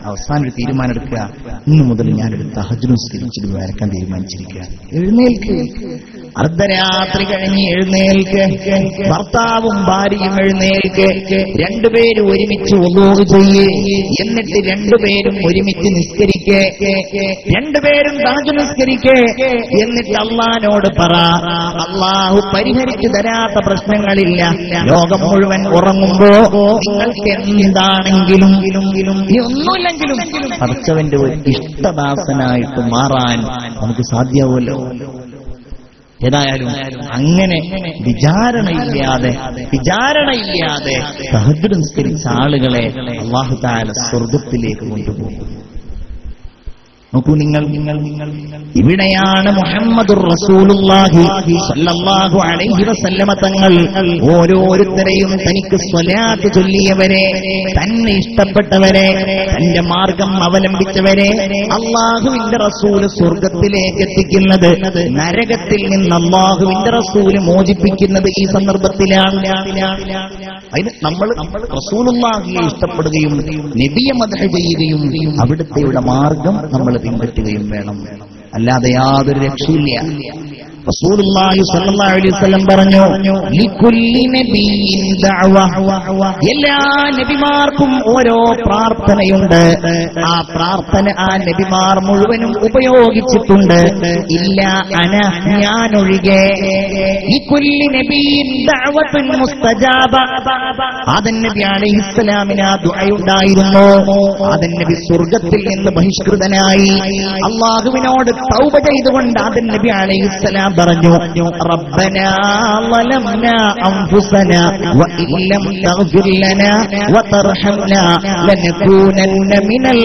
അവസാനം ഒരു തീരുമാനം എടുക്കുക ഇന്നു മുതൽ ഞാനൊരു തഹജുനും സ്കരിച്ചിട്ട് വരക്കാൻ തീരുമാനിച്ചിരിക്കുക എഴുന്നേൽക്ക് അർദ്ധരാത്രി കഴിഞ്ഞ് എഴുന്നേൽക്ക് ഭർത്താവും ഭാര്യയും എഴുന്നേൽക്ക് രണ്ടുപേരും ഒരുമിച്ച് ഒന്നോട് ചെയ്യേ എന്നിട്ട് രണ്ടുപേരും ഒരുമിച്ച് നിസ്കരിക്കേ രണ്ടുപേരും താജു നിസ്കരിക്കേ എന്നിട്ട് അള്ളഹാനോട് പറ അള്ളാഹു പരിഹരിച്ചു തരാത്ത പ്രശ്നങ്ങളില്ല ലോകം മുഴുവൻ ഉറങ്ങുമ്പോ നിങ്ങൾക്ക് എന്താണെങ്കിലും ഇനി ഒന്നുമില്ലെങ്കിലും പഠിച്ചവന്റെ ഒരു ഇഷ്ടദാസനായിട്ട് മാറാൻ നമുക്ക് സാധ്യമാവുമല്ലോ ഏതായാലും അങ്ങനെ വിചാരണയില്ലാതെ വിചാരണയില്ലാതെ സഹജ് നിസ്കരിച്ച ആളുകളെ അള്ളാഹു താല സ്വർഗത്തിലേക്ക് കൊണ്ടുപോകും നോക്കൂ നിങ്ങൾ നിങ്ങൾ നിങ്ങൾ ഇവിടെയാണ് മുഹമ്മദ് റസൂലുള്ളാഹി സല്ലല്ലാഹു അലൈഹി വസല്ലമ തങ്ങൾ ഓരോരുത്തരെയും തനിക്ക് സ്വലാത്ത് ചൊല്ലിയവരെ തന്നെ ഇഷ്ടപ്പെട്ടവരെ തന്റെ മാർഗം അവലംബിച്ചവരെ അള്ളാഹുവിന്റെ റസൂല് സ്വർഗത്തിലേക്ക് എത്തിക്കുന്നത് നരകത്തിൽ നിന്ന് അള്ളാഹുവിന്റെ റസൂല് മോചിപ്പിക്കുന്നത് ഈ സന്ദർഭത്തിലാണ് അതിന് നമ്മൾ റസൂലുള്ളാഹിയെ ഇഷ്ടപ്പെടുകയും നബിയെ മദഹ ചെയ്യുകയും അവിടുത്തെയുടെ മാർഗം നമ്മൾ പിൻപറ്റുകയും വേണം അല്ലാതെ യാതൊരു രക്ഷയില്ല റസൂലുള്ളാഹി സ്വല്ലല്ലാഹു അലൈഹി വസല്ലം പറഞ്ഞു ലികുല്ലി നബിയിൻ ദഅവ എല്ലാ നബിമാർക്കും ഓരോ പ്രാർത്ഥനയുണ്ട് ആ പ്രാർത്ഥന ആ നബിമാർ മുഴുവനും ഉപയോഗിച്ചിട്ടുണ്ട് ഇല്ല അന ഞാനൊഴികെ ലികുല്ലി നബിയിൻ ദഅവത്തുൻ മുസ്തജാബ ആദൻ നബി അലൈഹിസ്സലാമിന് ആ ദുആയുണ്ടായിരുന്നു ആദൻ നബി സ്വർഗത്തിൽ നിന്ന് ബഹിഷ്കൃതനായി അള്ളാഹുവിനോട് തൗബ ചെയ്തുകൊണ്ട് ആദൻ നബി അലൈഹിസ്സലാം പറഞ്ഞു റബ്ബനാ ളലംനാ അൻഫുസനാ വഇൻ ലം തഗ്ഫിർ ലനാ വതർഹംനാ ലനകൂനന്ന മിനൽ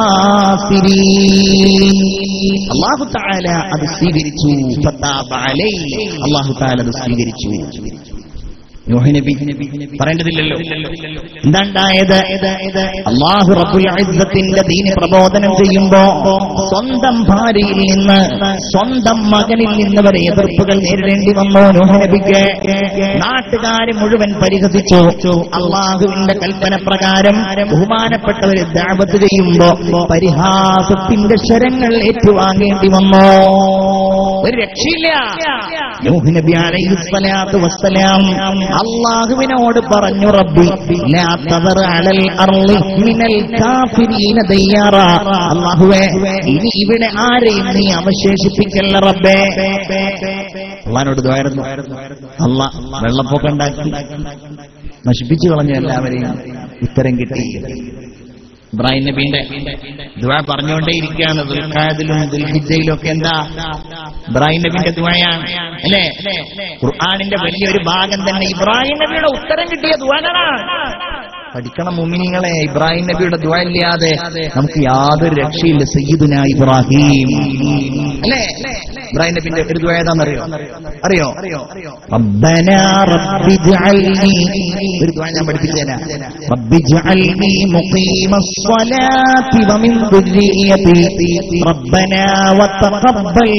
ഖാസിരീൻ അല്ലാഹു തആല അത് സ്വീകരിച്ചു ഫതാബ അലൈ അല്ലാഹു തആല അത് സ്വീകരിച്ചു നൂഹ് നബി പറയേണ്ടതില്ലല്ലോ എന്താണ്ടായത് അള്ളാഹു റബ്ബുൽ ഇസ്സത്തിന്റെ ദീന് പ്രബോധനം ചെയ്യുമ്പോ സ്വന്തം ഭാര്യയിൽ നിന്ന് സ്വന്തം മകനിൽ നിന്ന് വരെ എതിർപ്പുകൾ നേരിടേണ്ടി വന്നു നൂഹ് നബിക്ക് നാട്ടുകാരെ മുഴുവൻ പരിഹസിച്ചു അള്ളാഹുവിന്റെ കൽപ്പന പ്രകാരം ബഹുമാനപ്പെട്ടവരെ ദാവത്ത് ചെയ്യുമ്പോ പരിഹാസത്തിന്റെ ശരങ്ങൾ ഏറ്റുവാങ്ങേണ്ടി വന്നു ഒരു രക്ഷയില്ല നൂഹ് നബി അലൈഹിസ്സലാത്തു വസ്സലാം അള്ളാഹുവിനോട് പറഞ്ഞു റബ്ബി ലാ തദർ അലൽ അർളി മിനൽ കാഫിരീന ദയ്യാറ അള്ളാഹുവേ ഇനി ഇവിടെ ആരെയും നീ അവശേഷിപ്പിക്കല്ല റബ്ബേ അള്ളഹാനോട് ദ്വായിരുന്നു അല്ല വെള്ളപ്പൊക്കം ഉണ്ടാക്കി നശിപ്പിച്ചു കളഞ്ഞു എല്ലാവരെയും ഉത്തരം കിട്ടി ഇബ്രാഹിം നബീന്റെ ദുആ പറഞ്ഞുകൊണ്ടേയിരിക്കുകയാണ് ദുൽഖാദിലും ദുൽഹിജയിലും ഒക്കെ എന്താ ഇബ്രാഹിം നബിന്റെ ദുആയാണ് അല്ലേ ഖുർആാനിന്റെ വലിയൊരു ഭാഗം തന്നെ ഇബ്രാഹിം നബിയുടെ ഉത്തരം കിട്ടിയ ദുആകളാണ് പഠിക്കണം മുമിനിങ്ങളെ ഇബ്രാഹിം നബിയുടെ ദുആ ഇല്ലാതെ നമുക്ക് യാതൊരു രക്ഷയില്ല സയ്യിദുന ഇബ്രാഹിം അല്ലേ ഇബ്രാഹിം നബിന്റെ ഒരു ദുആ ഏതാണെന്നറിയോ അറിയോ റബ്ബന റബ്ബി ജഅൽനി ഒരു ദുആ ഞാൻ പഠിപ്പിച്ചു തരാം റബ്ബി ജഅൽനി മുഖീമസ്സലാത്തി വമിൻ ദുർരിയതി റബ്ബന വതഖബ്ബൽ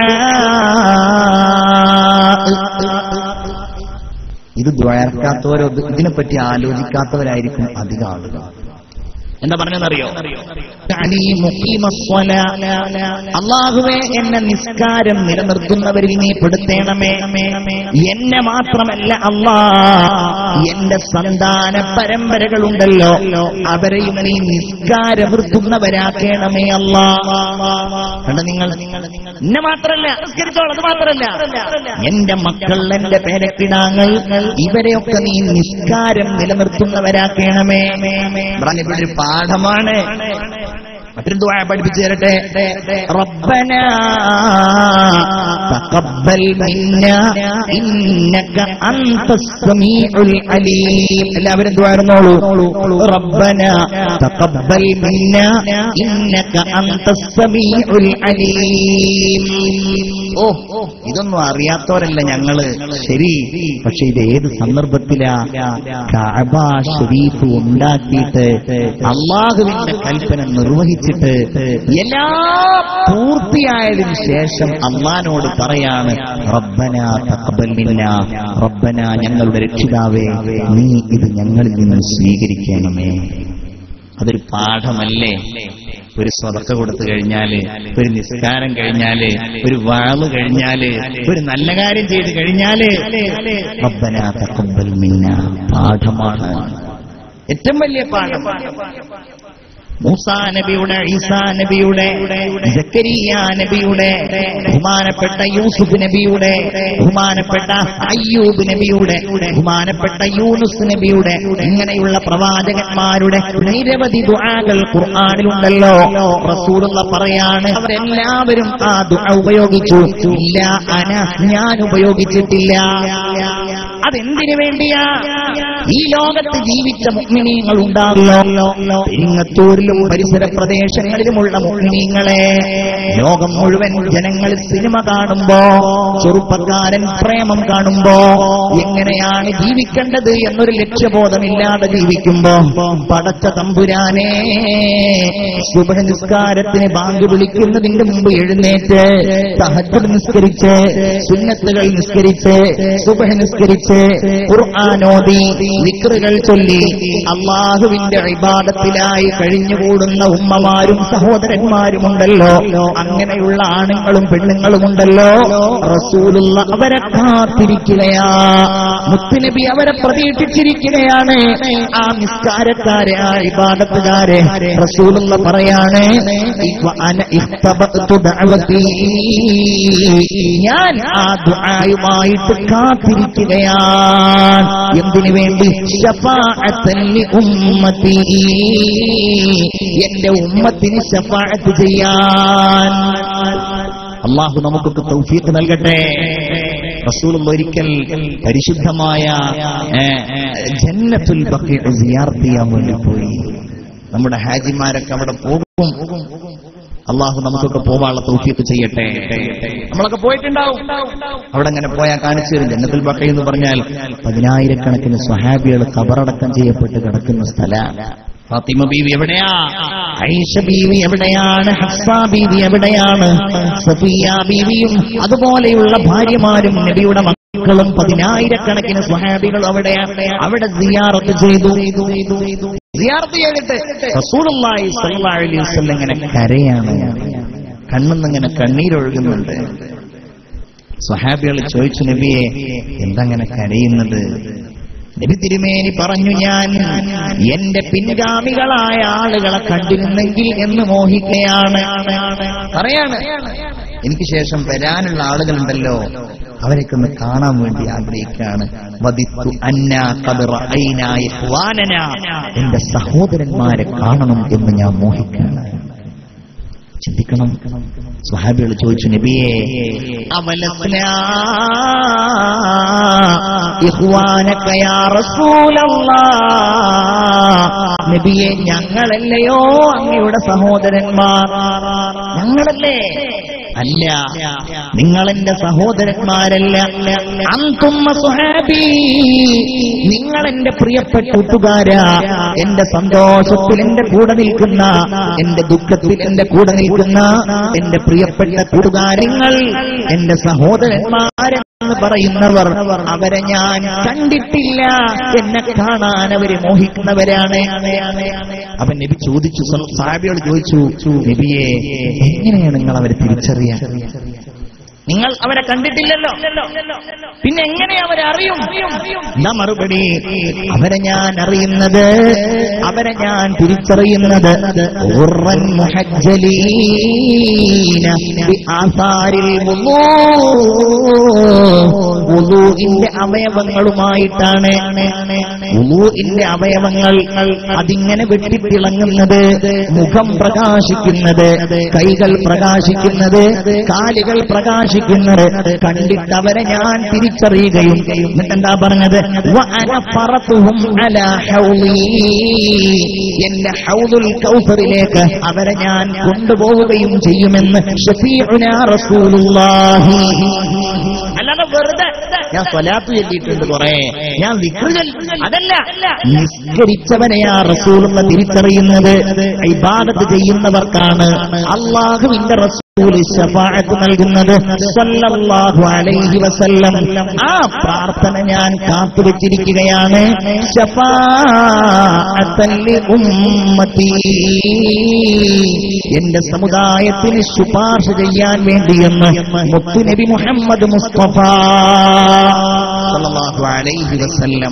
ദുആ ഇത് ദ്വയർക്കാത്തവരോ ഇതിനെപ്പറ്റി ആലോചിക്കാത്തവരായിരിക്കും അധികം ആളുകൾ എന്താ പറഞ്ഞെന്നറിയോ അള്ളാഹുവെ എന്നെ നിസ്കാരം നിലനിർത്തുന്നവരിൽ നീ പെടുത്തേണമേ എന്നെ മാത്രമല്ല അള്ളാ എന്റെ സന്താന പരമ്പരകളുണ്ടല്ലോ അവരെയും നീ നിസ്കാരം നിർത്തുന്നവരാക്കേണമേ അല്ലാ കണ്ട നിങ്ങൾ എന്നെ മാത്രല്ല നിസ്കരിച്ചോളൂ അത് മാത്രല്ല എന്റെ മക്കൾ എന്റെ പേരക്കിടാങ്ങൾ ഇവരെയൊക്കെ നീ നിസ്കാരം നിലനിർത്തുന്നവരാക്കേണമേ ഇവിടെ ഒരു പാഠമാണ് മറ്റൊരു ദുആ പഠിപ്പിച്ചു തരട്ടെ റബ്ബന തഖബ്ബൽ മിന്നാ ഇന്നക അൻതസ് സമീഉൽ അലീം എല്ലാവരും ദുആ ഇരുന്നോളൂ റബ്ബന തഖബ്ബൽ മിന്നാ ഇന്നക അൻതസ് സമീഉൽ അലീം ഓ ഇതൊന്നും അറിയാത്തവരല്ല ഞങ്ങള് ശരി പക്ഷെ ഇത് ഏത് സന്ദർഭത്തിലാ കഅബ ഷരീഫ് ഉണ്ടാക്കിയിട്ട് അള്ളാഹുവിന്റെ കൽപ്പന നിർവഹിച്ചിട്ട് എല്ലാം പൂർത്തിയായതിനു ശേഷം അള്ളഹാനോട് പറയാണ് റബ്ബന തഖബ്ബൽ മിന്നാ റബ്ബന ഞങ്ങളുടെ രക്ഷിതാവേ നീ ഇത് ഞങ്ങളിൽ നിന്ന് സ്വീകരിക്കണമേ അതൊരു പാഠമല്ലേ ഒരു സ്വതക്ക കൊടുത്തു കഴിഞ്ഞാല് ഒരു നിസ്കാരം കഴിഞ്ഞാല് ഒരു വാള് കഴിഞ്ഞാല് ഒരു നല്ല കാര്യം ചെയ്ത് കഴിഞ്ഞാല് റബ്ബനാ തഖബ്ബൽ മിന്നാ പാഠമാണ് ഏറ്റവും വലിയ പാഠം മൂസാ നബിയുടെ ഈസാ നബിയുടെ ജക്കരിയ നബിയുടെ ബഹുമാനപ്പെട്ട യൂസുഫ് നബിയുടെ ബഹുമാനപ്പെട്ട അയ്യൂബ് നബിയുടെ ബഹുമാനപ്പെട്ട യൂനുസ് നബിയുടെ ഇങ്ങനെയുള്ള പ്രവാചകന്മാരുടെ നിരവധി ദുആകൾ ഖുർആനിലുണ്ടല്ലോ റസൂലുള്ള പറയാണ് അവരെല്ലാവരും ആ ദുആ ഉപയോഗിച്ചു ഇല്ല അന ഞാൻ ഉപയോഗിച്ചിട്ടില്ല അതെന്തിനു വേണ്ടിയാ ഈ ലോകത്ത് ജീവിച്ച മുഗ്മിനീങ്ങൾ ഉണ്ടാകുമല്ലോ പെരിങ്ങത്തൂരിലും പരിസര പ്രദേശങ്ങളിലുമുള്ള മുഗ്മിനീങ്ങളെ ലോകം മുഴുവൻ ജനങ്ങൾ സിനിമ കാണുമ്പോ ചെറുപ്പക്കാരൻ പ്രേമം കാണുമ്പോ എങ്ങനെയാണ് ജീവിക്കേണ്ടത് എന്നൊരു ലക്ഷ്യബോധമില്ലാതെ ജീവിക്കുമ്പോ പടച്ച തമ്പുരാനെ സുബഹ നിസ്കാരത്തിന് ബാങ്ക് വിളിക്കുന്നതിന്റെ മുമ്പ് എഴുന്നേറ്റ് തഹജ്ജുദ് നിസ്കരിച്ച് സുന്നത്തുകൾ നിസ്കരിച്ച് സുബഹ നിസ്കരിച്ച് ഖുർആാനോദി വിക്റുകൾ ചൊല്ലി അള്ളാഹുവിന്റെ ഇബാദത്തിലായി കഴിഞ്ഞുകൂടുന്ന ഉമ്മമാരും സഹോദരന്മാരുമുണ്ടല്ലോ അങ്ങനെയുള്ള ആണുങ്ങളും പെണ്ണുങ്ങളുമുണ്ടല്ലോ റസൂലുള്ള അവരെ കാത്തിരിക്കുകയാ മുത്തുനബി അവരെ പ്രതീക്ഷിച്ചിരിക്കുകയാണ് ആ നിസ്കാരക്കാരെ ആ ഇബാദത്തുകാരെ റസൂലുള്ള പറയാണ് "ഇവ അന ഇഖ്തബഅ്തു ദഅവതി." ഞാൻ ആ ദുആയുമായിട്ട് കാത്തിരിക്കുകയാണ് എന്തിനു വേണ്ടി ശഫാഅത്തൻ ലി ഉമ്മത്തി എന്റെ ഉമ്മത്തിന് ശഫാഅത്ത് ചെയ്യാൻ അള്ളാഹു നമുക്കൊക്കെ തൗഫീഖ് നൽകട്ടെ റസൂൽ ഒരിക്കൽ പരിശുദ്ധമായ ഏ, ജന്നത്തുൽ ബഖീ സിയാർത്ത് ചെയ്യാൻ വേണ്ടി പോയി നമ്മുടെ ഹാജിമാരൊക്കെ അവിടെ പോകും അള്ളാഹു നമുക്കൊക്കെ പോവാനുള്ള തൗഫീഖ് ചെയ്യട്ടെ നമ്മളൊക്കെ പോയിട്ടുണ്ടാവും അവിടെ അങ്ങനെ പോയാൽ കാണിച്ചു തരും ജന്നത്തുൽ ബഖ എന്ന് പറഞ്ഞാൽ പതിനായിരക്കണക്കിന് സ്വഹാബികൾ കബറടക്കം ചെയ്യപ്പെട്ട് കിടക്കുന്ന സ്ഥലമാണ് ഫാത്തിമ ബീവി എവിടെയാ ഐഷ ബീവി എവിടെയാണ് ഹഫ്സ ബീവി എവിടെയാണ് സഫിയ ബീവിയും അതുപോലെയുള്ള ഭാര്യമാരും നബിയുടെ മക്കളും പതിനായിരക്കണക്കിന് സ്വഹാബികൾ അവിടെ അവിടെ സിയാറത്ത് ചെയ്തു സിയാറത്ത് ചെയ്തിട്ട് റസൂലുള്ളാഹി സ്വല്ലല്ലാഹു അലൈഹി വസല്ലം ഇങ്ങനെ കരയാണ് കണ്ണിന്നിങ്ങനെ കണ്ണീരൊഴുകുന്നുണ്ട് സ്വഹാബികൾ ചോദിച്ചു നബിയെ എന്തങ്ങനെ കരയുന്നത് നബി തിരുമേനി പറഞ്ഞു ഞാൻ എന്റെ പിൻഗാമികളായ ആളുകളെ കണ്ടിരുന്നെങ്കിൽ എന്ന് മോഹിക്കുകയാണ് പറയാണ് എനിക്ക് ശേഷം വരാനുള്ള ആളുകളുണ്ടല്ലോ അവരൊക്കെ ഒന്ന് കാണാൻ വേണ്ടി ആഗ്രഹിക്കുകയാണ് വദിത്തു അന്നാ ഖദ് റഅയ്നാ ഇഖ്വാനനാ. എന്റെ സഹോദരന്മാരെ കാണണം എന്ന് ഞാൻ മോഹിക്കുകയാണ് ചിന്തിക്കണം സ്വഹാബികൾ ചോദിച്ചു നബിയെ അവലസ്നാ ഇഖ്വാനക യാ റസൂലല്ലാഹ് നബിയെ ഞങ്ങളല്ലയോ അങ്ങയുടെ സഹോദരന്മാർ ഞങ്ങളല്ലേ അല്ല നിങ്ങൾ എന്റെ സഹോദരന്മാരല്ല അന്തുമ്മ സുഹാബി നിങ്ങൾ എന്റെ പ്രിയപ്പെട്ട കൂട്ടുകാരാ എന്റെ സന്തോഷത്തിൽ എന്റെ കൂടെ നിൽക്കുന്ന എന്റെ ദുഃഖത്തിൽ എന്റെ കൂടെ നിൽക്കുന്ന എന്റെ പ്രിയപ്പെട്ട കൂട്ടുകാരങ്ങൾ എന്റെ സഹോദരന്മാരെന്ന് പറയുന്നവർ അവരെ ഞാൻ കണ്ടിട്ടില്ല എന്നെ കാണാൻ അവര് മോഹിക്കുന്നവരാണ് അവൻ നബി ചോദിച്ചു സാബിയോട് ചോദിച്ചു നബിയെ എങ്ങനെയാണ് നിങ്ങൾ അവരെ തിരിച്ചറിയാൻ നിങ്ങൾ അവരെ കണ്ടിട്ടില്ലല്ലോ പിന്നെ എങ്ങനെ അവരെ അറിയും എന്താ മറുപടി അവരെ ഞാൻ അറിയുന്നത് അവരെ ഞാൻ തിരിച്ചറിയുന്നത് ഉർറൻ മുഹജ്ജലീന ബിആസാരിൽ വുളൂ. വുളൂഇന്റെ അവയവങ്ങളുമായിട്ടാണ് വുളൂഇന്റെ അവയവങ്ങൾ അതിങ്ങനെ വെട്ടിത്തിളങ്ങുന്നത് മുഖം പ്രകാശിക്കുന്നത് കൈകൾ പ്രകാശിക്കുന്നത് കാലുകൾ പ്രകാശിക്കുന്നത് കണ്ടിട്ട് അവരെ ഞാൻ തിരിച്ചറിയുകയും എന്നിട്ട് എന്താ പറഞ്ഞത് വഅന ഫറത്തുഹും അലാ ഹൗളി. എന്റെ ഹൗദുൽ കൗസറിലേക്ക് അവരെ ഞാൻ കൊണ്ടുപോവുകയും ചെയ്യുമെന്ന് ഷഫീഉനാ റസൂലുള്ളാഹി അല്ലാതെ വെറുതെ ഞാൻ സ്വലാത്ത് ചൊല്ലിയിട്ടുണ്ട് കുറെ ഞാൻ വിക്രുകൾ അതല്ല നിസ്കരിച്ചവനെയാ റസൂലുള്ള തിരിച്ചറിയുന്നത് ഇബാദത്ത് ചെയ്യുന്നവർക്കാണ് അള്ളാഹുവിന്റെ റസൂൽ റസൂല് ശഫാഅത്ത് നൽകുന്നത് സല്ലല്ലാഹു അലൈഹി വസല്ലം ആ പ്രാർത്ഥന ഞാൻ കാത്തുവച്ചിരിക്കുകയാണ് ശഫാഅത്തൻ ലി ഉമ്മത്തി എന്റെ സമുദായത്തിന് ശുപാർശ ചെയ്യാൻ വേണ്ടിയെന്ന് മുത്തുനബി മുഹമ്മദ് മുസ്തഫ സല്ലല്ലാഹു അലൈഹി വസല്ലം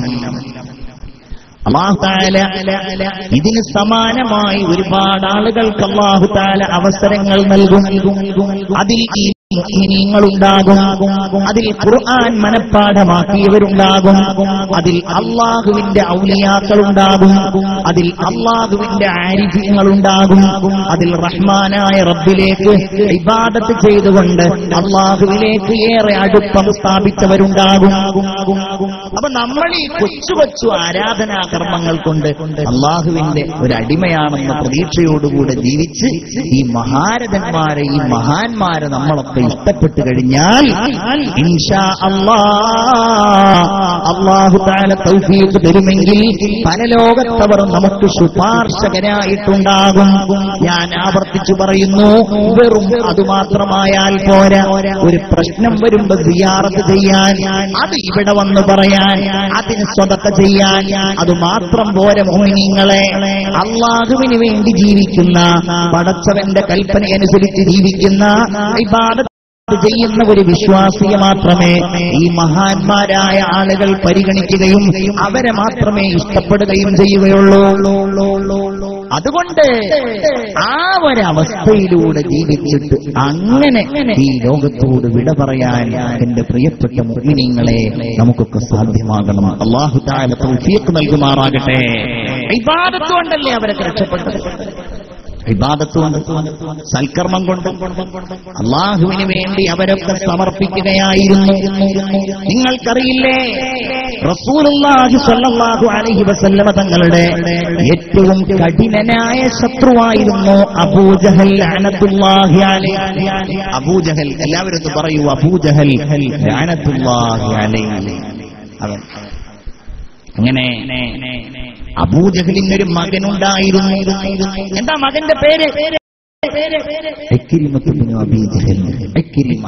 അള്ളാഹു താല ഇതിന് സമാനമായി ഒരുപാട് ആളുകൾക്ക് അള്ളാഹു താല അവസരങ്ങൾ നൽകും അതിൽ ഈ മുഅ്മിനീങ്ങളുണ്ടാകും അതിൽ ഖുർആൻ മനഃപ്പാഠമാക്കിയവരുണ്ടാകും അതിൽ അള്ളാഹുവിന്റെ ഔലിയാക്കളുണ്ടാകും അതിൽ അള്ളാഹുവിന്റെ ആരിഫ്യങ്ങളുണ്ടാകും അതിൽ റഹ്മാനായ റബ്ബിലേക്ക് ഇബാദത്ത് ചെയ്തുകൊണ്ട് അള്ളാഹുവിലേക്ക് ഏറെ അടുപ്പം സ്ഥാപിച്ചവരുണ്ടാകും അപ്പൊ നമ്മൾ ഈ കൊച്ചു കൊച്ചു ആരാധനാ കർമ്മങ്ങൾ കൊണ്ട് അള്ളാഹുവിന്റെ ഒരു അടിമയാണെന്ന പ്രതീക്ഷയോടുകൂടെ ജീവിച്ച് ഈ മഹാരഥന്മാരെ ഈ മഹാന്മാരെ നമ്മളൊക്കെ ഇഷ്ടപ്പെട്ടു കഴിഞ്ഞാൽ ഇൻഷാ അള്ളാ അള്ളാഹു താല തൗഫീഖ് തരുമെങ്കിൽ പരലോകത്തവർ നമുക്ക് ശുപാർശകരായിട്ടുണ്ടാകും ഞാൻ ആവർത്തിച്ചു പറയുന്നു വെറും അതുമാത്രമായാൽ പോരാ ഒരു പ്രശ്നം വരുമ്പോ സിയാറത്ത് ചെയ്യാൻ അത് ഇവിടെ വന്ന് പറയാൻ അതിന് സ്വതക്ക ചെയ്യാൻ അത് മാത്രം പോരെ മോഹിനിങ്ങളെ അള്ളാഹുവിന് വേണ്ടി ജീവിക്കുന്ന പടച്ചവന്റെ കൽപ്പനയനുസരിച്ച് ജീവിക്കുന്ന ഇബാദത്ത് ചെയ്യുന്ന ഒരു വിശ്വാസിയെ മാത്രമേ ഈ മഹാന്മാരായ ആളുകൾ പരിഗണിക്കുകയും അവരെ മാത്രമേ ഇഷ്ടപ്പെടുകയും ചെയ്യുകയുള്ളൂ അതുകൊണ്ട് ആ ഒരവസ്ഥയിലൂടെ ജീവിച്ചിട്ട് അങ്ങനെ ഈ ലോകത്തോട് വിട പറയാൻ എന്റെ പ്രിയപ്പെട്ട മുഗ്മിനിങ്ങളെ നമുക്കൊക്കെ സാധ്യമാകണം അള്ളാഹു താല തൗഫീഖ് നൽകുമാറാകട്ടെ ഇബാദത്ത് കൊണ്ടല്ലേ അവരൊക്കെ രക്ഷപ്പെട്ടത് ഇബാദത്ത് കൊണ്ട് സൽക്കർമ്മം കൊണ്ട് അള്ളാഹുവിന് വേണ്ടി അവരൊക്കെ സമർപ്പിക്കുകയായിരുന്നു നിങ്ങൾക്കറിയില്ലേ റസൂലുള്ളാഹി സ്വല്ലല്ലാഹു അലൈഹി വസല്ലമ തങ്ങളുടെ ഏറ്റവും കഠിനനായ ശത്രുവായിരുന്നു അബൂജഹൽ ലഅനത്തുല്ലാഹി അലൈഹി അബൂജഹൽ എല്ലാവരും ഒന്ന് പറയൂ അബൂജഹൽ ലഅനത്തുല്ലാഹി അലൈഹി അവൻ അങ്ങനെ അബൂജഹലിന് ഒരു മകനുണ്ടായിരുന്നു എന്താ മകന്റെ പേര് ഇക്രിമത്ത് ബിൻ അബീ ജഹൽ. ഇക്രിമ.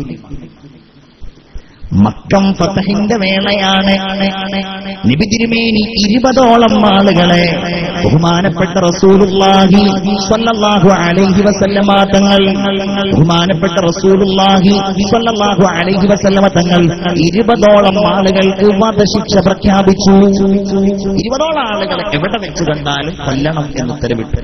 മക്കം ഫതഹിന്റെ വേളയാണ് നബി തിരുമേനി ഇരുപതോളം ആളുകളെ ബഹുമാനപ്പെട്ട റസൂലുള്ളാഹി സ്വല്ലല്ലാഹു അലൈഹി വസല്ലമ തങ്ങൾ ബഹുമാനപ്പെട്ട റസൂലുള്ളാഹി സ്വല്ലല്ലാഹു അലൈഹി വസല്ലമ തങ്ങൾ ഇരുപതോളം ആളുകൾക്ക് വധശിക്ഷ പ്രഖ്യാപിച്ചു ഇരുപതോളം ആളുകളെ എവിടെ വെച്ച് കണ്ടാലും കൊല്ലണം എന്ന് ഉത്തരവിട്ടു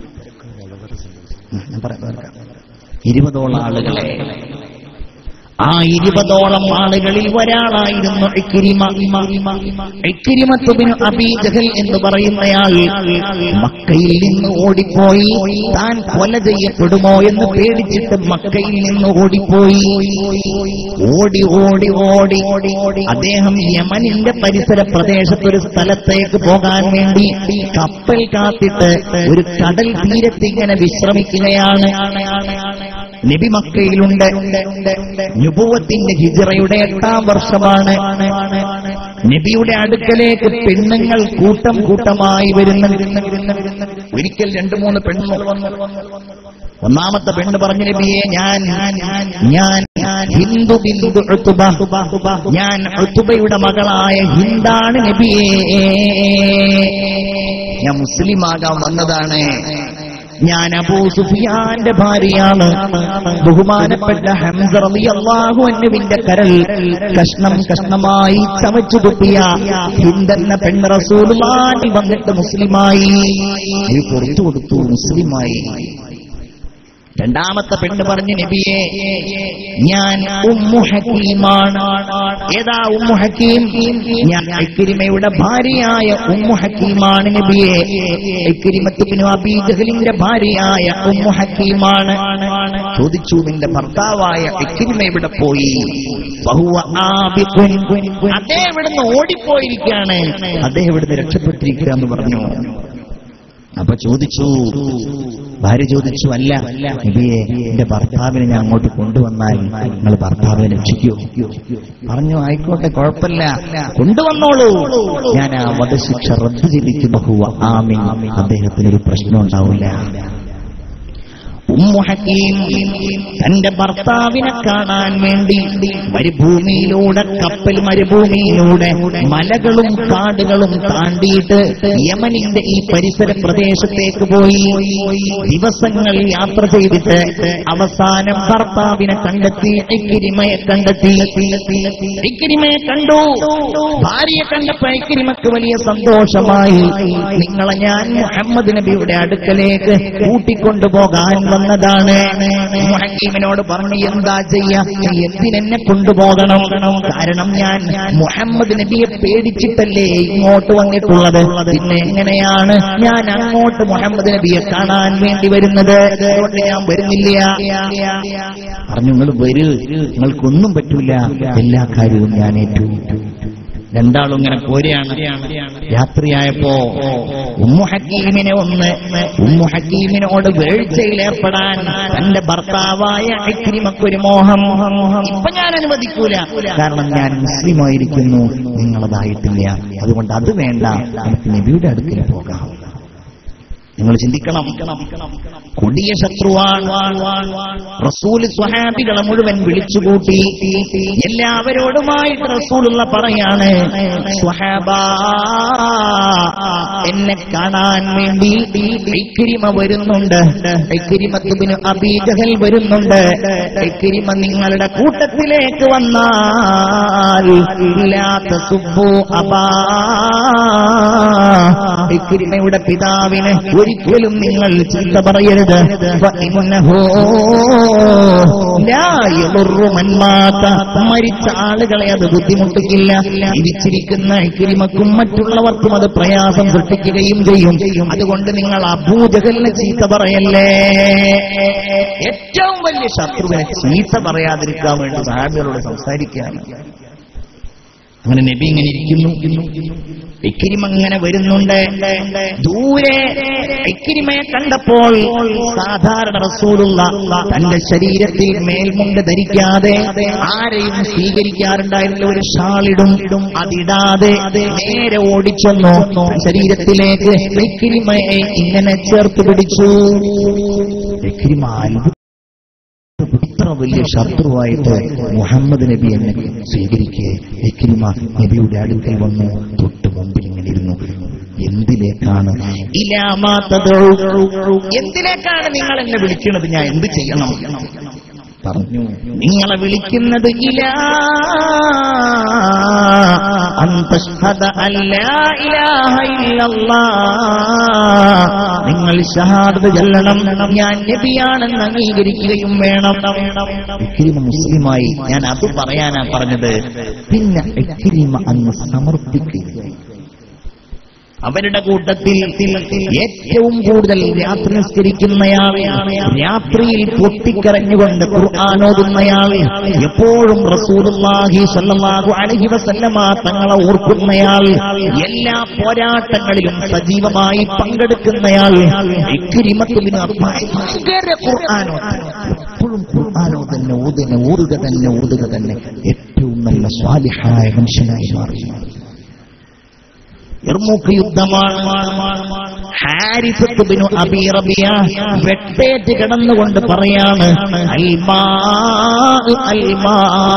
ഉം, ഞാൻ പറയാം, പറയാം. ഇരുപതോളം ആളുകളെ ആ ഇരുപതോളം ആളുകളിൽ ഒരാളായിരുന്നു ഇക്രിമ ഇക്രിമത്തുബിന് അബീജഹൽ എന്ന് പറയുന്നയാൾ മക്കയിൽ നിന്ന് ഓടിപ്പോയി താൻ കൊല ചെയ്യപ്പെടുമോ എന്ന് പേടിച്ചിട്ട് മക്കയിൽ നിന്ന് ഓടിപ്പോയി ഓടി ഓടി ഓടി അദ്ദേഹം യമനിന്റെ പരിസര പ്രദേശത്ത് ഒരു സ്ഥലത്തേക്ക് പോകാൻ വേണ്ടി കപ്പൽ കാത്തിട്ട് ഒരു കടൽ തീരത്ത് ഇങ്ങനെ വിശ്രമിക്കുകയാണ് നബി മക്കയിലുണ്ട് നുപുവത്തിന്റെ ഹിജറയുടെ എട്ടാം വർഷമാണ് നബിയുടെ അടുക്കലേക്ക് പെണ്ണുങ്ങൾ കൂട്ടം കൂട്ടമായി വരുന്ന ഒരിക്കൽ രണ്ടു മൂന്ന് പെണ്ണുങ്ങൾ വന്നു ഒന്നാമത്തെ പെണ്ണ് പറഞ്ഞു നബിയെ ഞാൻ ഞാൻ ഹിന്ദു ബിന്ദു ഉത്തുബ ഞാൻ ഉത്തുബയുടെ മകളായ ഹിന്ദാണ് നബിയെ ഞാൻ മുസ്ലിമാകാൻ വന്നതാണ് ഞാൻ അബൂ സുഫിയാന്റെ ഭാര്യയാണ് ബഹുമാനപ്പെട്ട ഹംസ റളിയല്ലാഹു അൻഹുവിന്റെ കരൽ കഷ്ണം കഷ്ണമായി ചവച്ചു തുപ്പിയ ഹിന്ദെന്ന പെണ്ണ് റസൂലുള്ളാഹി വന്നിട്ട് മുസ്ലിമായി ഇത് പുറത്തു കൊടുത്തു മുസ്ലിമായി രണ്ടാമത്തെ പെണ്ണ് പറഞ്ഞു നബിയെ ഞാൻ ഉമ്മു ഹക്കീമാണ് ഏതാ ഉമ്മു ഹക്കീം ഞാൻ ഇക്രിമയുടെ ഭാര്യയായ ഉമ്മു ഹക്കീമാണ് നബിയെ ഇക്രിമത്തുബിനു അബീജഹലിന്റെ ഭാര്യയായ ഉമ്മു ഹക്കീമാണ് ചോദിച്ചു നിന്റെ ഭർത്താവായ ഇക്രിമ ഇവിടെ പോയി ബഹുവ ആബിഖുൻ. അദ്ദേഹം ഇവിടുന്ന് ഓടിപ്പോയിരിക്കുകയാണ് അദ്ദേഹം ഇവിടുന്ന് രക്ഷപ്പെട്ടിരിക്കുക എന്ന് പറഞ്ഞു അപ്പൊ ചോദിച്ചു ഭാര്യ ചോദിച്ചു അല്ല നബിയെ എന്റെ ഭർത്താവിനെ ഞാൻ അങ്ങോട്ട് കൊണ്ടുവന്നാൽ നിങ്ങൾ ഭർത്താവിനെ രക്ഷിക്കൂ പറഞ്ഞു ആയിക്കോട്ടെ കുഴപ്പമില്ല കൊണ്ടുവന്നോളൂ ഞാൻ ആ വധശിക്ഷ റദ്ദു ചെയ്തിട്ട് ബഹുവ ആമീൻ അദ്ദേഹത്തിന് ഒരു പ്രശ്നം ഉണ്ടാവില്ല ഉമ്മു ഹക്കീം തന്റെ ഭർത്താവിനെ കാണാൻ വേണ്ടി മരുഭൂമിയിലൂടെ കപ്പൽ മരുഭൂമിയിലൂടെ മലകളും കാടുകളും താണ്ടിയിട്ട് യമനിന്റെ ഈ പരിസര പ്രദേശത്തേക്ക് പോയി ദിവസങ്ങൾ യാത്ര ചെയ്തിട്ട് അവസാനം ഭർത്താവിനെ കണ്ടെത്തി ഇക്കിരിമയെ കണ്ടെത്തി ഇക്കിരിമയെ കണ്ടു ഭാര്യയെ കണ്ടപ്പോ ഇക്കിരിമക്ക് വലിയ സന്തോഷമായി നിങ്ങളെ ഞാൻ മുഹമ്മദ് നബിയുടെ അടുക്കലേക്ക് കൂട്ടിക്കൊണ്ടുപോകാൻ വന്നതാണ് മുഹക്കീമിനോട് പറഞ്ഞു എന്താ ചെയ്യാ നീ എന്തിനെന്നെ കൊണ്ടുപോകണം കാരണം ഞാൻ മുഹമ്മദ് നബിയെ പേടിച്ചിട്ടല്ലേ ഇങ്ങോട്ട് വന്നിട്ടുള്ളത് പിന്നെ എങ്ങനെയാണ് ഞാൻ അങ്ങോട്ട് മുഹമ്മദ് നബിയെ കാണാൻ വേണ്ടി വരുന്നത് അതുകൊണ്ട് ഞാൻ വരുന്നില്ല പറഞ്ഞു നിങ്ങൾ വരൂ നിങ്ങൾക്കൊന്നും പറ്റൂല എല്ലാ കാര്യവും ഞാൻ ഏറ്റു രണ്ടാളും ഇങ്ങനെ പോരുകയാണ് രാത്രിയായപ്പോ ഉമ്മു ഹക്കീമിനെ ഒന്ന് ഉമ്മു ഹക്കീമിനോട് വീഴ്ചയിലേർപ്പെടാൻ തന്റെ ഭർത്താവായ ഇക്രിമക്കൊരു മോഹം ഇപ്പൊ ഞാൻ അനുവദിക്കൂല കാരണം ഞാൻ മുസ്ലിമായിരിക്കുന്നു നിങ്ങളതായിട്ടില്ല അതുകൊണ്ട് അത് വേണ്ട നമുക്ക് നബിയുടെ അടുക്കൽ പോകാം നിങ്ങൾ ചിന്തിക്കണം കൊടിയ ശത്രുവാണ് റസൂൽ സ്വഹാബികളെ മുഴുവൻ വിളിച്ചുകൂട്ടി എല്ലാവരോടുമായിട്ട് റസൂലുള്ള പറയാണ് സ്വഹാബ എന്നെ കാണാൻ വേണ്ടി ഇക്രിമ വരുന്നുണ്ട് ഇക്രിമത്തുബിന് അബീജഹൽ വരുന്നുണ്ട് ഇക്രിമ നിങ്ങളുടെ കൂട്ടത്തിലേക്ക് വന്നാൽ ഇല്ലാത്ത സുബ്ബു അബാ ഇക്രിമയുടെ പിതാവിനെ ഒരിക്കലും നിങ്ങൾ ചീത്ത പറയരുത് ഫഇന്നഹു ലാ യദുറു മൻ മാത. മരിച്ച ആളുകളെ അത് ബുദ്ധിമുട്ടിക്കില്ല ജീവിച്ചിരിക്കുന്ന ഇക്രിമക്കും മറ്റുള്ളവർക്കും അത് പ്രയാസം സൃഷ്ടിക്കുകയും ചെയ്യും അതുകൊണ്ട് നിങ്ങൾ അബൂജഹലിനെ ചീത്ത പറയല്ലേ ഏറ്റവും വലിയ ശത്രുവിനെ ചീത്ത പറയാതിരിക്കാൻ വേണ്ടി സാഹിബികളോട് സംസാരിക്കുകയാണ് അങ്ങനെ നബി ഇങ്ങനെ ഇരിക്കുന്നു ഇക്കിരിമ ഇങ്ങനെ വരുന്നുണ്ട് ദൂരെ ഇക്കിരിമയെ കണ്ടപ്പോൾ സാധാരണ റസൂലുള്ള തന്റെ ശരീരത്തിൽ മേൽമുണ്ട് ധരിക്കാതെ ആരെയും സ്വീകരിക്കാറുണ്ടായിരുന്ന ഒരു ഷാളിടും അതിടാതെ നേരെ ഓടിച്ചെന്നു ശരീരത്തിലേക്ക് ഇക്കിരിമയെ ഇങ്ങനെ ചേർത്ത് പിടിച്ചു ഇക്കിരിമ അത്ഭുത ഇത്ര വലിയ ശത്രുവായിട്ട് മുഹമ്മദ് നബി എന്നെ സ്വീകരിക്കുക ഇക്രിമ നബിയുടെ അടുക്കൽ വന്നു തൊട്ട് മുമ്പിൽ ഇങ്ങനെ ഇരുന്നു എന്തിലേക്കാണ് ഇലാമാത്തതോ എന്തിലേക്കാണ് നിങ്ങൾ എന്നെ വിളിക്കുന്നത് ഞാൻ എന്ത് ചെയ്യണം പറഞ്ഞു നിങ്ങളെ വിളിക്കുന്നത് ഇലാ അൻ തഷ്ഹദ അല്ലാ ഇലാഹ ഇല്ലല്ലാഹ് നിങ്ങൾ ഷഹാദത്ത് ചെല്ലണം ഞാൻ നബിയാണെന്ന് അംഗീകരിക്കുകയും വേണം ഇക്രിമ മുസ്ലിമായി ഞാൻ അത് പറയാനാ പറഞ്ഞത് പിന്നെ ഇക്രിമ അന്ന് സമർപ്പിക്കുക അവരുടെ കൂട്ടത്തിൽ ഏറ്റവും കൂടുതൽ രാത്രി നിസ്കരിക്കുന്നയാൾ രാത്രിയിൽ പൊട്ടിക്കരഞ്ഞുകൊണ്ട് ഖുർആാനോതുന്നയാൾ എപ്പോഴും റസൂലുള്ളാഹി സ്വല്ലല്ലാഹു അലൈഹി വസല്ലമ തങ്ങളെ ഓർക്കുന്നയാൾ എല്ലാ പോരാട്ടങ്ങളിലും സജീവമായി പങ്കെടുക്കുന്നയാൾ ഇക്രിമത്തുബിന് ഭയങ്കര ഖുർആാനോ എപ്പോഴും ഖുർആാനോ തന്നെ ഓതുക ഓടുക തന്നെ ഓടുക തന്നെ ഏറ്റവും നല്ല സ്വാലിഹായ മനുഷ്യനായി മാറി എർമൂക്ക് യുദ്ധമാണ് ഹാരിസത്തുബിനു അബി റബിയ വെട്ടേറ്റ് കിടന്നുകൊണ്ട് പറയാണ് അൽമാ അൽമാ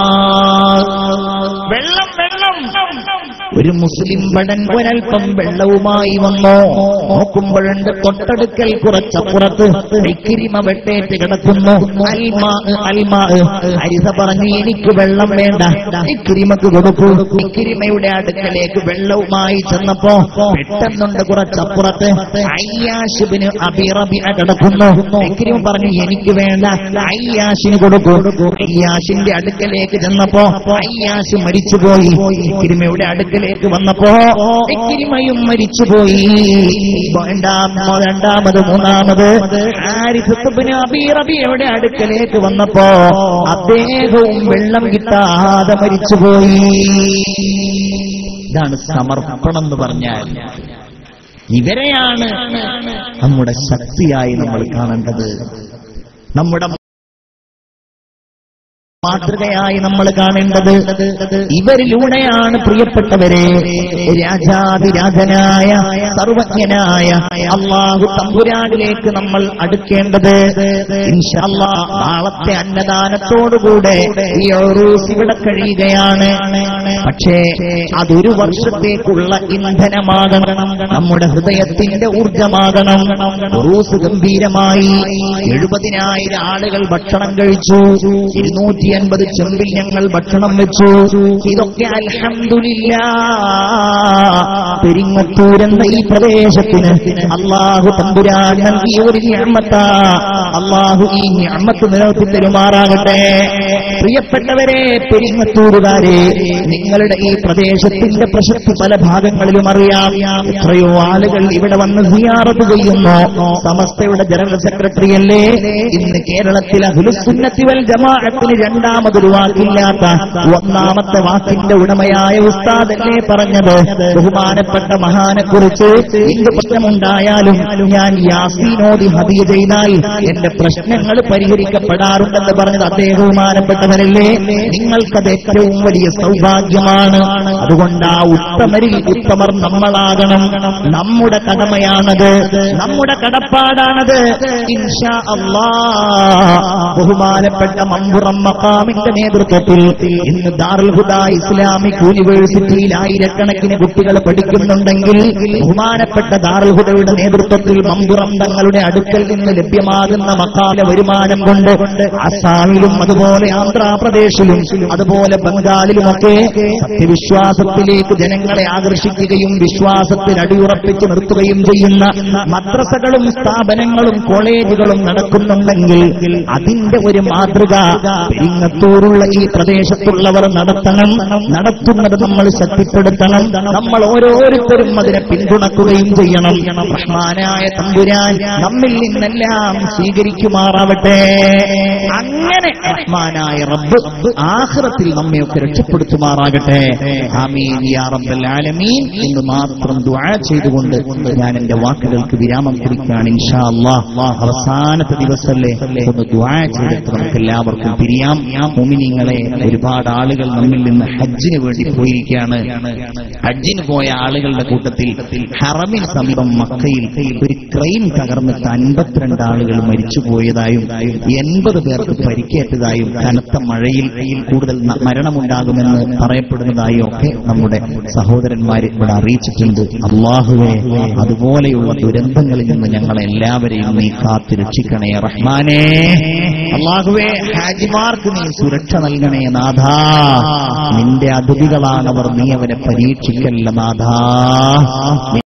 വെള്ളം വെള്ളം ഒരു മുസ്ലിം ഭടൻ ഒരൽപ്പം വെള്ളവുമായി വന്നോ നോക്കുമ്പോഴുണ്ട് തൊട്ടടുക്കൽ കുറച്ചപ്പുറത്ത് ഇക്കിരിമ വെട്ടേറ്റ് കിടക്കുന്നു അൽമാ അൽമാ ഹരിത പറഞ്ഞു എനിക്ക് വെള്ളം വേണ്ട ഇക്കിരിമക്ക് കൊടുക്കൂ ഇക്കിരിമയുടെ അടുക്കലേക്ക് വെള്ളവുമായി ചെന്നപ്പോ പെട്ടെന്നുണ്ട് കുറച്ചപ്പുറത്ത് അയ്യാശുബിന് അബിറബിന കിടക്കുന്നു ഇക്കിരിമ പറഞ്ഞു എനിക്ക് വേണ്ട അയ്യാശിന് കൊടുക്കൂ അയ്യാശിന്റെ അടുക്കലേക്ക് ചെന്നപ്പോ അയ്യാശ് മരിച്ചുപോയി ഇക്കിരിമയുടെ അടുക്കലേക്ക് വന്നപ്പോ ഇക്കിരിമയും മരിച്ചുപോയി രണ്ടാം രണ്ടാമത് മൂന്നാമത് ആരിഫത്തുബിന് അബിറബിയുടെ അടുക്കലേക്ക് വന്നപ്പോ അദ്ദേഹവും വെള്ളം കിട്ടാതെ മരിച്ചുപോയി ഇതാണ് സമർപ്പണം എന്ന് പറഞ്ഞാൽ ഇവരെയാണ് നമ്മുടെ ശക്തിയായി നമ്മൾ കാണേണ്ടത് നമ്മുടെ മാതൃകയായി നമ്മൾ കാണേണ്ടത് ഇവരിലൂടെയാണ് പ്രിയപ്പെട്ടവരെ രാജാതിരാജനായ സർവജ്ഞനായ അള്ളാഹു തമ്പുരാനിലേക്ക് നമ്മൾ അടുക്കേണ്ടത് ഇൻഷല്ലാ നാളത്തെ അന്നദാനത്തോടുകൂടെ ഈ ഒറൂസ് ഇവിടെ കഴിയുകയാണ് പക്ഷേ അതൊരു വർഷത്തേക്കുള്ള ഇന്ധനമാകണം നമ്മുടെ ഹൃദയത്തിന്റെ ഊർജമാകണം ഉറൂസ് ഗംഭീരമായി എഴുപതിനായിരം ആളുകൾ ഭക്ഷണം കഴിച്ചു ഇരുന്നൂറ്റി അൻപത് ചെമ്പിൽ ഞങ്ങൾ ഭക്ഷണം വെച്ചു ഇതൊക്കെ അൽഹംദുലില്ല പെരിങ്ങത്തൂരെന്ന ഈ പ്രദേശത്തിന് അള്ളാഹു തമ്പുരാൻ നൽകിയ ഒരു ഞാമത്ത അള്ളാഹു ഈ ഞാമത്ത് നിലനിർത്തി തരുമാറാകട്ടെ പ്രിയപ്പെട്ടവരെ പെരിങ്ങത്തൂരുകാരെ നിങ്ങളുടെ ഈ പ്രദേശത്തിന്റെ പ്രശസ്തി പല ഭാഗങ്ങളിലും അറിയാം എത്രയോ ആളുകൾ ഇവിടെ വന്ന് സിയാറത്ത് ചെയ്യുന്നു സമസ്തയുടെ ജനറൽ സെക്രട്ടറി അല്ലേ ഇന്ന് കേരളത്തിൽ അഖിലുസുന്നത്തി വൽ ജമാഅത്തിന് രണ്ടാമതൊരു വാക്കില്ലാത്ത ഒന്നാമത്തെ വാക്കിന്റെ ഉടമയായ ഉസ്താദല്ലേ പറഞ്ഞത് ബഹുമാനപ്പെട്ട മഹാനെ കുറിച്ച് എന്ത് പ്രശ്നമുണ്ടായാലും ഞാൻ യാസീനോദി ഹദിയ ചെയ്താൽ എന്റെ പ്രശ്നങ്ങൾ പരിഹരിക്കപ്പെടാറുണ്ടെന്ന് പറഞ്ഞത് അദ്ദേഹം ബഹുമാനപ്പെട്ടവരല്ലേ നിങ്ങൾക്കത് ഏറ്റവും വലിയ സൗഭാഗ്യമാണ് അതുകൊണ്ട് ആ ഉത്തമരിൽ ഉത്തമർ നമ്മളാകണം നമ്മുടെ കടമയാണത് നമ്മുടെ കടപ്പാടാണത് ഇൻഷാ അള്ളാ ബഹുമാനപ്പെട്ട മമ്പുറം മക്കാമിന്റെ നേതൃത്വത്തിൽ ഇന്ന് ദാറുൽ ഹുദ ഇസ്ലാമിക് യൂണിവേഴ്സിറ്റിയിൽ ആയിരക്കണക്കിന് കുട്ടികൾ പഠിക്കുന്നുണ്ടെങ്കിൽ ബഹുമാനപ്പെട്ട ദാറുൽ ഹുദയുടെ നേതൃത്വത്തിൽ മമ്പുറം തങ്ങളുടെ അടുക്കൽ നിന്ന് ലഭ്യമാകുന്ന മക്കാല വരുമാനം കൊണ്ട് അസാമിലും അതുപോലെ ആന്ധ്രാപ്രദേശിലും അതുപോലെ ബംഗാളിലുമൊക്കെ സത്യവിശ്വാസത്തിലേക്ക് ജനങ്ങളെ ആകർഷിക്കുകയും വിശ്വാസത്തിൽ അടിയുറപ്പിച്ച് നിർത്തുകയും ചെയ്യുന്ന മദ്രസകളും സ്ഥാപനങ്ങളും കോളേജുകളും നടക്കുന്നുണ്ടെങ്കിൽ അതിന്റെ ഒരു മാതൃക പെരിങ്ങത്തൂരുള്ള ഈ പ്രദേശത്തുള്ളവർ നടത്തണം നടത്തുന്നത് നമ്മൾ ശക്തിപ്പെടുത്തണം നമ്മൾ ഓരോരുത്തരും അതിനെ പിന്തുണക്കുകയും ചെയ്യണം റഹ്മാനായ തമ്പുരാൻ നമ്മിൽ നിന്നെല്ലാം സ്വീകരിക്കുമാറാവട്ടെ അങ്ങനെ റഹ്മാനായ റബ്ബ് ആഹ്റത്തിൽ നമ്മയൊക്കെ രക്ഷപ്പെടുത്തുമാറാകട്ടെ ആമീൻ യാ റബ്ബൽ ആലമീൻ എന്ന് മാത്രം ദുആ ചെയ്തുകൊണ്ട് ഞാൻ എന്റെ വാക്കുകൾക്ക് വിരാമം കുറിക്കാൻ ഇൻഷാ അല്ലാഹ് അവസാനത്തെ ദിവസമല്ലേ ഒന്ന് ദുആ ചെയ്തിട്ട് നമുക്ക് എല്ലാവർക്കും പിരിയാം മുമിനിങ്ങളെ ഒരുപാട് ആളുകൾ നമ്മിൽ നിന്ന് ഹജ്ജിന് വേണ്ടി പോയിരിക്കുകയാണ് ഹജ്ജിന് പോയ ആളുകളുടെ കൂട്ടത്തിൽ ഹറമിന് സമീപം മക്കയിൽ ഒരു ക്രെയിൻ തകർന്നിട്ട് അൻപത്തിരണ്ട് ആളുകൾ മരിച്ചുപോയതായും എൺപത് പേർക്ക് പരിക്കേറ്റതായും കനത്ത മഴയിൽ കൂടുതൽ ന- മരണമുണ്ടാകുമെന്ന് പറയപ്പെടുന്നതായും ഒക്കെ നമ്മുടെ സഹോദരന്മാർ ഇവിടെ അറിയിച്ചിട്ടുണ്ട് അള്ളാഹുവെ അതുപോലെയുള്ള ദുരന്തങ്ങളിൽ നിന്ന് ഞങ്ങളെല്ലാവരെയും നീ കാത്തു രക്ഷിക്കണേ റഹ്മാനേ അള്ളാഹുവേ ഹാജിമാർക്ക് നീ സുരക്ഷ നൽകണേ നാഥാ നിന്റെ അതിഥികളാണവർ നീ അവരെ പരീക്ഷിക്കല്ല നാഥാ